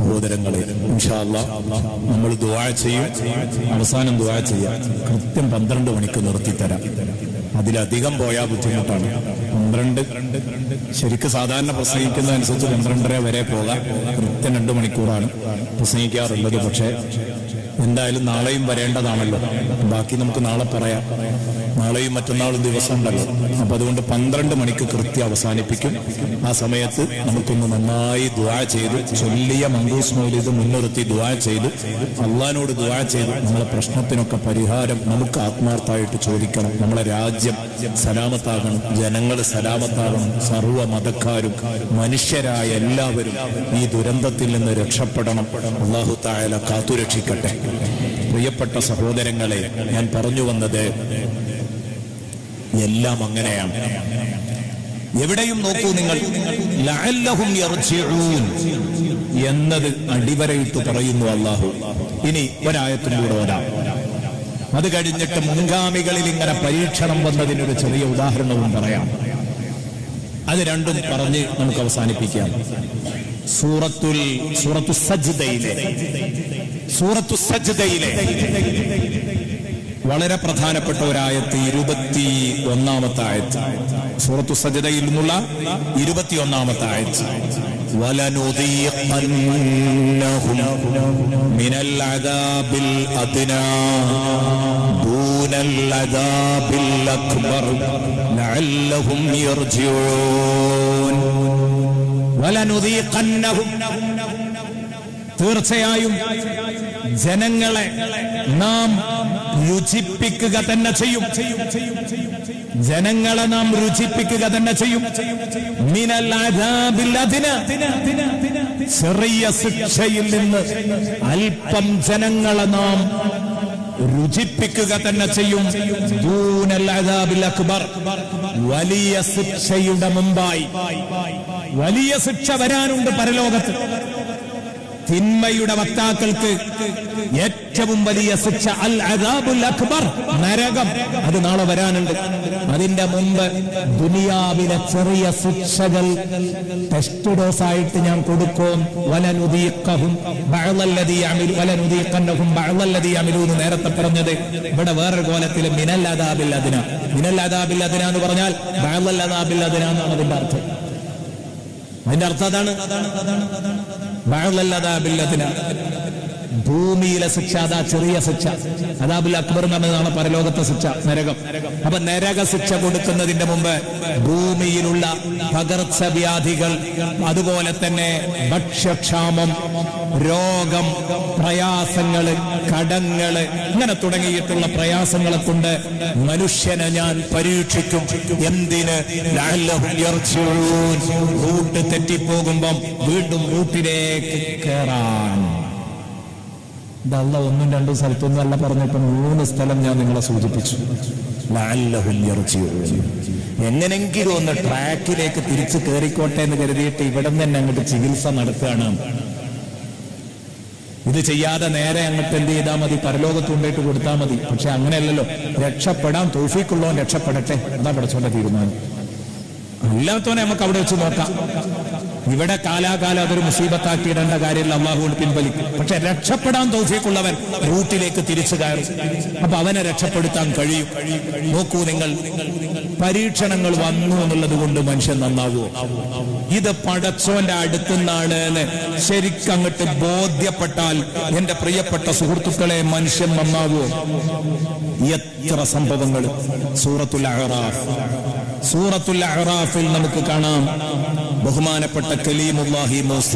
സഹോദരങ്ങളെ ഇൻഷാ അല്ലാ നമ്മൾ ദുആ ചെയ്യും അവസാനം ദുആ ചെയ്യാം കൃത്യം പന്ത്രണ്ട് മണിക്ക് നിർത്തിത്തരാം അതിലധികം പോയാൽ ബുദ്ധിമുട്ടാണ് പന്ത്രണ്ട് ശരിക്ക് സാധാരണ പ്രസംഗിക്കുന്ന അനുസരിച്ച് പന്ത്രണ്ടര വരെ പോകാം കൃത്യം രണ്ട് മണിക്കൂറാണ് പ്രസംഗിക്കാറുള്ളത് പക്ഷേ എന്തായാലും നാളെയും വരേണ്ടതാണല്ലോ ബാക്കി നമുക്ക് നാളെ പറയാം നാളെയും മറ്റന്നാളും ദിവസം ഉണ്ടല്ലോ അപ്പൊ അതുകൊണ്ട് പന്ത്രണ്ട് മണിക്ക് കൃത്യം അവസാനിപ്പിക്കും ആ സമയത്ത് നമുക്കൊന്ന് നന്നായി ദുആ ചെയ്ത് ചൊല്ലിയ മങ്കൂസ് മൗലിദ് മുൻനിർത്തി ദുആ ചെയ്ത് അള്ളഹാനോട് ദുആ ചെയ്ത് നമ്മളെ പ്രശ്നത്തിനൊക്കെ പരിഹാരം നമുക്ക് ആത്മാർത്ഥമായിട്ട് ചോദിക്കണം നമ്മളെ രാജ്യം സലാമത്താകണം ജനങ്ങൾ സലാമത്താകണം സർവ്വ മതക്കാരും മനുഷ്യരായ എല്ലാവരും ഈ ദുരന്തത്തിൽ നിന്ന് രക്ഷപ്പെടണം അള്ളാഹു തായാല കാത്തുരക്ഷിക്കട്ടെ പ്രിയപ്പെട്ട സഹോദരങ്ങളെ ഞാൻ പറഞ്ഞു വന്നത് എല്ലാം അങ്ങനെയാണ് എവിടെയും നോക്കൂ നിങ്ങൾ ലഅല്ലഹും യർജിഊൻ എന്നത് അടിവരയിട്ട് പറയുന്നു അള്ളാഹു ഇനി ഒരായത്തിലൂടെ വരാം അത് കഴിഞ്ഞിട്ട് മുൻഗാമികളിൽ ഇങ്ങനെ പരീക്ഷണം വന്നതിനൊരു ചെറിയ ഉദാഹരണവും പറയാം അത് രണ്ടും പറഞ്ഞ് നമുക്ക് അവസാനിപ്പിക്കാം സൂറത്തുൽ സൂറത്തു സജ്ദയിലെ സൂറത്തു സജ്ദയിലെ വളരെ പ്രധാനപ്പെട്ട ഒരായത്ത് ഇരുപത്തി ഒന്നാമത്തെ ആയത്ത് സൂറത്തു സജ്ദയിൽ നിന്നുള്ള ഇരുപത്തി ഒന്നാമത്തെ ആയത്ത് وَلَنُذِيقَنَّهُمْ مِنَ الْعَذَابِ الْأَدْنَى دُونَ الْعَذَابِ الْأَكْبَرِ لَعَلَّهُمْ يَرْجِعُونَ وَلَنُذِيقَنَّهُمْ തീർച്ചയായും ജനങ്ങളെ നാം രുചിപ്പിക്കുക തന്നെ ചെയ്യും ജനങ്ങളെ നാം രുചിപ്പിക്കുക തന്നെ ചെയ്യും മിനൽ അദാബിൽ അദ്ന. ചെറിയ ശിക്ഷയിൽ നിന്ന് അല്പം ജനങ്ങളെ നാം രുചിപ്പിക്കുക തന്നെ ചെയ്യും ദൂനൽ അദാബിൽ അക്ബർ വലിയ ശിക്ഷയുടെ മുമ്പായി വലിയ ശിക്ഷ വരാനുണ്ട് പരലോകത്ത് തിന്മയുടെ വക്താക്കൾക്ക് ഏറ്റവും വലിയ ശിക്ഷ അൽ അദാബുൽ അക്ബർ നരകം അത് നാളെ വരാനുണ്ട് അതിന്റെ മുമ്പ് ദുനിയാവിലെ ചെറിയ ശിക്ഷകൾ ടെസ്റ്റ് ഡോസ് ആയിട്ട് ഞാൻ കൊടുക്കും വലനുദീക്കഹും ബഅളല്ലദീ യഅമിലു വലനുദീഖന്നഹും ബഅളല്ലദീ യഅമിലു എന്ന് നേരത്തെ പറഞ്ഞത് ഇവിടെ വേറൊരു കോലത്തിൽ മിനൽ അദാബിൽ അദ്ന മിനൽ അദാബിൽ അദ്ന എന്ന് പറഞ്ഞാൽ ബഅളൽ അദാബിൽ അദ്ന എന്നാണ് അതിന്റെ അർത്ഥം അതിന്റെ അർത്ഥം അതാണ് ബഅളല്ലദാബില്ലദിന. ഭൂമിയിലെ ശിക്ഷ അതാ ചെറിയ ശിക്ഷ അതാബുൽ അക്ബർ എന്നതാണ് പരലോകത്തെ ശിക്ഷ നരകം അപ്പൊ നരക ശിക്ഷ കൊടുക്കുന്നതിന്റെ മുമ്പ് ഭൂമിയിലുള്ള പകർച്ചവ്യാധികൾ അതുപോലെ തന്നെ ഭക്ഷ്യക്ഷാമം രോഗം പ്രയാസങ്ങള് കടങ്ങള് ഇങ്ങനെ തുടങ്ങിയിട്ടുള്ള പ്രയാസങ്ങളെ കൊണ്ട് മനുഷ്യനെ ഞാൻ പരീക്ഷിക്കും എന്തിന് ലഅല്ലഹും യർജിഊൻ. റൂട്ട് തെറ്റിപ്പോകുമ്പം വീണ്ടും റൂട്ടിലേക്ക് കയറാൻ ഇതല്ല ഒന്നും രണ്ടും സ്ഥലത്തൊന്നും അല്ല പറഞ്ഞിട്ട് മൂന്ന് സ്ഥലം ഞാൻ നിങ്ങളെ സൂചിപ്പിച്ചു ലഅല്ലഹും യർജിഊൻ. എങ്ങനെങ്കിലും ഒന്ന് ട്രാക്കിലേക്ക് തിരിച്ചു കയറിക്കോട്ടെ എന്ന് കരുതിയിട്ട് ഇവിടെ നിന്ന് തന്നെ അങ്ങോട്ട് ചികിത്സ നടത്തുകയാണ് ഇത് ചെയ്യാതെ നേരെ അങ്ങോട്ട് എന്ത് ചെയ്താൽ മതി പരലോകത്ത് കൊണ്ടിട്ട് കൊടുത്താൽ മതി പക്ഷെ അങ്ങനെയല്ലല്ലോ രക്ഷപ്പെടാൻ തോഫിക്കുള്ളവൻ രക്ഷപ്പെടട്ടെ എന്താ പഠിച്ചോണ്ട തീരുമാനം അല്ലാത്തവനെ നമുക്ക് അവിടെ വെച്ച് നോക്കാം ഇവിടെ കാലാകാലം അതൊരു മുസീബത്താക്കി ഇടേണ്ട കാര്യമില്ല അള്ളാഹുവിന് പിൻവലിക്കും പക്ഷെ രക്ഷപ്പെടാൻ തോഫിക്കുള്ളവൻ റൂട്ടിലേക്ക് തിരിച്ചു കയറും അപ്പൊ അവനെ രക്ഷപ്പെടുത്താൻ കഴിയും നോക്കൂ നിങ്ങൾ പരീക്ഷണങ്ങൾ വന്നു എന്നുള്ളത് കൊണ്ട് മനുഷ്യൻ നന്നാവുമോ ഇത് പടച്ചോന്റെ അടുത്തുനിന്നാണ് എന്ന് ശരിക്കങ്ങട്ട് ബോധ്യപ്പെട്ടാൽ എന്റെ പ്രിയപ്പെട്ട സുഹൃത്തുക്കളെ മനുഷ്യൻ നന്നാവുമോ എത്ര സംഭവങ്ങൾ സൂറത്തുൽ അഹ്റാഫ് സൂറത്തുൽ അഹ്റാഫിൽ നമുക്ക് കാണാം ബഹുമാനപ്പെട്ട കലീമുല്ലാഹി മൂസ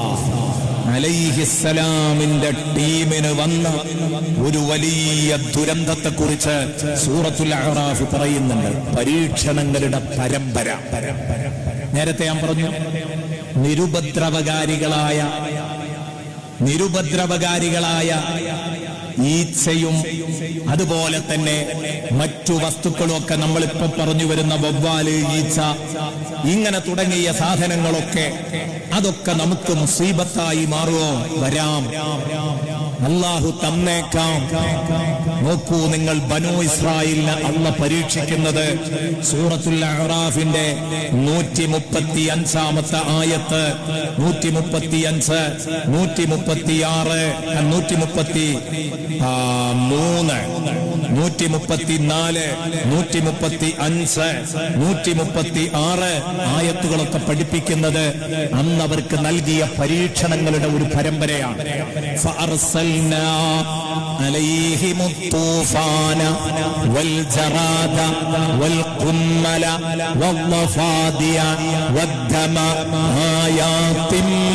അലൈഹിസ്സലാമിന്റെ ടീമിന് വന്ന ഒരു വലിയ ദുരന്തത്തെ കുറിച്ച് സൂറത്തുൽ അഹ്റാഫ് പറയുന്നുണ്ട് പരീക്ഷണങ്ങളുടെ പരമ്പര നേരത്തെ ഞാൻ പറഞ്ഞു നിരുപദ്രവകാരികളായ നിരുപദ്രവകാരികളായ ഈച്ചയും അതുപോലെ തന്നെ മറ്റു വസ്തുക്കളും ഒക്കെ നമ്മളിപ്പോ പറഞ്ഞു വരുന്ന വവ്വാല് ഈച്ച ഇങ്ങനെ തുടങ്ങിയ സാധനങ്ങളൊക്കെ അതൊക്കെ നമുക്ക് മുസീബത്തായി മാറുമോ വരാം അള്ളാഹു തന്നേക്കാം നോക്കൂ നിങ്ങൾ ബനു ഇസ്രായേലിനെ അള്ള പരീക്ഷിക്കുന്നത് സൂറത്തുൽ അഹ്റാഫിന്റെ നൂറ്റി മുപ്പത്തി അഞ്ചാമത്തെ ആയത്ത് നൂറ്റി മുപ്പത്തി അഞ്ച് നൂറ്റി മുപ്പത്തി ആറ് നൂറ്റി മുപ്പത്തി ആ, മൂന്ന് നൂറ്റി മുപ്പത്തി നാല് നൂറ്റി മുപ്പത്തി അഞ്ച് നൂറ്റി മുപ്പത്തി ആറ് ആയത്തുകളൊക്കെ പഠിപ്പിക്കുന്നത് അന്ന് അവർക്ക് നൽകിയ പരീക്ഷണങ്ങളുടെ ഒരു പരമ്പരയാണ് فأرسلنا عليهم الطوفان والجراد والقمل والضفادع والدم آيات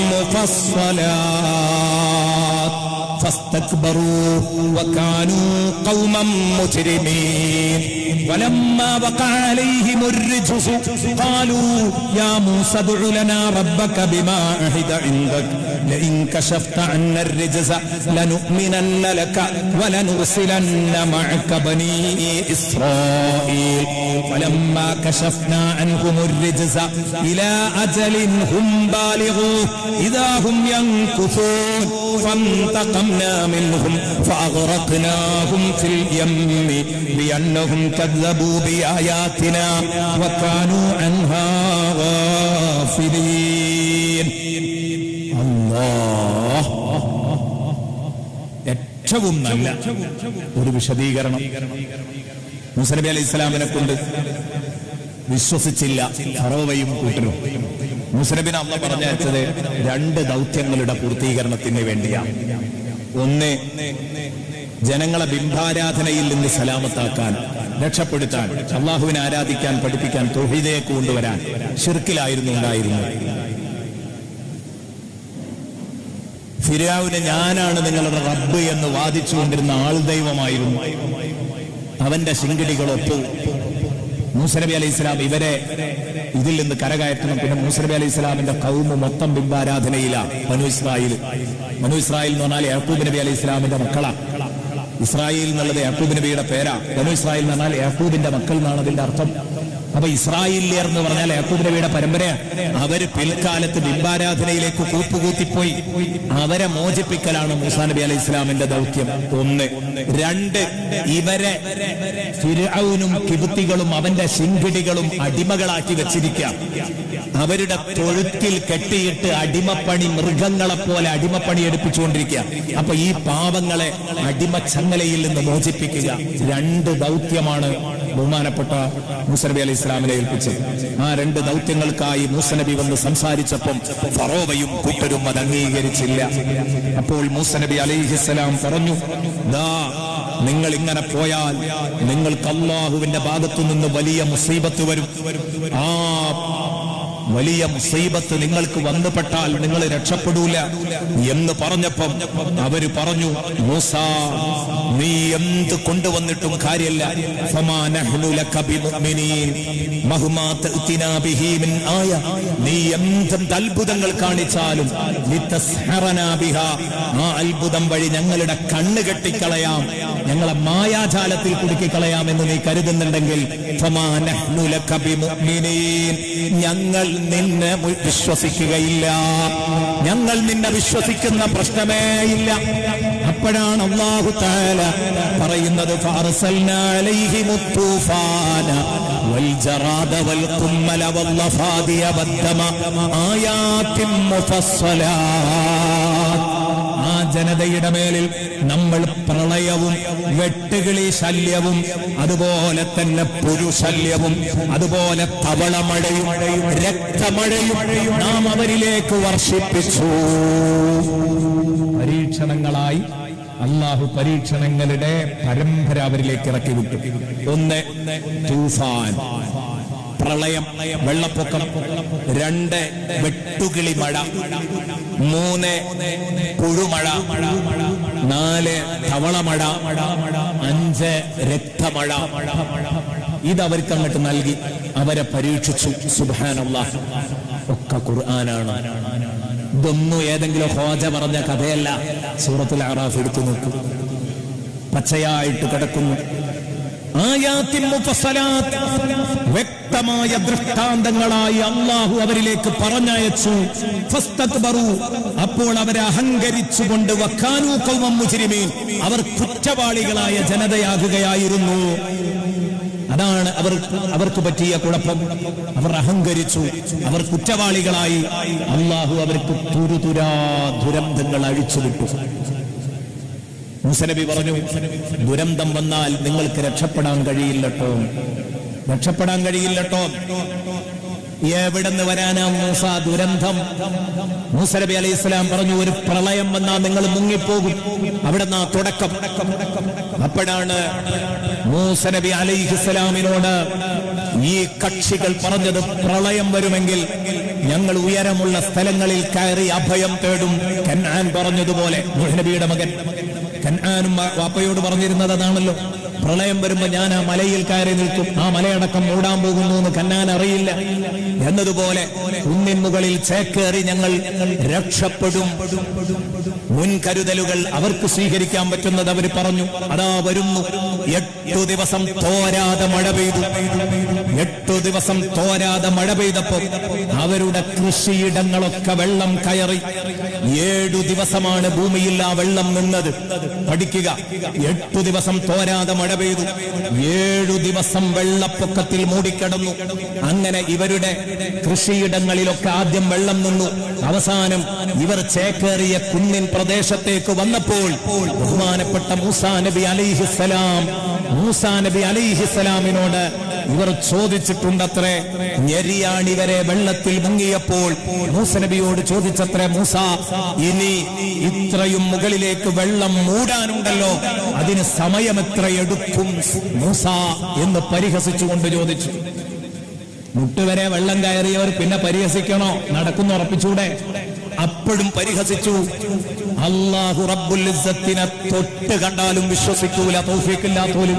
مفصلات فاستكبروا وكانوا قوما مجرمين ولما وقع عليهم الرجس قالوا يا موسى ادع لنا ربك بما عهد عندك لئن كشفت عنا الرجز لنؤمنن لك ولنرسلن معك بني إسرائيل فلما كشفنا عنهم الرجز إلى أجل هم بالغوه إذا هم ينكثون فانتقمنا منهم فأغرقناهم في اليم بأنهم كذبوا بآياتنا وكانوا عنها غافلين الله ഏറ്റവും നല്ല ഒരു വിശദീകരണം മുസനബി അലൈഹി ഇസ്ലാമിനെ കൊണ്ട് വിശ്വസിച്ചില്ല ഫറോവയും കൂട്ടരും മുസനബിനെ അമ്മ പറഞ്ഞയച്ചത് രണ്ട് ദൗത്യങ്ങളുടെ പൂർത്തീകരണത്തിന് വേണ്ടിയാണ് ഒന്ന് ജനങ്ങളെ ബിംബാരാധനയിൽ നിന്ന് സലാമത്താക്കാൻ രക്ഷപ്പെടുത്താൻ അള്ളാഹുവിനെ ആരാധിക്കാൻ പഠിപ്പിക്കാൻ തൊഴിലേക്ക് കൊണ്ടുവരാൻ ഷിർക്കിലായിരുന്നു ഉണ്ടായിരുന്നത് ഫിരാവിന് ഞാനാണ് നിങ്ങളുടെ റബ്ബ് എന്ന് വാദിച്ചുകൊണ്ടിരുന്ന ആൾ ദൈവമായിരുന്നു അവന്റെ ശിങ്കിടികളൊത്തു മൂസനബി അലൈഹി ഇസ്ലാം ഇവരെ ഇതിൽ നിന്ന് കരകയറ്റണം പിന്നെ മൂസനബി അലൈഹി ഇസ്ലാമിന്റെ കൗമ് മൊത്തം ബിംബാരാധനയിലാണ് മനു ഇസ്രായേൽ മനു ഇസ്രായേൽ എന്ന് പറഞ്ഞാൽ യാക്കൂബ് നബി അലൈഹി ഇസ്ലാമിന്റെ മക്കളാ ഇസ്രായേൽ എന്നുള്ളത് യാക്കൂബ് നബിയുടെ പേരാ മനു ഇസ്രായേൽ എന്ന് പറഞ്ഞാൽ യാക്കൂബിന്റെ മക്കൾ എന്നാണ് അതിന്റെ അർത്ഥം അപ്പൊ ഇസ്രായേലിയർ എന്ന് പറഞ്ഞാൽ യാക്കൂബ് നബിയുടെ പരമ്പരയാണ് അവര് പിൽക്കാലത്ത് ബിംബാരാധനയിലേക്ക് കൂപ്പുകൂത്തിപ്പോയി അവരെ മോചിപ്പിക്കലാണ് മൂസാ നബി അലൈഹി ഇസ്ലാമിന്റെ ദൗത്യം ഒന്ന് രണ്ട് ഇവരെ ഫിർഔനും കിബുത്തികളും അവന്റെ ശിങ്കിടികളും അടിമകളാക്കി വെച്ചിരിക്കാം അവരുടെ തൊഴുത്തിൽ കെട്ടിയിട്ട് അടിമപ്പണി മൃഗങ്ങളെ പോലെ അടിമപ്പണി എടുപ്പിച്ചുകൊണ്ടിരിക്കുക അപ്പൊ ഈ പാവങ്ങളെ അടിമച്ചങ്ങലയിൽ നിന്ന് മോചിപ്പിക്കുക രണ്ട് ദൗത്യമാണ് ബഹുമാനപ്പെട്ട മൂസനബി അലൈഹി ഇസ്ലാമിനെ ഏൽപ്പിച്ചത് ആ രണ്ട് ദൗത്യങ്ങൾക്കായി മൂസനബി വന്ന് സംസാരിച്ചപ്പം ഫറോവയും കൂട്ടരും അത് അംഗീകരിച്ചില്ല അപ്പോൾ മൂസനബി അലൈഹിസ്സലാം പറഞ്ഞു ദാ നിങ്ങൾ ഇങ്ങനെ പോയാൽ നിങ്ങൾക്ക് അള്ളാഹുവിന്റെ ഭാഗത്തു നിന്ന് വലിയ മുസീബത്ത് വരും ആ വലിയ മുസീബത്ത് നിങ്ങൾക്ക് വന്നുപെട്ടാൽ നിങ്ങൾ രക്ഷപ്പെടൂല എന്ന് പറഞ്ഞപ്പം അവര് പറഞ്ഞു മൂസ നീ എന്ത് കൊണ്ടുവന്നിട്ടും കാര്യമില്ല ഫമാ നഹ്നു ലക ബിമുഅ്മിനീൻ. മഹ്മാ തഅ്തിനാ ബിഹി മിൻ ആയ. നീ എന്ത് അത്ഭുതങ്ങൾ കാണിച്ചാലും ലിതസ്ഹറനാ ബിഹാ. ആ അത്ഭുതം വഴി ഞങ്ങളുടെ കണ്ണ് കെട്ടിക്കളയാം ഞങ്ങളെ മായാജാലത്തിൽ കുടുക്കിക്കളയാം എന്ന് നീ കരുതുന്നുണ്ടെങ്കിൽ ഫമാ നഹ്നു ലക ബിമുഅ്മിനീൻ. ഞങ്ങൾ നിന്നെ മു- വിശ്വസിക്കുകയില്ല ഞങ്ങൾ നിന്നെ വിശ്വസിക്കുന്ന പ്രശ്നമേ ഇല്ല അപ്പോഴാണ് അള്ളാഹു താല പറയുന്നത് ഫഅർസൽനാ അലൈഹിമുത് തൂഫാന والجراد والقمل والضفادع والدم آيات مفصلات ആ ജനതയുടെ മേലിൽ നമ്മൾ പ്രളയവും വെട്ടുകിളി ശല്യവും അതുപോലെ തന്നെ പുരുശല്യവും അതുപോലെ തവളമഴയും രക്തമഴയും നാം അവരിലേക്ക് വർഷിപ്പിച്ചു പരീക്ഷണങ്ങളായി അള്ളാഹു പരീക്ഷണങ്ങളുടെ പരമ്പര അവരിലേക്ക് ഇറക്കി വിട്ടു ഒന്ന് തൂഫാൻ പ്രളയം വെള്ളപ്പൊക്കം രണ്ട് വെട്ടുകിളി മഴ മൂന്ന് പുഴുമഴ നാല് തവളമഴ അഞ്ച് രക്തമഴ ഇതവർക്ക് അങ്ങോട്ട് നൽകി അവരെ പരീക്ഷിച്ചു സുബാനുള്ള ഒക്കെ ഖുർആനാണ് ഇതൊന്നും ഏതെങ്കിലും ഹോജ പറഞ്ഞ കഥയല്ല സൂറത്തുൽ അറാഫ് എടുത്തു നോക്കൂ പച്ചയായിട്ട് കിടക്കുന്നു ആയാത്തിൻ മുഫസ്സലാത്ത്. വ്യക്തമായ വ്യക്തമായ ദൃഷ്ടാന്തങ്ങളായി അള്ളാഹു അവരിലേക്ക് പറഞ്ഞയച്ചു ഫസ്തക്ബറു. അപ്പോൾ അവരെ അഹങ്കരിച്ചുകൊണ്ട് വക്കാനൂ കൗമം മുജ്രിമീൻ അവർ കുറ്റവാളികളായ ജനതയാകുകയായിരുന്നു അതാണ് അവർ അവർക്ക് പറ്റിയ കുഴപ്പം അവർ അഹങ്കരിച്ചു അവർ കുറ്റവാളികളായി അള്ളാഹു അവർക്ക് തുരുതുരാ ദുരന്തങ്ങൾ അഴിച്ചുവിട്ടു മുസനബി പറഞ്ഞു ദുരന്തം വന്നാൽ നിങ്ങൾക്ക് രക്ഷപ്പെടാൻ കഴിയില്ലട്ടോ രക്ഷപ്പെടാൻ കഴിയില്ലട്ടോ എവിടെന്ന് വരാനാ മൂസ ദുരന്തം മൂസ നബി അലൈഹി ഇസ്ലാം പറഞ്ഞു ഒരു പ്രളയം വന്നാൽ നിങ്ങൾ മുങ്ങിപ്പോകും അവിടെ നിന്നാ തുടക്കം അപ്പോഴാണ് മൂസ നബി അലൈഹി ഇസ്ലാമിനോട് ഈ കക്ഷികൾ പറഞ്ഞത് പ്രളയം വരുമെങ്കിൽ ഞങ്ങൾ ഉയരമുള്ള സ്ഥലങ്ങളിൽ കയറി അഭയം തേടും കന്നാൻ പറഞ്ഞതുപോലെ നൂഹ് നബിയുടെ മകൻ കന്നാനും വാപ്പയോട് പറഞ്ഞിരുന്നത് അതാണല്ലോ പ്രളയം വരുമ്പോ ഞാൻ ആ മലയിൽ കയറി നിൽക്കും ആ മലയടക്കം മൂടാൻ പോകുന്നു എന്ന് കന്നാൻ അറിയില്ല എന്നതുപോലെ കുന്നിൻ മുകളിൽ ചേക്കേറി ഞങ്ങൾ രക്ഷപ്പെടും മുൻകരുതലുകൾ അവർക്ക് സ്വീകരിക്കാൻ പറ്റുന്നത് അവർ പറഞ്ഞു അതാ വരുന്നു എട്ടു ദിവസം തോരാതെ മഴ പെയ്തു എട്ടു ദിവസം തോരാതെ മഴ പെയ്തപ്പോ അവരുടെ കൃഷിയിടങ്ങളൊക്കെ വെള്ളം കയറി ഏഴു ദിവസമാണ് ഭൂമിയിൽ ആ വെള്ളം നിന്നത് പഠിക്കുക എട്ടു ദിവസം തോരാതെ മഴ പെയ്തു ഏഴു ദിവസം വെള്ളപ്പൊക്കത്തിൽ മൂടിക്കിടന്നു അങ്ങനെ ഇവരുടെ കൃഷിയിടങ്ങളിലൊക്കെ ആദ്യം വെള്ളം നിന്നു അവസാനം ഇവർ ചേക്കേറിയ കുന്നിൻ പ്രദേശത്തേക്ക് വന്നപ്പോൾ ബഹുമാനപ്പെട്ട മൂസാ നബി അലൈഹിസ്സലാം മൂസാ നബി അലൈഹിസ്സലാമിനോട് ഇവർ ചോദിച്ചിട്ടുണ്ടത്രേ ഞെരിയാണിവരെ വെള്ളത്തിൽ മുങ്ങിയപ്പോൾ മൂസ നബിയോട് ചോദിച്ചത്രേ മൂസ ഇനി ഇത്രയും മുകളിലേക്ക് വെള്ളം മൂടാനുണ്ടല്ലോ അതിന് സമയം എത്ര എടുക്കും മൂസ എന്ന് പരിഹസിച്ചുകൊണ്ട് ചോദിച്ചു മുട്ടുവരെ വെള്ളം കയറിയവർ പിന്നെ പരിഹസിക്കണോ നടക്കുന്നു ഉറപ്പിച്ചൂടെ അപ്പോഴും പരിഹസിച്ചു അള്ളാഹു റബ്ബുൽ ഇസ്സത്തിനെ തൊട്ട് കണ്ടാലും വിശ്വസിക്കൂല തൗഫീഖില്ലാത്തോലും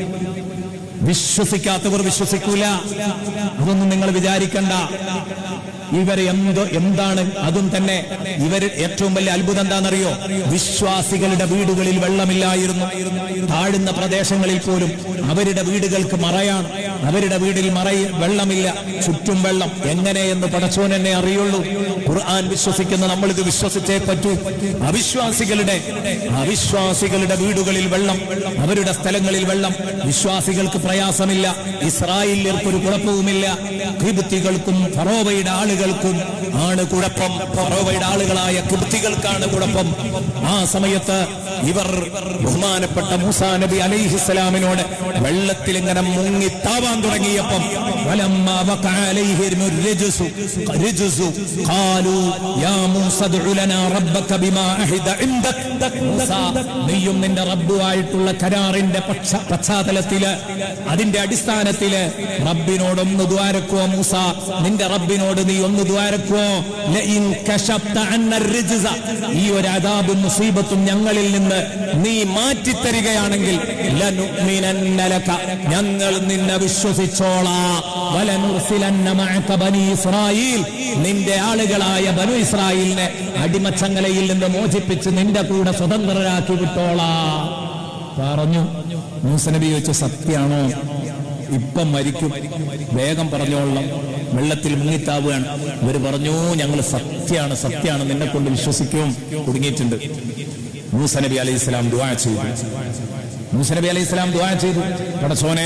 വിശ്വസിക്കാത്തവർ വിശ്വസിക്കൂല അതൊന്നും നിങ്ങൾ വിചാരിക്കണ്ട ഇവർ എന്തോ എന്താണ് അതും തന്നെ ഇവർ ഏറ്റവും വലിയ അത്ഭുതം എന്താണെന്നറിയോ വിശ്വാസികളുടെ വീടുകളിൽ വെള്ളമില്ലായിരുന്നു താഴ്ന്ന പ്രദേശങ്ങളിൽ പോലും അവരുടെ വീടുകൾക്ക് മറയാണ് അവരുടെ വീടിൽ മറയി വെള്ളമില്ല ചുറ്റും വെള്ളം എങ്ങനെയെന്ന് പടച്ചോൻ എന്നെ അറിയുള്ളൂ ഖുർആൻ വിശ്വസിക്കുന്ന നമ്മൾ ഇത് വിശ്വസിച്ചേ പറ്റൂ അവിശ്വാസികളുടെ അവിശ്വാസികളുടെ വീടുകളിൽ വെള്ളം അവരുടെ സ്ഥലങ്ങളിൽ വെള്ളം വിശ്വാസികൾക്ക് പ്രയാസമില്ല ഇസ്രായേലിയർക്ക് ഒരു കുഴപ്പവുമില്ല കിബുത്തികൾക്കും ഫറോവയുടെ ആളുകൾക്കും ആണ് കുഴപ്പം ഫറോവയുടെ ആളുകളായ കിബുത്തികൾക്കാണ് കുഴപ്പം ആ സമയത്ത് ഇവർ ബഹുമാനപ്പെട്ട മൂസാ നബി അലൈഹിസ്സലാമിനോട് വെള്ളത്തിൽ ഇങ്ങനെ മുങ്ങി താവാൻ തുടങ്ങിയപ്പം വലമ്മാ വഖഅ അലൈഹിം الرجس رجس قالوا يا موسى ادع لنا ربك بما عهد عندك മൂസ നീയും നിന്റെ റബ്ബുമായിട്ടുള്ള കരാറിന്റെ പക്ഷ- പശ്ചാത്തലത്തില് അതിന്റെ അടിസ്ഥാനത്തില് റബ്ബിനോടൊന്ന് ദ്വാരക്കോ മൂസ നിന്റെ റബ്ബിനോട് നീ ഒന്ന് ദ്വാരക്കോ ലഇൻ കശഫ്ത അന്ന الرجز ഈ ഒരു അദാബും മുസീബത്തും ഞങ്ങളിൽ നിന്ന് നീ മാറ്റിത്തരികയാണെങ്കിൽ ലനുഅ്മിനന്ന ലക ഞങ്ങൾ നിന്നെ വിശ്വസിച്ചോളാം വലനുർസിലന്ന മഅക ബനി ഇസ്രായീൽ നിന്റെ ആളുകളായ ബനു ഇസ്രായേലിനെ അടിമച്ചങ്ങലയിൽ നിന്ന് മോചിപ്പിച്ച് നിന്റെ കൂടെ സ്വതന്ത്രരാക്കി വിട്ടോളാ പറഞ്ഞു മൂസനബി ചോദിച്ചു സത്യാണോ ഇപ്പം മരിക്കും വേഗം പറഞ്ഞോളണം വെള്ളത്തിൽ മുങ്ങിത്താവുകയാണ് ഇവര് പറഞ്ഞു ഞങ്ങൾ സത്യാണ് സത്യാണ് നിന്നെ കൊണ്ട് വിശ്വസിക്കും കുടുങ്ങിയിട്ടുണ്ട് മൂസ നബി അലൈഹി ഇസ്ലാം ദുആ ചെയ്തു മൂസ നബി അലൈഹി ഇസ്ലാം ദുആ ചെയ്തു പടച്ചോനെ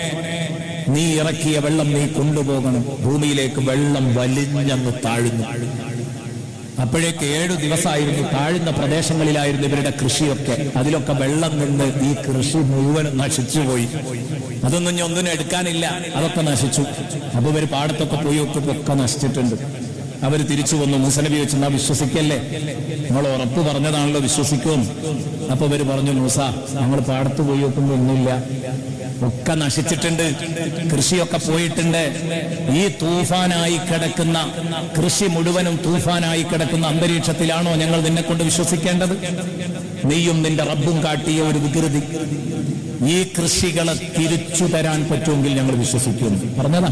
നീ ഇറക്കിയ വെള്ളം നീ കൊണ്ടുപോകണം ഭൂമിയിലേക്ക് വെള്ളം വലിഞ്ഞങ്ങ് താഴ്ന്നു അപ്പോഴേക്ക് ഏഴു ദിവസമായിരുന്നു താഴ്ന്ന പ്രദേശങ്ങളിലായിരുന്നു ഇവരുടെ കൃഷിയൊക്കെ അതിലൊക്കെ വെള്ളം നിന്ന് ഈ കൃഷി മുഴുവൻ നശിച്ചുപോയി അതൊന്നും ഇനി ഒന്നിനും എടുക്കാനില്ല അതൊക്കെ നശിച്ചു അപ്പൊ ഇവർ പാടത്തൊക്കെ പോയി ഒക്കെ ഒക്കെ നശിച്ചിട്ടുണ്ട് അവർ തിരിച്ചു വന്നു മൂസനബി വെച്ച് എന്നാ വിശ്വസിക്കല്ലേ നിങ്ങൾ ഉറപ്പ് പറഞ്ഞതാണല്ലോ വിശ്വസിക്കും അപ്പൊ ഇവര് പറഞ്ഞു മൂസ ഞങ്ങൾ പാടത്ത് പോയി നോക്കുമ്പോ ഒന്നുമില്ല ഒക്കെ നശിച്ചിട്ടുണ്ട് കൃഷിയൊക്കെ പോയിട്ടുണ്ട് ഈ തൂഫാനായി കിടക്കുന്ന കൃഷി മുഴുവനും തൂഫാനായി കിടക്കുന്ന അന്തരീക്ഷത്തിലാണോ ഞങ്ങൾ നിന്നെ കൊണ്ട് വിശ്വസിക്കേണ്ടത് നീയും നിന്റെ റബ്ബും കാട്ടിയ ഒരു വികൃതി ഈ കൃഷികളെ തിരിച്ചു തരാൻ പറ്റുമെങ്കിൽ ഞങ്ങൾ വിശ്വസിക്കുന്നു പറഞ്ഞതാ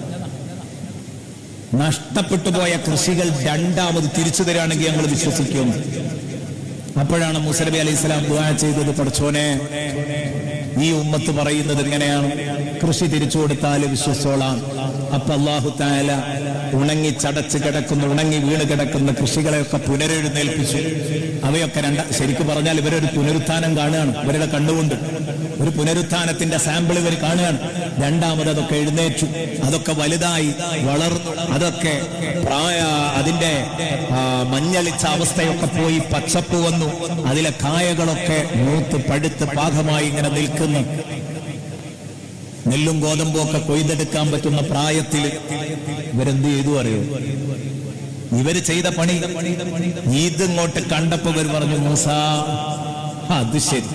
നഷ്ടപ്പെട്ടു പോയ കൃഷികൾ രണ്ടാമത് തിരിച്ചു തരാണെങ്കിൽ ഞങ്ങൾ വിശ്വസിക്കും അപ്പോഴാണ് മുസലബി അലൈഹി സ്വലാം ദുആ ചെയ്തത് പഠിച്ചോനെ ഈ ഉമ്മത്ത് പറയുന്നത് എങ്ങനെയാണ് കൃഷി തിരിച്ചു കൊടുത്താൽ വിശ്വസിച്ചോളാം അപ്പൊ അള്ളാഹു താല ഉണങ്ങി ചടച്ച് കിടക്കുന്ന ഉണങ്ങി വീണ് കിടക്കുന്ന കൃഷികളെയൊക്കെ പുനരെഴുന്നേൽപ്പിച്ചു അവയൊക്കെ രണ്ട ശരിക്കും പറഞ്ഞാൽ ഇവരൊരു പുനരുത്ഥാനം കാണുകയാണ് ഇവരുടെ കണ്ണുകൊണ്ട് ഒരു പുനരുത്ഥാനത്തിന്റെ സാമ്പിൾ ഇവർ കാണുകയാണ് രണ്ടാമത് അതൊക്കെ എഴുന്നേറ്റു അതൊക്കെ വലുതായി വളർന്നു അതൊക്കെ പ്രായ അതിന്റെ ആ, മഞ്ഞളിച്ച അവസ്ഥയൊക്കെ പോയി പച്ചപ്പ് വന്നു അതിലെ കായകളൊക്കെ മൂത്ത് പഴുത്ത് പാകമായി ഇങ്ങനെ നിൽക്കുന്നു നെല്ലും ഗോതമ്പും ഒക്കെ കൊയ്തെടുക്കാൻ പറ്റുന്ന പ്രായത്തിൽ ഇവരെന്ത് ചെയ്തു അറിയോ ഇവര് ചെയ്ത പണി ഇതിങ്ങോട്ട് കണ്ടപ്പോ ഇവർ പറഞ്ഞു മൂസ അത് ശരി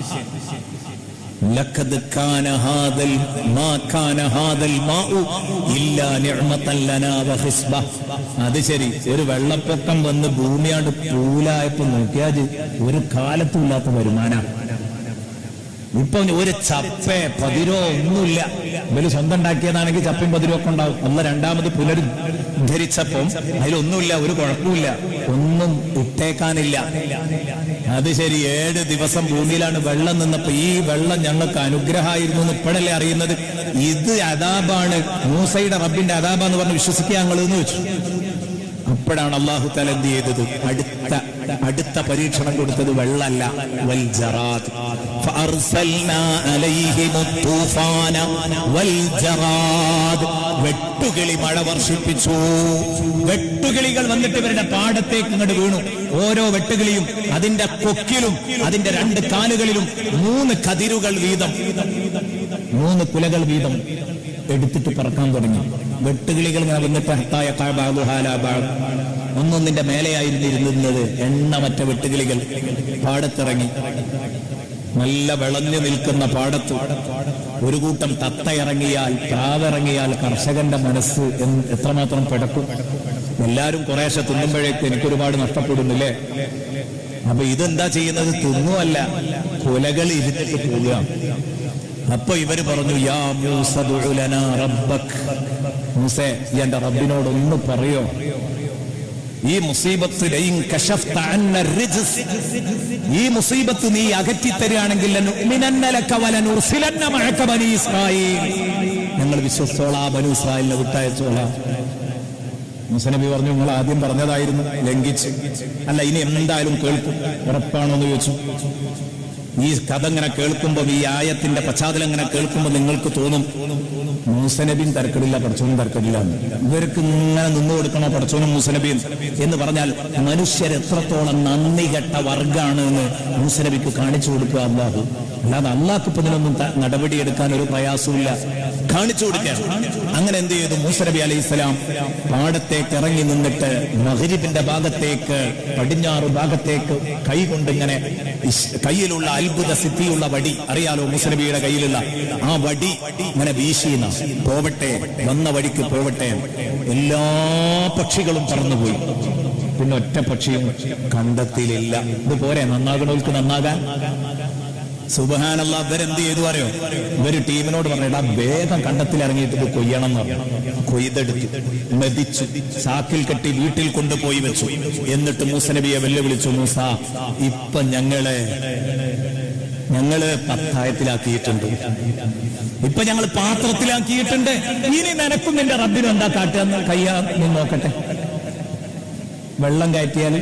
ലഖദ് കാന ഹാദൽ മാ കാന ഹാദൽ മാഉ ഇല്ലാ നിഅമതൻ ലനാ വഹിസ്ബ അത് ശരി ഒരു വെള്ളപ്പൊക്കം വന്ന് ഭൂമിയാണ്ട് പൂലായപ്പോ നോക്കിയാൽ ഒരു കാലത്തും ഇല്ലാത്ത വരുമാന ഇപ്പൊ ഒരു ചപ്പേ പതിരോ ഒന്നുമില്ല ഇവര് സ്വന്തം ഉണ്ടാക്കിയതാണെങ്കിൽ ചപ്പയും പതിരോ ഒക്കെ ഉണ്ടാവും അന്ന് രണ്ടാമത് പുനരുദ്ധരിച്ചപ്പം അതിലൊന്നുമില്ല ഒരു കുഴപ്പമില്ല ഒന്നും ഇട്ടേക്കാനില്ല അത് ശരി ഏഴ് ദിവസം ഭൂമിയിലാണ് വെള്ളം നിന്നപ്പോ ഈ വെള്ളം ഞങ്ങൾക്ക് അനുഗ്രഹമായിരുന്നു എന്ന് ഇപ്പോഴല്ലേ അറിയുന്നത് ഇത് അതാബാണ് മൂസയുടെ റബ്ബിന്റെ അതാബാന്ന് പറഞ്ഞ് വിശ്വസിക്കുക ഞങ്ങൾ എന്ന് വെച്ചു അപ്പോഴാണ് അള്ളാഹു താല എന്ത് ചെയ്തത് അടുത്ത അടുത്ത പരീക്ഷണം കൊടുത്തത് വെള്ളല്ല വൽ ജറാദ് ഫഅർസൽനാ അലൈഹിം തൂഫാന വൽ ജറാദ് വെട്ടുകിളി മഴ വർഷിപ്പിച്ചു വെട്ടുകിളികൾ വന്നിട്ട് ഇവരുടെ പാടത്തേക്ക് ഇങ്ങോട്ട് വീണു ഓരോ വെട്ടുകിളിയും അതിന്റെ കൊക്കിലും അതിന്റെ രണ്ട് കാലുകളിലും മൂന്ന് കതിരുകൾ വീതം മൂന്ന് കുലകൾ വീതം എടുത്തിട്ട് പറക്കാൻ തുടങ്ങി വെട്ടുകിളികൾ ഇങ്ങനെ വന്നിട്ട് ഹത്തായ കാബാബുഹാലാബാബ് ഒന്നൊന്നിന്റെ മേലെയായിരുന്നു ഇരുന്നത് എണ്ണമറ്റ വെട്ടുകിളികൾ പാടത്തിറങ്ങി നല്ല വിളഞ്ഞു നിൽക്കുന്ന പാടത്ത് ഒരു കൂട്ടം തത്ത ഇറങ്ങിയാൽ പ്രാവിറങ്ങിയാൽ കർഷകന്റെ മനസ്സ് എന്ത് എത്രമാത്രം പിടക്കും എല്ലാരും കുറേശ്ശെ തിന്നുമ്പോഴേക്ക് എനിക്കൊരുപാട് നഷ്ടപ്പെടുന്നില്ലേ അപ്പൊ ഇതെന്താ ചെയ്യുന്നത് തിന്നുമല്ല കുലകൾ ഇരുന്നിട്ട് പോവുക അപ്പൊ ഇവര് പറഞ്ഞു യാ മൂസ ദുഉ ലനാ റബ്ബക് മൂസേ ഈ എന്റെ റബ്ബിനോട് ഒന്ന് പറയോ ഈ മുസീബത്ത് ലയിൻ കശഫ്ത അന്ന റിജ്സ്. ഈ മുസീബത്ത് നീ അകറ്റി തരികയാണെങ്കിൽ ലനുഅ്മിനന്ന ലക വലനുർസിലന്ന മഅക ബനീ ഇസ്രായീൽ ഞങ്ങൾ വിശ്വസിച്ചോളാ ബനു ഇസ്രായേലിനെ വിട്ടയച്ചോളാം മുസനബി പറഞ്ഞു നിങ്ങൾ ആദ്യം പറഞ്ഞതായിരുന്നു ലംഘിച്ച് അല്ല ഇനി എന്തായാലും കേൾക്കും ഉറപ്പാണോ എന്ന് ചോദിച്ചു ഈ കഥ ഇങ്ങനെ കേൾക്കുമ്പോൾ ഈ ആയത്തിന്റെ പശ്ചാത്തലം ഇങ്ങനെ കേൾക്കുമ്പോൾ നിങ്ങൾക്ക് തോന്നും മൂസനബിയും തരക്കടില്ല പടച്ചോനും തരക്കടില്ല എന്ന്. ഇവർക്ക് ഇങ്ങനെ നിന്നു കൊടുക്കണോ പടച്ചോനും മൂസനബിയും എന്ന് പറഞ്ഞാൽ മനുഷ്യർ എത്രത്തോളം നന്ദി കെട്ട വർഗാണ് എന്ന് മൂസനബിക്ക് കാണിച്ചു കൊടുക്കുക അള്ളാഹു അല്ലാതെ അള്ളാഹ്ക്ക് ഇപ്പൊ ഇതിനൊന്നും ത- നടപടിയെടുക്കാൻ ഒരു പ്രയാസമില്ല കാണിച്ചു കൊടുക്കുക അങ്ങനെ എന്ത് ചെയ്തു മൂസനബി അലൈഹി സ്വലാം പാടത്തേക്ക് ഇറങ്ങി നിന്നിട്ട് മഹരിബിന്റെ ഭാഗത്തേക്ക് പടിഞ്ഞാറ് ഭാഗത്തേക്ക് കൈ കൊണ്ടിങ്ങനെ ഇഷ്- കയ്യിലുള്ള അത്ഭുത സിദ്ധിയുള്ള വടി അറിയാലോ മുസ്ലിബിയുടെ കയ്യിലുള്ള ആ വടി ഇങ്ങനെ വീശിയുന്ന പോവട്ടെ വന്ന വഴിക്ക് പോവട്ടെ എല്ലാ പക്ഷികളും പറന്നുപോയി പിന്നെ ഒറ്റ പക്ഷിയും കണ്ടത്തിലില്ല ഇത് പോരെ നന്നാകണവർക്ക് നന്നാകാൻ സുബഹാനല്ല ഇവരെന്ത് ചെയ്തു അറിയോ ഇവര് ടീമിനോട് പറഞ്ഞിട്ട് ആ വേഗം കണ്ടത്തിൽ ഇറങ്ങിയിട്ട് ഇത് കൊയ്യണം എന്ന് പറഞ്ഞു കൊയ്തെടുത്തു മെതിച്ചു ചാക്കിൽ കെട്ടി വീട്ടിൽ കൊണ്ടുപോയി വെച്ചു എന്നിട്ട് മൂസനബിയെ വെല്ലുവിളിച്ചു മൂസ ഇപ്പൊ ഞങ്ങള് ഞങ്ങള് പത്തായത്തിലാക്കിയിട്ടുണ്ട് ഇപ്പൊ ഞങ്ങൾ പാത്രത്തിലാക്കിയിട്ടുണ്ട് ഇനി നിനക്കും നിന്റെ റബ്ബിനും എന്താ കാട്ടുക കയ്യാ നീ നോക്കട്ടെ വെള്ളം കയറ്റിയാൽ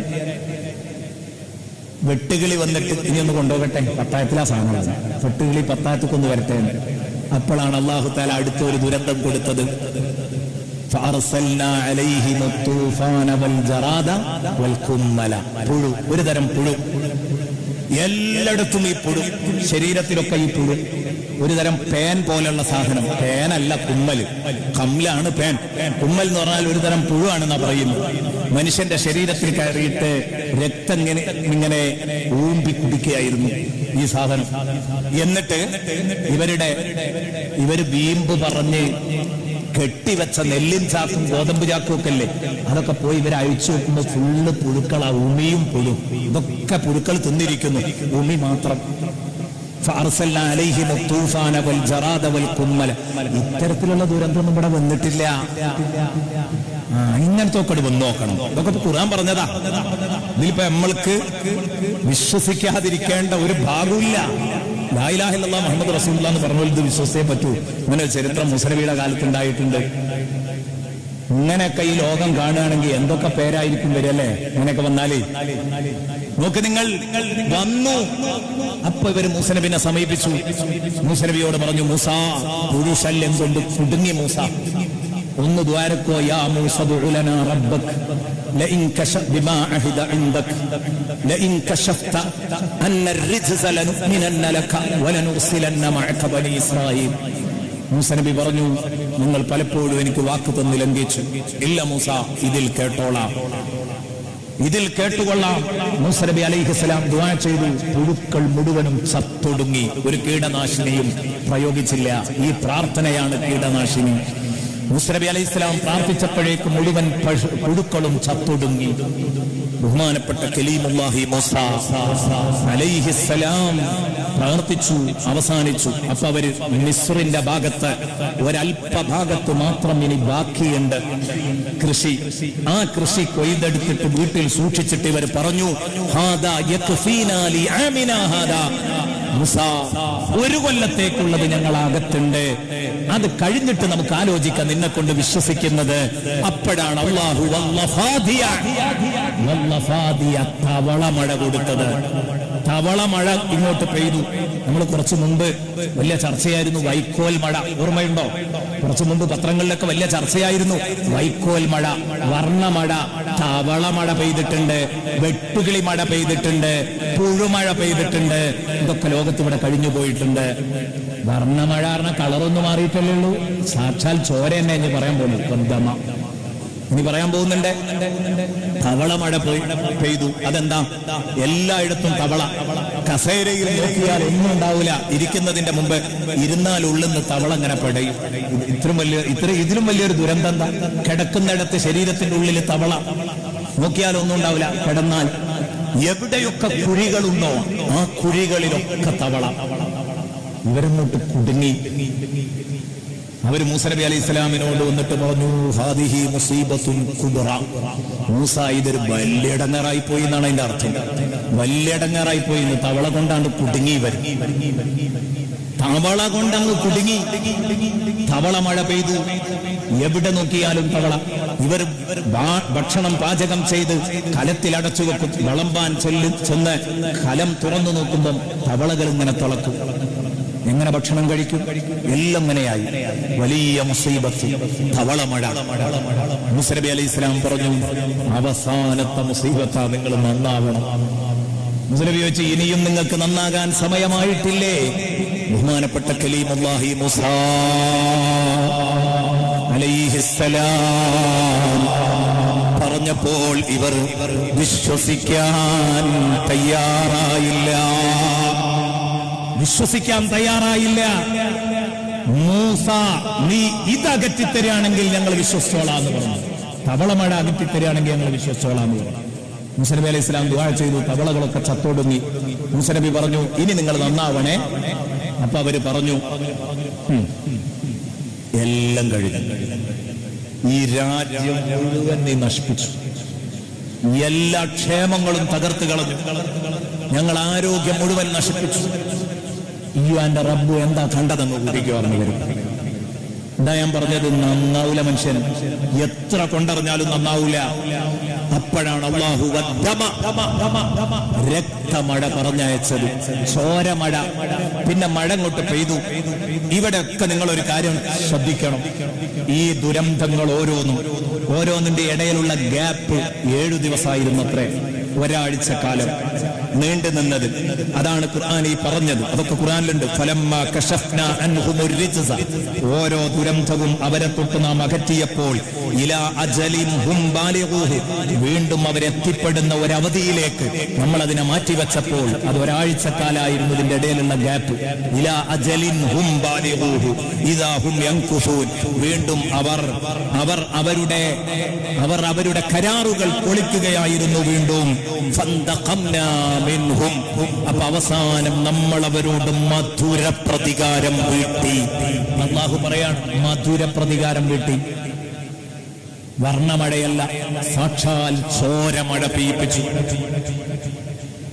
വെട്ടുകിളി വന്നിട്ട് ഇനി ഒന്ന് കൊണ്ടുപോകട്ടെ പത്തായത്തിലാ സാധനമാണ് വെട്ടുകിളി പത്തായത്തേക്ക് ഒന്ന് വരട്ടെ എന്ന്. അപ്പോഴാണ് അള്ളാഹു താല അടുത്ത ഒരു ദുരന്തം കൊടുത്തത് فأرسلنا عليهم الطوفان والجراد والقمل പുഴു ഒരു തരം പുഴു എല്ലായിടത്തും ഈ പുഴു ശരീരത്തിലൊക്കെ ഈ പുഴു ഒരു തരം പേൻ പോലുള്ള സാധനം പേനല്ല കുമ്മല് കമ്മലാണ് പേൻ കുമ്മൽ എന്ന് പറഞ്ഞാൽ ഒരു തരം പുഴുവാണെന്നാ പറയുന്നത് മനുഷ്യന്റെ ശരീരത്തിൽ കയറിയിട്ട് രക്തം ഇങ്ങനെ ഇങ്ങനെ ഊമ്പി കുടിക്കുകയായിരുന്നു ഈ സാധനം എന്നിട്ട് ഇവരുടെ ഇവര് വീമ്പ് പറഞ്ഞ് കെട്ടിവെച്ച നെല്ലിൻ ചാക്കും ഗോതമ്പ് ചാക്കും ഒക്കെ അല്ലേ അതൊക്കെ പോയി ഇവരെ അഴിച്ചു നോക്കുമ്പോൾ ഫുള്ള് പുഴുക്കളാ ഉമിയും പുഴു ഇതൊക്കെ പുഴുക്കൾ തിന്നിരിക്കുന്നു ഉമി മാത്രം فأرسلنا عليهم الطوفان والجراد والقمل ഇത്തരത്തിലുള്ള ദുരന്തം ഇവിടെ വന്നിട്ടില്ല ആ ഇങ്ങനത്തെ ഒക്കെ വന്ന് നോക്കണം ഇതൊക്കെ ഇപ്പൊ ഖുർആൻ പറഞ്ഞതാ ഇതിലിപ്പോ നമ്മൾക്ക് വിശ്വസിക്കാതിരിക്കേണ്ട ഒരു ഭാഗമില്ല ലായിലാഹില്ല മുഹമ്മദ് റസൂല്ല എന്ന് പറഞ്ഞ ഇത് വിശ്വസിച്ചേ പറ്റൂ ഇങ്ങനെ ഒരു ചരിത്രം മുസലബിയുടെ കാലത്ത് ഉണ്ടായിട്ടുണ്ട് ഇങ്ങനെയൊക്കെ ഈ ലോകം കാണുകയാണെങ്കിൽ എന്തൊക്കെ പേരായിരിക്കും വരല്ലേ ഇങ്ങനെയൊക്കെ വന്നാലേ നോക്ക് നിങ്ങൾ വന്നു അപ്പൊ ഇവര് മൂസനബിനെ സമീപിച്ചു മൂസനബിയോട് പറഞ്ഞു മൂസ പുരുഷല്യം കൊണ്ട് കുടുങ്ങി മൂസ ഒന്ന് ദ്വാരക്കോ യാ മൂസ ദുഉലനാ റബ്ബക് لئن كشف بما عهد عندك لئن كشفت أن الرجز لنؤمنن لك ولنرسلن معك بني إسرائيل മൂസ നബി പറഞ്ഞു നിങ്ങൾ പലപ്പോഴും എനിക്ക് വാക്ക് തന്ന് ലംഘിച്ചു ഇല്ല മൂസ ഇതിൽ കേട്ടോളാം ഇതിൽ കേട്ടുകൊള്ളാം മൂസ നബി അലൈഹിസ്സലാം ദുആ ചെയ്തു പുഴുക്കൾ മുഴുവനും ചത്തൊടുങ്ങി ഒരു കീടനാശിനിയും പ്രയോഗിച്ചില്ല ഈ പ്രാർത്ഥനയാണ് കീടനാശിനി മൂസ നബി അലൈഹിസ്സലാം പ്രാർത്ഥിച്ചപ്പോഴേക്ക് മുഴുവൻ പശു- പുഴുക്കളും ചത്തൊടുങ്ങി ബഹുമാനപ്പെട്ട കലീമുല്ലാഹി മൂസ അലൈഹിസ്സലാം പ്രാർത്ഥിച്ചു അവസാനിച്ചു അപ്പൊ അവര് മിസ്റിന്റെ ഭാഗത്ത് ഒരല്പഭാഗത്ത് മാത്രം ഇനി ബാക്കിയുണ്ട് കൃഷി ആ കൃഷി കൊയ്തെടുത്തിട്ട് വീട്ടിൽ സൂക്ഷിച്ചിട്ട് ഇവർ പറഞ്ഞു "ഹാദാ യക്ഫീനാ ലി ആമിനാ ഹാദാ." മുസ, ഒരു കൊല്ലത്തേക്കുള്ളത് ഞങ്ങൾ അകത്തുണ്ട് അത് കഴിഞ്ഞിട്ട് നമുക്ക് ആലോചിക്കാം നിന്നെ കൊണ്ട് വിശ്വസിക്കുന്നത് അപ്പോഴാണ് അള്ളാഹു വല്ലഫാദിയ വല്ലഫാദിയ തവള മഴ കൊടുത്തത് തവള മഴ ഇങ്ങോട്ട് പെയ്തു നമ്മൾ കുറച്ചു മുമ്പ് വലിയ ചർച്ചയായിരുന്നു വൈക്കോൽ മഴ ഓർമ്മയുണ്ടോ കുറച്ചു മുമ്പ് പത്രങ്ങളിലൊക്കെ വലിയ ചർച്ചയായിരുന്നു വൈക്കോൽ മഴ വർണ്ണമഴ തവള മഴ പെയ്തിട്ടുണ്ട് വെട്ടുകിളി മഴ പെയ്തിട്ടുണ്ട് പുഴുമഴ പെയ്തിട്ടുണ്ട് ഇതൊക്കെ ലോകത്ത് ഇവിടെ കഴിഞ്ഞു പോയിട്ടുണ്ട് വർണ്ണമഴ പറഞ്ഞ കളറൊന്നും മാറിയിട്ടല്ലേ ഉള്ളൂ സാക്ഷാൽ ചോര തന്നെ ഇനി പറയാൻ പോകുന്നു കൊന്തമ ഇനി പറയാൻ പോകുന്നുണ്ട് തവള മഴ പോയി പെയ്തു അതെന്താ എല്ലായിടത്തും തവള കസേരയിൽ നോക്കിയാൽ ഒന്നും ഉണ്ടാവില്ല ഇരിക്കുന്നതിന്റെ മുമ്പ് ഇരുന്നാൽ ഉള്ളുന്ന് തവള അങ്ങനെ പെടയും ഇത് ഇത്രയും വലിയ ഇത്ര ഇതിലും വലിയൊരു ദുരന്തം എന്താ കിടക്കുന്നിടത്ത് ശരീരത്തിന്റെ ഉള്ളിൽ തവള നോക്കിയാൽ ഒന്നും ഉണ്ടാവില്ല കിടന്നാൽ എവിടെയൊക്കെ കുഴികളുണ്ടോ ആ കുഴികളിലൊക്കെ തവള ഇവരങ്ങോട്ട് കുടുങ്ങി അവർ മൂസ നബി അലൈഹി ഇസ്ലാമിനോട് വന്നിട്ട് പറഞ്ഞു ഹാദിഹി മുസീബത്തുൻ കുബ്റ മൂസ ഇതൊരു വലിയ ഇടങ്ങാറായി പോയി എന്നാണ് അതിന്റെ അർത്ഥം വലിയ ഇടങ്ങാറായി പോയി എന്ന് തവള കൊണ്ടാണ്ട് കുടുങ്ങി ഇവർ തവള കൊണ്ടങ്ങ് കുടുങ്ങി തവള മഴ പെയ്തു എവിടെ നോക്കിയാലും തവള ഇവർ ബാ- ഭക്ഷണം പാചകം ചെയ്ത് കലത്തിൽ അടച്ചു വെക്കും വിളമ്പാൻ ചെല്ല് ചെന്ന് കലം തുറന്നു നോക്കുമ്പം തവളകൾ ഇങ്ങനെ തുളക്കും എങ്ങനെ ഭക്ഷണം കഴിക്കും എല്ലാം ഇങ്ങനെയായി വലിയ മുസീബത്ത് തവളമഴ മുസനബി അലൈഹി ഇസ്ലാം പറഞ്ഞു അവസാനത്തെ മുസീബത്താ നിങ്ങൾ നന്നാവണം മുസനബി ചോദിച്ചു ഇനിയും നിങ്ങൾക്ക് നന്നാകാൻ സമയമായിട്ടില്ലേ ബഹുമാനപ്പെട്ട കലീമുല്ലാഹി മുസാ അലൈഹിസ്സലാം പറഞ്ഞപ്പോൾ ഇവർ വിശ്വസിക്കാൻ തയ്യാറായില്ല വിശ്വസിക്കാൻ തയ്യാറായില്ല മൂസ നീ ഇത് അകറ്റിത്തരികയാണെങ്കിൽ ഞങ്ങൾ വിശ്വസിച്ചോളാന്ന് പറഞ്ഞു തവളമഴ അകറ്റിത്തരികയാണെങ്കിൽ ഞങ്ങൾ വിശ്വസിച്ചോളാന്ന് പറഞ്ഞു മുസനബി അലൈഹി ഇസ്ലാം ദുആ ചെയ്തു തവളകളൊക്കെ ചത്തൊടുങ്ങി മുസനബി പറഞ്ഞു ഇനി നിങ്ങൾ നന്നാവണേ അപ്പൊ അവര് പറഞ്ഞു "ഉം, എല്ലാം കഴിഞ്ഞു ഈ രാജ്യം മുഴുവൻ നീ നശിപ്പിച്ചു എല്ലാ ക്ഷേമങ്ങളും തകർത്ത് കളഞ്ഞു ഞങ്ങൾ ആരോഗ്യം മുഴുവൻ നശിപ്പിച്ചു ഈ എന്റെ റബ്ബു എന്താ കണ്ടതെന്ന് കുടിക്ക് പറഞ്ഞു വരും എന്താ ഞാൻ പറഞ്ഞത് നന്നാവൂല മനുഷ്യൻ എത്ര കൊണ്ടറിഞ്ഞാലും നന്നാവൂല അപ്പോഴാണ് അള്ളാഹു വദ്ദമ, രക്തമഴ പറഞ്ഞയച്ചത് ചോരമഴ പിന്നെ മഴ അങ്ങോട്ട് പെയ്തു ഇവിടെയൊക്കെ നിങ്ങൾ ഒരു കാര്യം ശ്രദ്ധിക്കണം ഈ ദുരന്തങ്ങൾ ഓരോന്നും ഓരോന്നിന്റെ ഇടയിലുള്ള ഗ്യാപ്പ് ഏഴു ദിവസമായിരുന്നു അത്രേ ഒരാഴ്ച കാലം നീണ്ടു നിന്നത് അതാണ് ഖുർആൻ ഈ പറഞ്ഞത് അതൊക്കെ ഖുർആനിലുണ്ട് ഫലമ്മ കശഫ്ന അൻഹുമുർ റിജ്സ. ഓരോ ദുരന്തവും അവരെ തൊട്ട് നാം അകറ്റിയപ്പോൾ ഇലാ അജലിൻ ഹും ബാലിഗൂഹ്. വീണ്ടും അവരെത്തിപ്പെടുന്ന ഒരു അവധിയിലേക്ക് നമ്മൾ അതിനെ മാറ്റിവെച്ചപ്പോൾ അത് ഒരാഴ്ചക്കാലായിരുന്നു ഇതിന്റെ ഇടയിലുള്ള ഗ്യാപ്പ് ഇലാ അജലിൻ ഹും ബാലിഗൂഹ്. ഇദാ ഹും യൻകുസൂൻ. വീണ്ടും അവർ അവർ അവരുടെ അവർ അവരുടെ കരാറുകൾ പൊളിക്കുകയായിരുന്നു വീണ്ടും ഫന്തഖംനാ മിൻഹും. അപ്പൊ അവസാനം നമ്മൾ അവരോട് മധുര പ്രതികാരം വീട്ടി അള്ളാഹു പറയാണ് മധുര പ്രതികാരം വീട്ടി വർണ്ണമഴയല്ല സാക്ഷാൽ ചോരമഴ പെയ്യിപ്പിച്ചു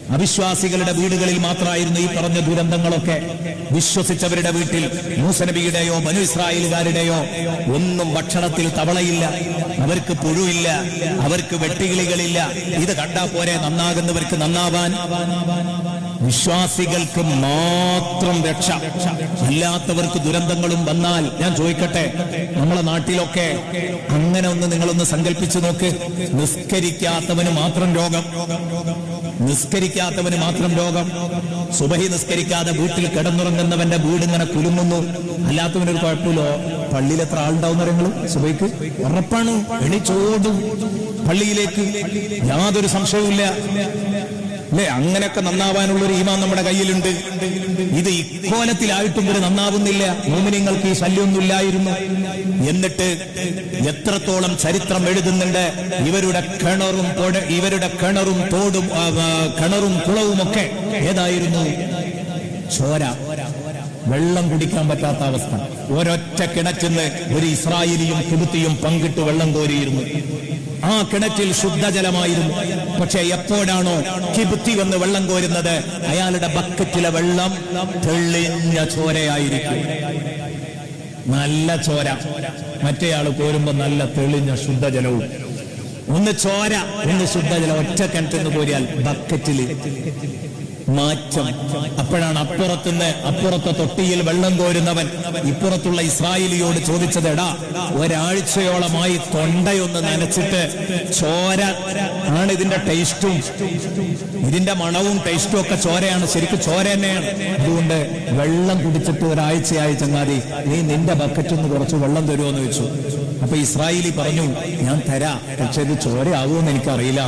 അവിശ്വാസികളുടെ വീടുകളിൽ മാത്രമായിരുന്നു ഈ പറഞ്ഞ ദുരന്തങ്ങളൊക്കെ വിശ്വസിച്ചവരുടെ വീട്ടിൽ മൂസനബിയുടെയോ ബനു ഇസ്രായേലുകാരുടെയോ ഒന്നും ഭക്ഷണത്തിൽ തവളയില്ല അവർക്ക് പുഴുവില്ല അവർക്ക് വെട്ടുകിളികളില്ല ഇത് കണ്ടാ പോരെ നന്നാകുന്നവർക്ക് നന്നാവാൻ വിശ്വാസികൾക്ക് മാത്രം രക്ഷ അല്ലാത്തവർക്ക് ദുരന്തങ്ങളും വന്നാൽ ഞാൻ ചോദിക്കട്ടെ നമ്മളെ നാട്ടിലൊക്കെ അങ്ങനെ ഒന്ന് നിങ്ങളൊന്ന് സങ്കല്പിച്ചു നോക്ക് നിസ്കരിക്കാത്തവന് മാത്രം രോഗം നിസ്കരിക്കാത്തവന് മാത്രം രോഗം സുബഹി നിസ്കരിക്കാതെ വീട്ടിൽ കിടന്നുറങ്ങുന്നവന്റെ വീട് ഇങ്ങനെ കുലുങ്ങുന്നു അല്ലാത്തവനൊരു കുഴപ്പമില്ലോ പള്ളിയിൽ എത്ര ആളുണ്ടാവുന്ന നിങ്ങൾ സുബൈക്ക് ഉറപ്പാണ് എണിച്ചോടും പള്ളിയിലേക്ക് യാതൊരു സംശയവുമില്ല അല്ലെ അങ്ങനെയൊക്കെ നന്നാവാനുള്ള ഒരു ഈമാൻ നമ്മുടെ കയ്യിലുണ്ട് ഇത് ഇക്കോലത്തിലായിട്ടും ഇവര് നന്നാവുന്നില്ല മോമിനിങ്ങൾക്ക് ഈ ശല്യമൊന്നുമില്ലായിരുന്നു എന്നിട്ട് എത്രത്തോളം ചരിത്രം എഴുതുന്നുണ്ട് ഇവരുടെ കിണറും പുഴ ഇവരുടെ കിണറും തോടും ആ, ആ, കിണറും കുളവും ഒക്കെ ഏതായിരുന്നു ചോര വെള്ളം കുടിക്കാൻ പറ്റാത്ത അവസ്ഥ ഒരൊറ്റ കിണറ്റിന്ന് ഒരു ഇസ്രായേലിയും കിബുത്തിയും പങ്കിട്ട് വെള്ളം കോരിയിരുന്നു ആ കിണറ്റിൽ ശുദ്ധജലമായിരുന്നു പക്ഷെ എപ്പോഴാണോ കിബുത്തി വന്ന് വെള്ളം കോരുന്നത് അയാളുടെ ബക്കറ്റിലെ വെള്ളം തെളിഞ്ഞ ചോരയായിരിക്കും നല്ല ചോര മറ്റേയാൾ കോരുമ്പോ നല്ല തെളിഞ്ഞ ശുദ്ധജലവും ഒന്ന് ചോര ഒന്ന് ശുദ്ധജലം ഒറ്റ കിണറ്റിന്ന് കോരിയാൽ ബക്കറ്റില് മാറ്റം അപ്പോഴാണ് അപ്പുറത്തുനിന്ന് അപ്പുറത്തെ തൊട്ടിയിൽ വെള്ളം കോരുന്നവൻ ഇപ്പുറത്തുള്ള ഇസ്രായേലിയോട് ചോദിച്ചത് എടാ ഒരാഴ്ചയോളമായി തൊണ്ടയൊന്ന് നനച്ചിട്ട് ചോര ആണ് ഇതിന്റെ ടേസ്റ്റും ഇതിന്റെ മണവും ടേസ്റ്റും ഒക്കെ ചോരയാണ് ശരിക്കും ചോര തന്നെയാണ് അതുകൊണ്ട് വെള്ളം കുടിച്ചിട്ട് ഒരാഴ്ചയായി ചങ്ങാതി നീ നിന്റെ ബക്കറ്റിൽ നിന്ന് കുറച്ച് വെള്ളം തരുമോ എന്ന് വെച്ചു അപ്പൊ ഇസ്രായേലി പറഞ്ഞു ഞാൻ തരാ പക്ഷെ ഇത് ചോരയാകുമെന്ന് എനിക്കറിയില്ല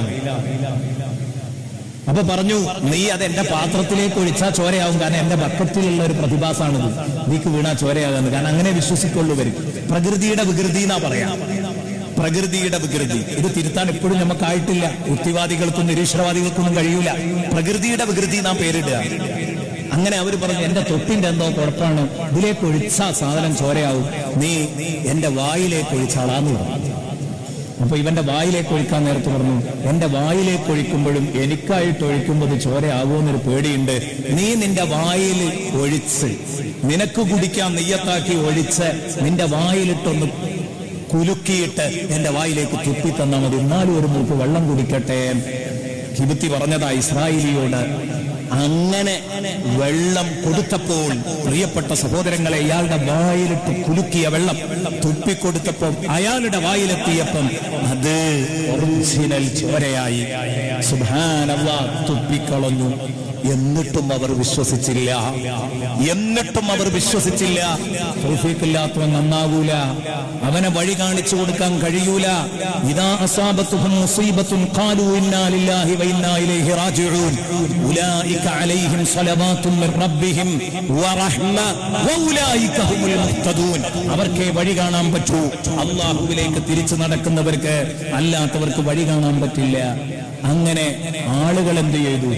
അപ്പൊ പറഞ്ഞു നീ അത് എന്റെ പാത്രത്തിലേക്ക് ഒഴിച്ചാ ചോരയാവും കാരണം എന്റെ ബക്കറ്റിലുള്ള ഒരു പ്രതിഭാസമാണിത് നീക്ക് വീണാ ചോരയാകുന്നത് കാരണം അങ്ങനെ വിശ്വസിക്കുള്ളൂ വരും പ്രകൃതിയുടെ വികൃതി എന്നാ പറയാം പ്രകൃതിയുടെ വികൃതി ഇത് തിരുത്താൻ എപ്പോഴും നമുക്കായിട്ടില്ല യുക്തിവാദികൾക്കും നിരീശ്വരവാദികൾക്കൊന്നും കഴിയൂല പ്രകൃതിയുടെ വികൃതി നാം പേരിടുക അങ്ങനെ അവർ പറഞ്ഞു എന്റെ തൊട്ടിന്റെ എന്തോ കുഴപ്പമാണ് ഇതിലേക്ക് ഒഴിച്ചാ സാധനം ചോരയാവും നീ എന്റെ വായിലേക്ക് ഒഴിച്ചാളാന്ന് പറഞ്ഞു അപ്പൊ ഇവന്റെ വായിലേക്ക് ഒഴിക്കാൻ നേരത്ത് പറഞ്ഞു എന്റെ വായിലേക്ക് ഒഴിക്കുമ്പോഴും എനിക്കായിട്ട് ഒഴിക്കുമ്പോൾ ചോരയാകുമെന്നൊരു പേടിയുണ്ട് നീ നിന്റെ വായിൽ ഒഴിച്ച് നിനക്ക് കുടിക്കാൻ നെയ്യത്താക്കി ഒഴിച്ച് നിന്റെ വായിലിട്ടൊന്ന് കുലുക്കിയിട്ട് എന്റെ വായിലേക്ക് തുപ്പി തന്നാൽ മതി എന്നാലും ഒരു മൂക്ക് വെള്ളം കുടിക്കട്ടെ കിബുത്തി പറഞ്ഞതാ ഇസ്രായേലിയോട് അങ്ങനെ വെള്ളം കൊടുത്തപ്പോൾ പ്രിയപ്പെട്ട സഹോദരങ്ങളെ ഇയാളുടെ വായിലിട്ട് കുലുക്കിയ വെള്ളം തുപ്പിക്കൊടുത്തപ്പോൾ അയാളുടെ വായിലെത്തിയപ്പം അത് ഒറിജിനൽ ചോരയായി സുഭാനവ തുപ്പിക്കളഞ്ഞു എന്നിട്ടും അവർ വിശ്വസിച്ചില്ല എന്നിട്ടും അവർ വിശ്വസിച്ചില്ല തൗഫീഖില്ലാത്തവൻ നന്നാവൂല അവനെ വഴി കാണിച്ചു കൊടുക്കാൻ കഴിയൂല ഇതാ അസാബത്തുഹും മുസീബത്തുൻ ഖാലു ഇന്നാ ലില്ലാഹി വ ഇന്നാ ഇലൈഹി റാജിഊൻ ഉലൈക അലൈഹിം സ്വലവാത്തും മിർ റബ്ബിഹിം വറഹ്മ വഉലൈക ഹുമുൽ മുഹ്തദൂൻ അവർക്കേ വഴി കാണാൻ പറ്റൂ അല്ലാഹുവിലേക്ക് തിരിച്ചു നടക്കുന്നവർക്ക് അല്ലാത്തവർക്ക് വഴി കാണാൻ പറ്റില്ല അങ്ങനെ ആളുകൾ എന്ത് ചെയ്തു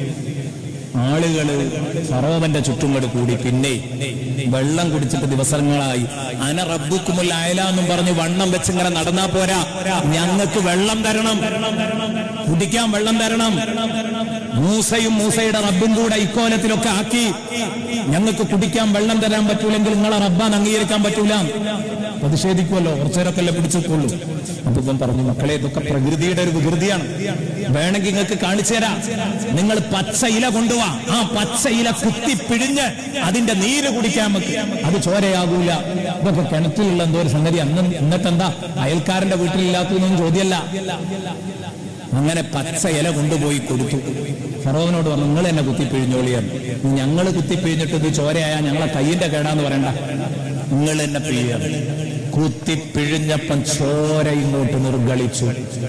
ആളുകള് ഫറോവന്റെ ചുറ്റുങ്ങട് കൂടി പിന്നെ വെള്ളം കുടിച്ചിട്ട് ദിവസങ്ങളായി അന റബ്ബുക്കുമുൽ അയല എന്നും പറഞ്ഞ് വണ്ണം വെച്ച് ഇങ്ങനെ നടന്നാ പോരാ ഞങ്ങൾക്ക് വെള്ളം തരണം കുടിക്കാൻ വെള്ളം തരണം മൂസയും മൂസയുടെ റബ്ബും കൂടെ ഇക്കോലത്തിലൊക്കെ ആക്കി ഞങ്ങൾക്ക് കുടിക്കാൻ വെള്ളം തരാൻ പറ്റൂലെങ്കിൽ നിങ്ങളെ റബ്ബാൻ അംഗീകരിക്കാൻ പറ്റൂല പ്രതിഷേധിക്കുമല്ലോ കുറച്ചേരൊക്കെ പിടിച്ചേക്കുള്ളൂ അപ്പൊ ഇവൻ പറഞ്ഞു മക്കളെ ഇതൊക്കെ പ്രകൃതിയുടെ ഒരു വികൃതിയാണ് വേണമെങ്കിൽ നിങ്ങൾക്ക് കാണിച്ചു തരാം നിങ്ങൾ പച്ച ഇല കൊണ്ടുപോവാ ആ പച്ച ഇല കുത്തി പിഴിഞ്ഞ് അതിന്റെ നീര് കുടിക്കാൻ നമുക്ക് അത് ചോരയാകൂല ഇതൊക്കെ കിണറ്റിലുള്ള എന്തോ ഒരു സംഗതി അന്ന് എന്നിട്ടെന്താ അയൽക്കാരന്റെ വീട്ടിലില്ലാത്തതൊന്നും ചോദ്യമല്ല അങ്ങനെ പച്ച ഇല കൊണ്ടുപോയി കൊടുത്തു ഫറോവിനോട് പറഞ്ഞു നിങ്ങൾ എന്നെ കുത്തിപ്പിഴിഞ്ഞോളിയാണ് ഞങ്ങൾ കുത്തിപ്പിഴിഞ്ഞിട്ട് ഇത് ചോരയായ ഞങ്ങളെ കയ്യിന്റെ കേടാന്ന് പറയണ്ട നിങ്ങൾ എന്നെ പിഴിയാണ് കുത്തിപ്പിഴിഞ്ഞപ്പം ചോര ഇങ്ങോട്ട് നിർഗളിച്ചു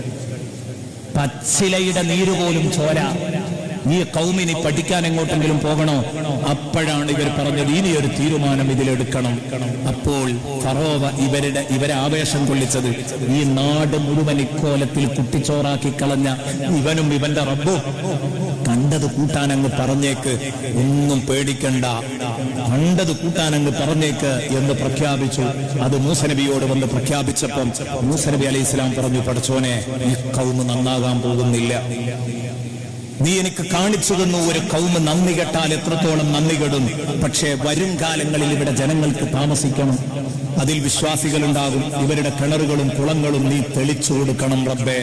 പച്ചിലയുടെ നീര് പോലും ചോര ഈ കൗമിനി പഠിക്കാൻ എങ്ങോട്ടെങ്കിലും പോകണോ അപ്പോഴാണ് ഇവർ പറഞ്ഞത് ഇനി ഒരു തീരുമാനം ഇതിലെടുക്കണം അപ്പോൾ ഫറോവ ഇവരുടെ ഇവരെ ആവേശം കൊള്ളിച്ചത് ഈ നാട് മുഴുവൻ ഇക്കോലത്തിൽ കുട്ടിച്ചോറാക്കി കളഞ്ഞ ഇവനും ഇവന്റെ റബ്ബും കണ്ടത് കൂട്ടാനങ്ങ് പറഞ്ഞേക്ക് ഒന്നും പേടിക്കണ്ട കണ്ടത് കൂട്ടാനങ്ങ് പറഞ്ഞേക്ക് എന്ന് പ്രഖ്യാപിച്ചു അത് മൂസനബിയോട് വന്ന് പ്രഖ്യാപിച്ചപ്പം മൂസനബി അലൈഹി ഇസ്ലാം പറഞ്ഞു പഠിച്ചോനെ ഈ കൗമ് നന്നാകാൻ പോകുന്നില്ല നീ എനിക്ക് കാണിച്ചു തന്നു ഒരു കൗമ് നന്ദി കെട്ടാൽ എത്രത്തോളം നന്ദി കെടും പക്ഷേ വരും കാലങ്ങളിൽ ഇവിടെ ജനങ്ങൾക്ക് താമസിക്കണം അതിൽ വിശ്വാസികളുണ്ടാകും ഇവരുടെ കിണറുകളും കുളങ്ങളും നീ തെളിച്ചു കൊടുക്കണം റബ്ബേ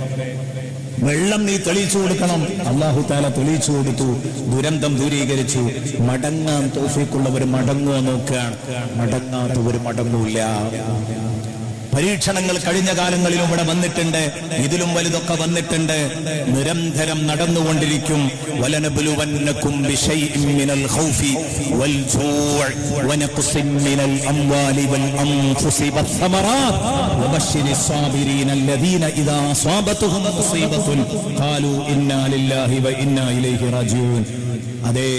വെള്ളം നീ തെളിയിച്ചു കൊടുക്കണം അള്ളാഹു താല തെളിയിച്ചു കൊടുത്തു ദുരന്തം ദൂരീകരിച്ചു മടങ്ങാൻ തോഫിക്കുള്ളവർ മടങ്ങുക നോക്കുകയാണ് മടങ്ങാത്തവർ മടങ്ങൂല പരീക്ഷണങ്ങൾ കഴിഞ്ഞ കാലങ്ങളിലും ഇവിടെ വന്നിട്ടുണ്ട് ഇതിലും വലുതൊക്കെ വന്നിട്ടുണ്ട് നിരന്തരം നടന്നുകൊണ്ടിരിക്കും വലനബുലുവന്നക്കും ബിശൈഇൻ മിനൽ ഖൗഫി വൽ ജൂഅ് വനഖ്സിൻ മിനൽ അംവാലി വൽ അൻഫുസി വസ്സമറാത്ത് വബശ്ശിരി الصابرين الذين إذا أصابتهم مصيبة قالوا إنا لله وإنا إليه راجعون അതേ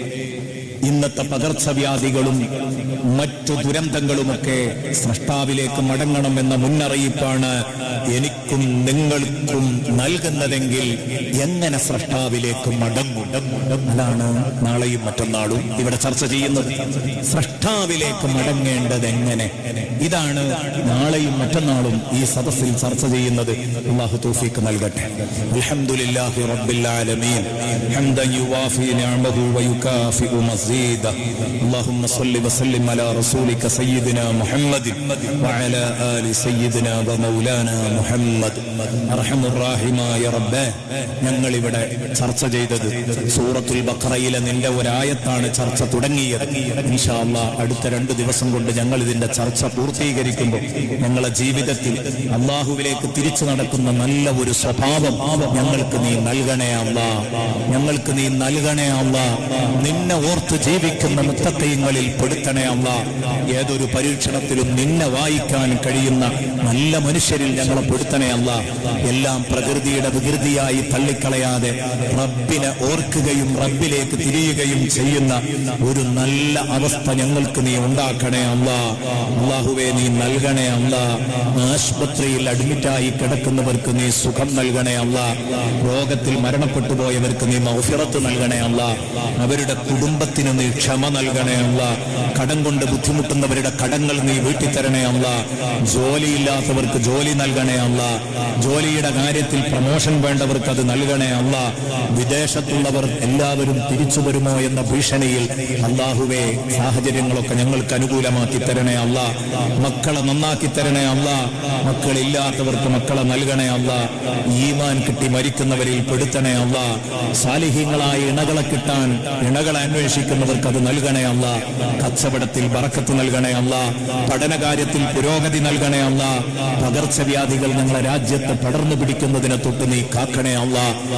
ഇന്നത്തെ പകർച്ചവ്യാധികളും മറ്റു ദുരന്തങ്ങളുമൊക്കെ സൃഷ്ടാവിലേക്ക് മടങ്ങണമെന്ന മുന്നറിയിപ്പാണ് എനിക്കും നിങ്ങൾക്കും നൽകുന്നതെങ്കിൽ എങ്ങനെ സൃഷ്ടാവിലേക്ക് മടങ്ങും അതാണ് നാളെയും മറ്റന്നാളും ഇവിടെ ചർച്ച ചെയ്യുന്നത് സൃഷ്ടാവിലേക്ക് മടങ്ങേണ്ടത് എങ്ങനെ ഇതാണ് നാളെയും മറ്റന്നാളും ഈ സദസ്സിൽ ചർച്ച ചെയ്യുന്നത് അള്ളാഹു തൗഫീഖ് നൽകട്ടെ അൽഹംദുലില്ലാഹി റബ്ബിൽ ആലമീൻ ഹംദൻ യുവാഫി നിഅമഹു വയുകാഫിഉ മസീദ اللهم صل وسلم على رسولك سيدنا محمد وعلى آل سيدنا ومولانا محمد أرحم الراحمമായ റബ്ബേ ഞങ്ങൾ ഇവിടെ ചർച്ച ചെയ്തത് സൂറത്തുൽ ബഖറയിലെ നിന്റെ ഒരായത്താണ് ചർച്ച തുടങ്ങിയത് ഇൻഷാ അല്ലാഹ് അടുത്ത രണ്ട് ദിവസം കൊണ്ട് ഞങ്ങൾ ഇതിന്റെ ചർച്ച പൂർത്തീകരിക്കുമ്പോൾ ഞങ്ങളെ ജീവിതത്തിൽ അള്ളാഹുവിലേക്ക് തിരിച്ചു നടക്കുന്ന നല്ല ഒരു സ്വഭാവം ഞങ്ങൾക്ക് നീ നൽകണേ അല്ലാ ഞങ്ങൾക്ക് നീ നൽകണേ അല്ലാ നിന്നെ ഓർത്ത് ജീവിക്കുന്ന മുത്തക്കയങ്ങളിൽ പെടുത്തണേ അല്ല ഏതൊരു പരീക്ഷണത്തിലും നിന്നെ വായിക്കാൻ കഴിയുന്ന നല്ല മനുഷ്യരിൽ ഞങ്ങളെ പെടുത്തണേ അല്ല എല്ലാം പ്രകൃതിയുടെ വികൃതിയായി തള്ളിക്കളയാതെ റബ്ബിനെ ഓർക്കുകയും റബ്ബിലേക്ക് തിരിയുകയും ചെയ്യുന്ന ഒരു നല്ല അവസ്ഥ ഞങ്ങൾക്ക് നീ ഉണ്ടാക്കണേ അല്ല അള്ളാഹുവെ നീ നൽകണേ അല്ല ആശുപത്രിയിൽ അഡ്മിറ്റായി കിടക്കുന്നവർക്ക് നീ സുഖം നൽകണേ അല്ല രോഗത്തിൽ മരണപ്പെട്ടു പോയവർക്ക് നീ മൗഫിറത്ത് നൽകണേ അല്ല അവരുടെ കുടുംബത്തിന് നീ ക്ഷമ നൽകണേ അല്ല കടം കൊണ്ട് ബുദ്ധിമുട്ടുന്നവരുടെ കടങ്ങൾ നീ വീട്ടിത്തരണേ അല്ല ജോലിയില്ലാത്തവർക്ക് ജോലി നൽകണേ അല്ല ജോലിയുടെ കാര്യത്തിൽ പ്രമോഷൻ വേണ്ടവർക്ക് അത് നൽകണേ അല്ല വിദേശത്തുള്ളവർ എല്ലാവരും തിരിച്ചു വരുമോ എന്ന ഭീഷണിയിൽ അള്ളാഹുവെ സാഹചര്യങ്ങളൊക്കെ ഞങ്ങൾക്ക് അനുകൂലമാക്കി തരണേ അല്ല മക്കളെ നന്നാക്കി തരണേ അല്ല മക്കളില്ലാത്തവർക്ക് മക്കളെ നൽകണേ അല്ല ഈമാൻ കിട്ടി മരിക്കുന്നവരിൽ പെടുത്തണേ അല്ല സാലിഹ്യങ്ങളായ ഇണകളെ കിട്ടാൻ ഇണകളെ അന്വേഷിക്കുന്നവർക്ക് അത് നൽകണേ അല്ല കച്ചവടത്തിൽ ബറക്കത്ത് നൽകണേ അല്ല പഠനകാര്യത്തിൽ പുരോഗതി നൽകണേ അല്ല പകർച്ചവ്യാധികൾ ഞങ്ങളെ രാജ്യത്ത് പടർന്നു പിടിക്കുന്നതിനെ തൊട്ട് നീ കാക്കണേ അല്ല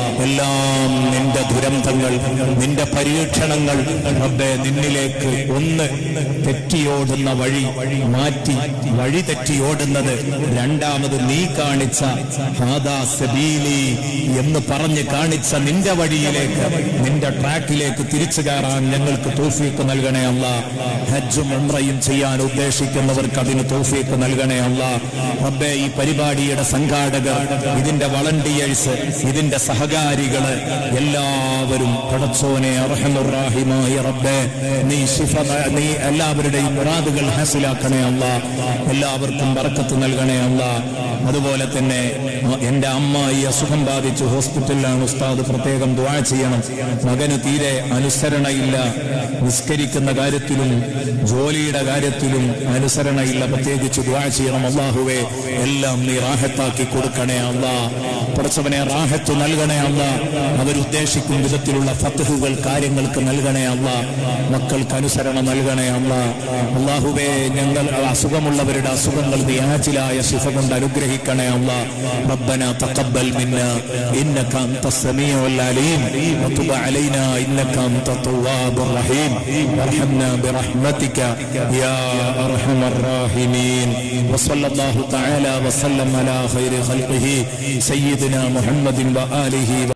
എല്ലാം നിന്റെ ദുരന്തങ്ങൾ നിന്റെ പരീക്ഷണങ്ങൾ റബ്ബേ നിന്നിലേക്ക് ഒന്ന് തെറ്റിയോടുന്ന വഴി മാറ്റി വഴി തെറ്റിയോടുന്നത് രണ്ടാമത് നീ കാണിച്ച ഹാദാ സബീലി എന്ന് പറഞ്ഞ് കാണിച്ച നിന്റെ വഴിയിലേക്ക് നിന്റെ ട്രാക്കിലേക്ക് തിരിച്ചു കയറാൻ ഞങ്ങൾക്ക് തോഫീക്ക് നൽകണേ അല്ല ഹജ്ജും ഉംറയും ചെയ്യാൻ ഉദ്ദേശിക്കുന്നവർക്ക് അതിന് തോഫീക്ക് നൽകണേ അല്ല റബ്ബേ ഈ പരിപാടിയുടെ സംഘാടകർ ഇതിന്റെ വളണ്ടിയേഴ്സ് ഇതിന്റെ സഹകാരികള് എല്ലാവരും പടച്ചോനെ അർഹമുറാഹിമായ റബ്ബേ നീ ശിഫ നീ എല്ലാവരുടെയും മുറാദുകൾ ഹാസിലാക്കണേ അല്ല എല്ലാവർക്കും ബറക്കത്ത് നൽകണേ അല്ല അതുപോലെ തന്നെ എന്റെ അമ്മ ഈ അസുഖം ബാധിച്ച് ഹോസ്പിറ്റലിലാണ് ഉസ്താദ് പ്രത്യേകം ദുആ ചെയ്യണം മകന് തീരെ അനുസരണയില്ല നിസ്കരിക്കുന്ന കാര്യത്തിലും ജോലിയുടെ കാര്യത്തിലും അനുസരണയില്ല പ്രത്യേകിച്ച് ദുആ ചെയ്യണം അള്ളാഹുവെ എല്ലാം നീ റാഹത്താക്കി കൊടുക്കണേ അല്ലാ പഠിച്ചവനെ റാഹത്ത് നൽകണേ അല്ല അവരുദ്ദേശിക്കും വിധത്തിലുള്ള ഫത്തുഹുകൾ കാര്യങ്ങൾക്ക് നൽകണേ അല്ല മക്കൾക്ക് അനുസരണം നൽകണേ അല്ല അള്ളാഹുവെ ഞങ്ങൾ അസുഖമുള്ളവരുടെ അസുഖങ്ങൾ നീ ആജിലായ ശിഫ കൊണ്ട് അനുഗ്രഹിക്കണേ അല്ല ربنا تقبل منا انك انت السميع العليم وتب علينا انك انت التواب الرحيم وارحمنا برحمتك يا ارحم الراحمين وصلى الله تعالى وسلم على خير خلقه سيدنا محمد واله